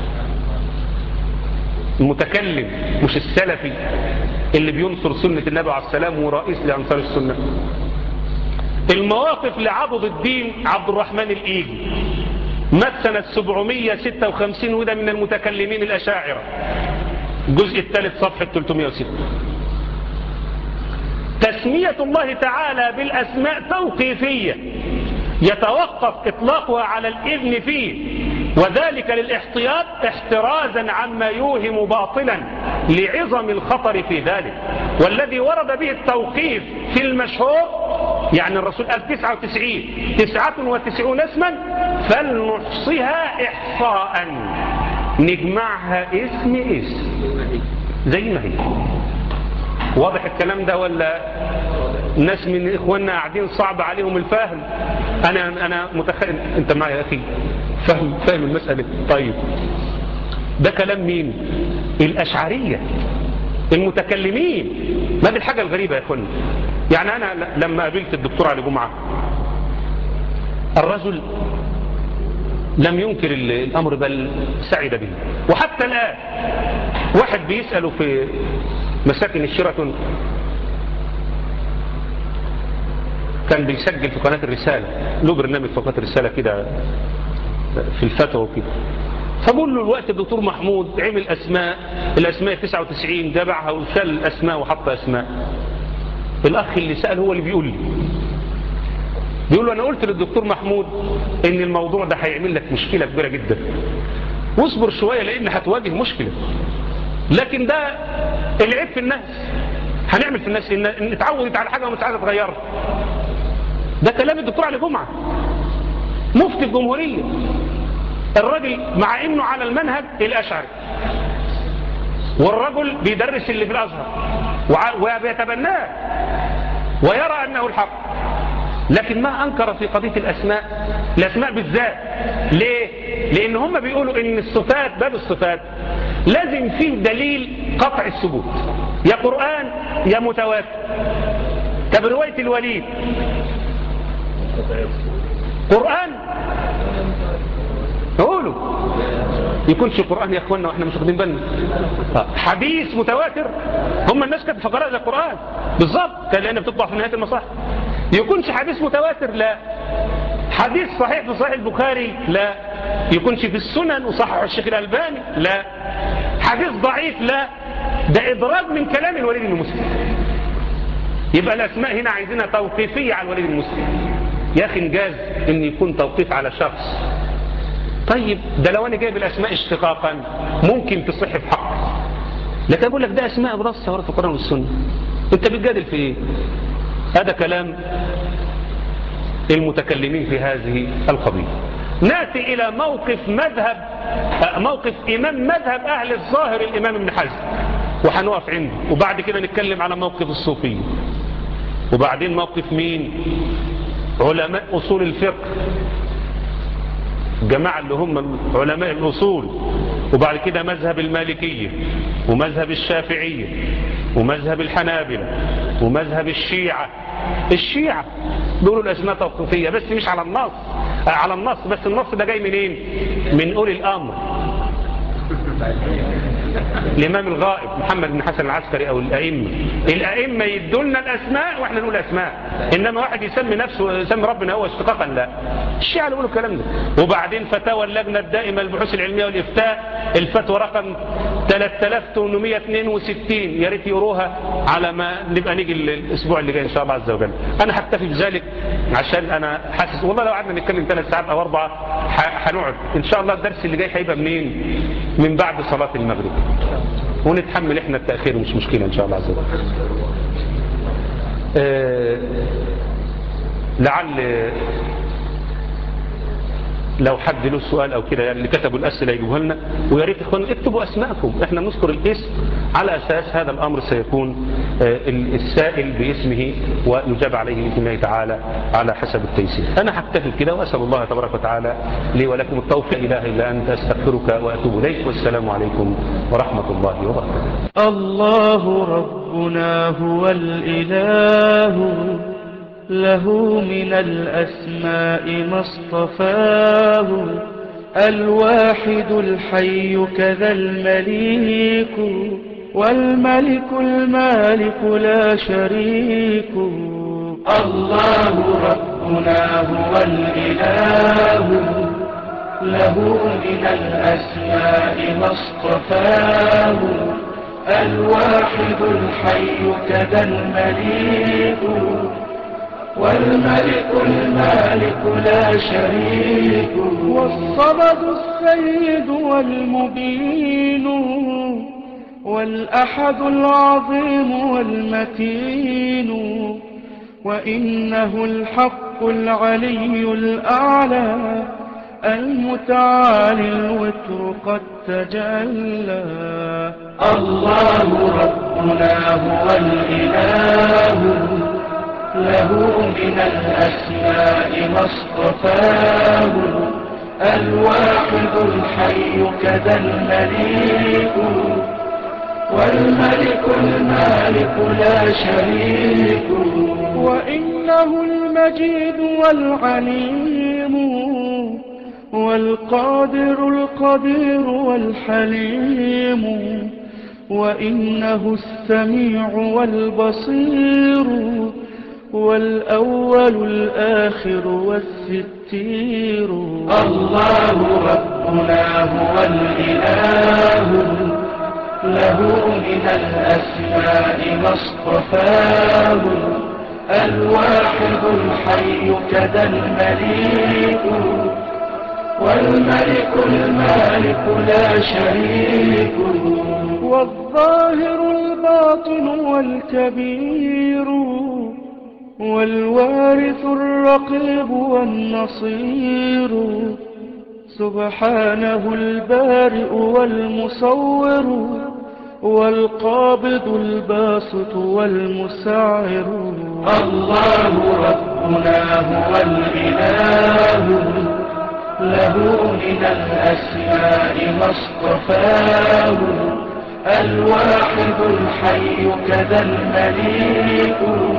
B: المتكلم مش السلفي اللي بينصر سنة النبي عليه السلام ورئيس لأنصار السنة المواقف لعبد الدين عبد الرحمن الإيجي مات سنة 756 وده من المتكلمين الأشاعرة الجزء الثالث صفحة 306 تسمية الله تعالى بالأسماء توقيفية يتوقف إطلاقها على الإذن فيه وذلك للاحتياط احترازا عما يوهم باطلا لعظم الخطر في ذلك والذي ورد به التوقيف في المشهور يعني الرسول قال 99 99 اسما فلنحصيها إحصاء نجمعها اسم اسم زي ما هي واضح الكلام ده ولا ناس من إخواننا قاعدين صعب عليهم الفهم أنا, أنا متخيل أنت معي يا أخي فهم, فهم المسألة طيب ده كلام مين الأشعرية المتكلمين ما دي الحاجة الغريبة يا أخواني يعني أنا لما قابلت الدكتور علي جمعة الرجل لم ينكر الأمر بل سعد به وحتى الآن واحد بيسأله في مساكن الشيراتون كان بيسجل في قناة الرسالة له برنامج في قناة الرسالة كده في الفتوى وكده فبقول له الوقت الدكتور محمود عمل أسماء الأسماء 99 جمعها وشال الأسماء وحط أسماء الأخ اللي سأل هو اللي بيقول لي بيقول له أنا قلت للدكتور محمود إن الموضوع ده هيعمل لك مشكلة كبيرة جدا واصبر شوية لأن هتواجه مشكلة لكن ده العيب في الناس هنعمل في الناس إن اتعودت على حاجة ومش عايزة تغيرها ده كلام الدكتور علي جمعة مفتي الجمهورية الراجل مع انه على المنهج الاشعري والرجل بيدرس اللي في الازهر وبيتبناه ويرى انه الحق لكن ما انكر في قضية الاسماء الاسماء بالذات ليه لان هم بيقولوا ان الصفات باب الصفات لازم فيه دليل قطع الثبوت يا قرآن يا متواتر طب رواية الوليد قرآن قولوا يكونش قرآن يا اخوانا واحنا مش واخدين بالنا حديث متواتر هم الناس كانت فقراء زي القرآن بالظبط كان لأنها بتطبع في نهاية المصاحف يكونش حديث متواتر لا حديث صحيح في صحيح البخاري لا يكونش في السنن وصحح الشيخ الألباني لا حديث ضعيف لا ده إدراج من كلام الوليد بن مسلم يبقى الأسماء هنا عايزينها توقيفية على الوليد بن مسلم يا أخي انجاز ان يكون توقيف على شخص طيب ده لو انا جايب الاسماء اشتقاقا ممكن تصح في حق لكن اقول لك ده اسماء برصة ورد في القرآن والسنة انت بتجادل في ايه هذا كلام المتكلمين في هذه القضية نأتي إلى موقف مذهب موقف إمام مذهب أهل الظاهر الإمام ابن حزم وهنقف عنده وبعد كده نتكلم على موقف الصوفية وبعدين موقف مين علماء أصول الفقه الجماعة اللي هم علماء الأصول وبعد كده مذهب المالكية ومذهب الشافعية ومذهب الحنابلة ومذهب الشيعة الشيعة بيقولوا الأسماء توقيفية بس مش على النص على النص بس النص ده جاي منين من أولي الأمر الإمام الغائب محمد بن حسن العسكري أو الأئمة الأئمة يدولنا الأسماء وإحنا نقول أسماء إنما واحد يسمي نفسه يسمي ربنا هو اشتقاقا لا الشيعة يقولوا الكلام ده وبعدين فتاوى اللجنة الدائمة للبحوث العلمية والإفتاء الفتوى رقم 3862 يا ريت يقروها على ما نبقى نيجي الأسبوع اللي جاي إن شاء الله عز وجل أنا هكتفي بذلك عشان أنا حاسس والله لو قعدنا نتكلم ثلاث ساعات أو أربعة هنقعد إن شاء الله الدرس اللي جاي هيبقى منين من بعد صلاة المغرب ونتحمل احنا التأخير مش مشكلة ان شاء الله عز وجل آه لعل لو حد له سؤال او كده يعني اللي كتبوا الاسئله يجيبوها لنا ويا ريت اخوان اكتبوا اسماءكم احنا نذكر الاسم على اساس هذا الامر سيكون آه، السائل باسمه ويجاب عليه باذن الله تعالى على حسب التيسير انا هكتفي كده واسال الله تبارك وتعالى لي ولكم التوفيق لا اله الا انت استغفرك واتوب اليك والسلام عليكم ورحمه الله وبركاته
A: الله ربنا هو الإله له من الأسماء ما اصطفاه الواحد الحي كذا المليك والملك المالك لا شريك الله ربنا هو الإله له من الأسماء ما اصطفاه الواحد الحي كذا المليك والملك المالك لا شريك والصمد السيد والمبين والأحد العظيم والمتين وإنه الحق العلي الأعلى المتعالي الوتر قد تجلى الله ربنا هو الإله له من الأسماء ما اصطفاه الواحد الحي كذا المليك والملك المالك لا شريك وإنه المجيد والعليم والقادر القدير والحليم وإنه السميع والبصير والأول الآخر والستير الله ربنا هو الإله له من الأسماء ما اصطفاه الواحد الحي كذا المليك والملك المالك لا شريك والظاهر الباطن والكبير والوارث الرقيب والنصير سبحانه البارئ والمصور والقابض الباسط والمسعر الله ربنا هو الإله له من الأسماء ما اصطفاه الواحد الحي كذا المليك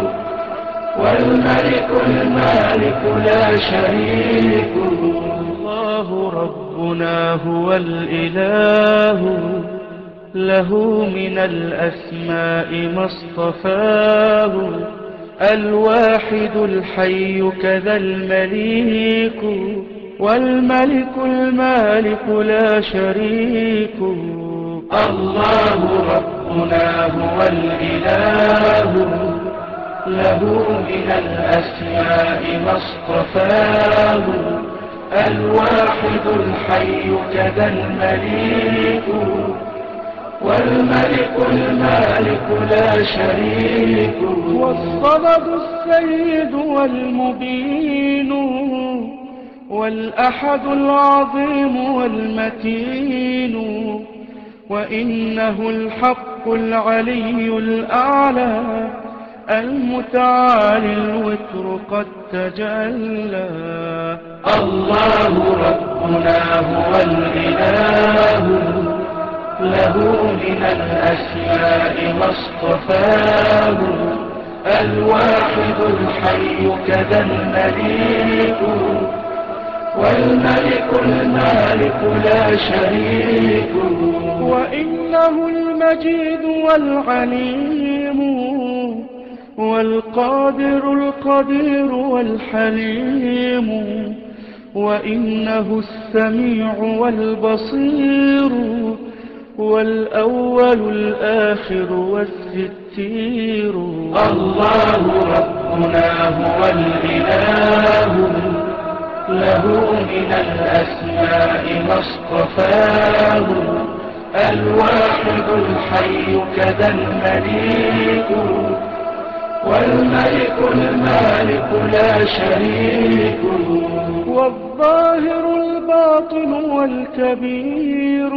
A: والملك المالك لا شريك الله ربنا هو الإله له من الأسماء ما اصطفاه الواحد الحي كذا المليك والملك المالك لا شريك الله ربنا هو الإله له من الأسماء ما اصطفاه الواحد الحي كذا المليك والملك المالك لا شريك والصمد السيد والمبين والأحد العظيم والمتين وإنه الحق العلي الأعلى المتعالي الوتر قد تجلى الله ربنا هو الإله له من الأسماء ما اصطفاه الواحد الحي كذا المليك والملك المالك لا شريك وإنه المجيد والعليم والقادر القدير والحليم وإنه السميع والبصير والأول الآخر والستير الله ربنا هو الإله له من الأسماء ما اصطفاه الواحد الحي كذا المليك والملك المالك لا شريك
D: والظاهر الباطن والكبير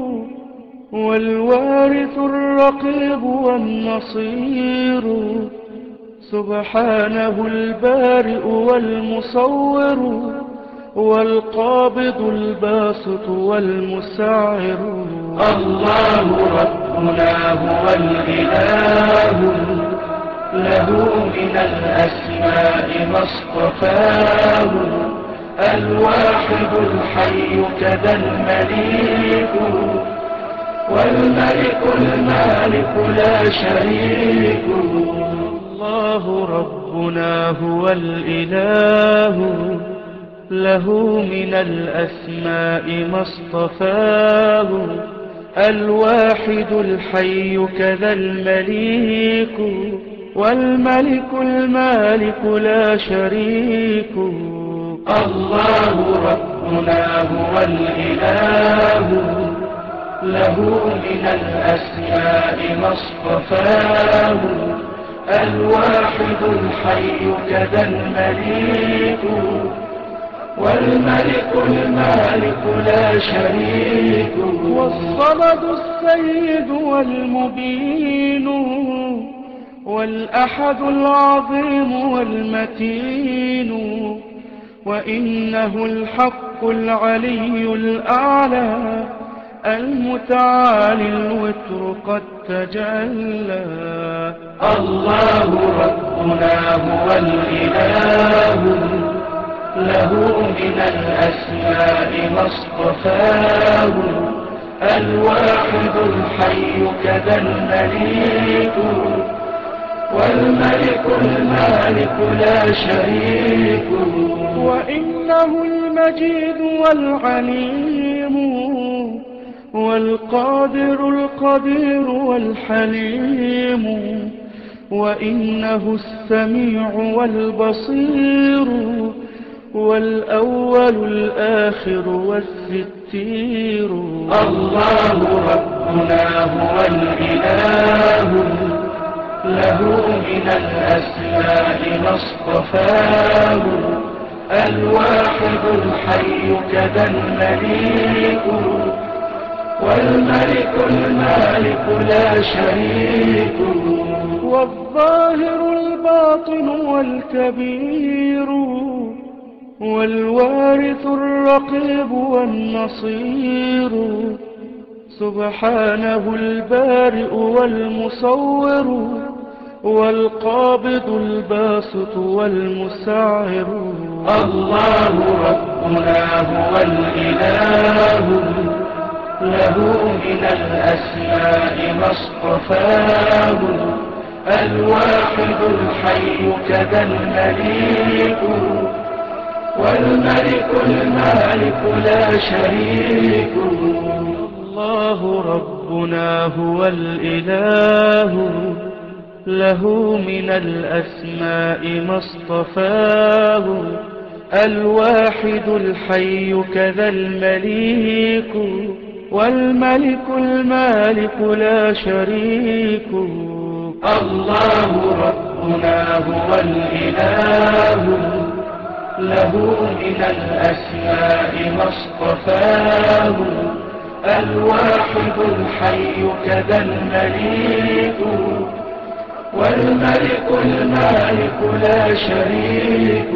D: والوارث الرقيب والنصير سبحانه البارئ والمصور والقابض الباسط والمسعر
A: الله ربنا هو الإله له من الأسماء ما اصطفاه الواحد الحي كذا المليك والملك المالك لا شريك
D: الله ربنا هو الإله له من الأسماء ما اصطفاه الواحد الحي كذا المليك والملك المالك لا شريك
A: الله ربنا هو الإله له من الأسماء ما اصطفاه الواحد الحي كذا المليك والملك المالك لا شريك
D: والصمد السيد والمبين والأحد العظيم والمتين وإنه الحق العلي الأعلى المتعالي الوتر قد تجلى
A: الله ربنا هو الإله له من الأسماء ما اصطفاه الواحد الحي كذا المليك والملك المالك لا شريك
D: وإنه المجيد والعليم والقادر القدير والحليم وإنه السميع والبصير والأول الآخر والستير
A: الله ربنا هو الإله له من الأسماء ما اصطفاه الواحد الحي كذا المليك والملك المالك لا شريك
D: والظاهر الباطن والكبير والوارث الرقيب والنصير سبحانه البارئ والمصور والقابض الباسط والمسعر
A: الله ربنا هو الإله له من الأسماء ما اصطفاه الواحد الحي كذا المليك والملك المالك لا شريك
D: الله ربنا هو الإله له من الأسماء ما اصطفاه الواحد الحي كذا المليك والملك المالك لا شريك
A: الله ربنا هو الإله له من الأسماء ما اصطفاه الواحد الحي كذا المليك والملك المالك لا شريك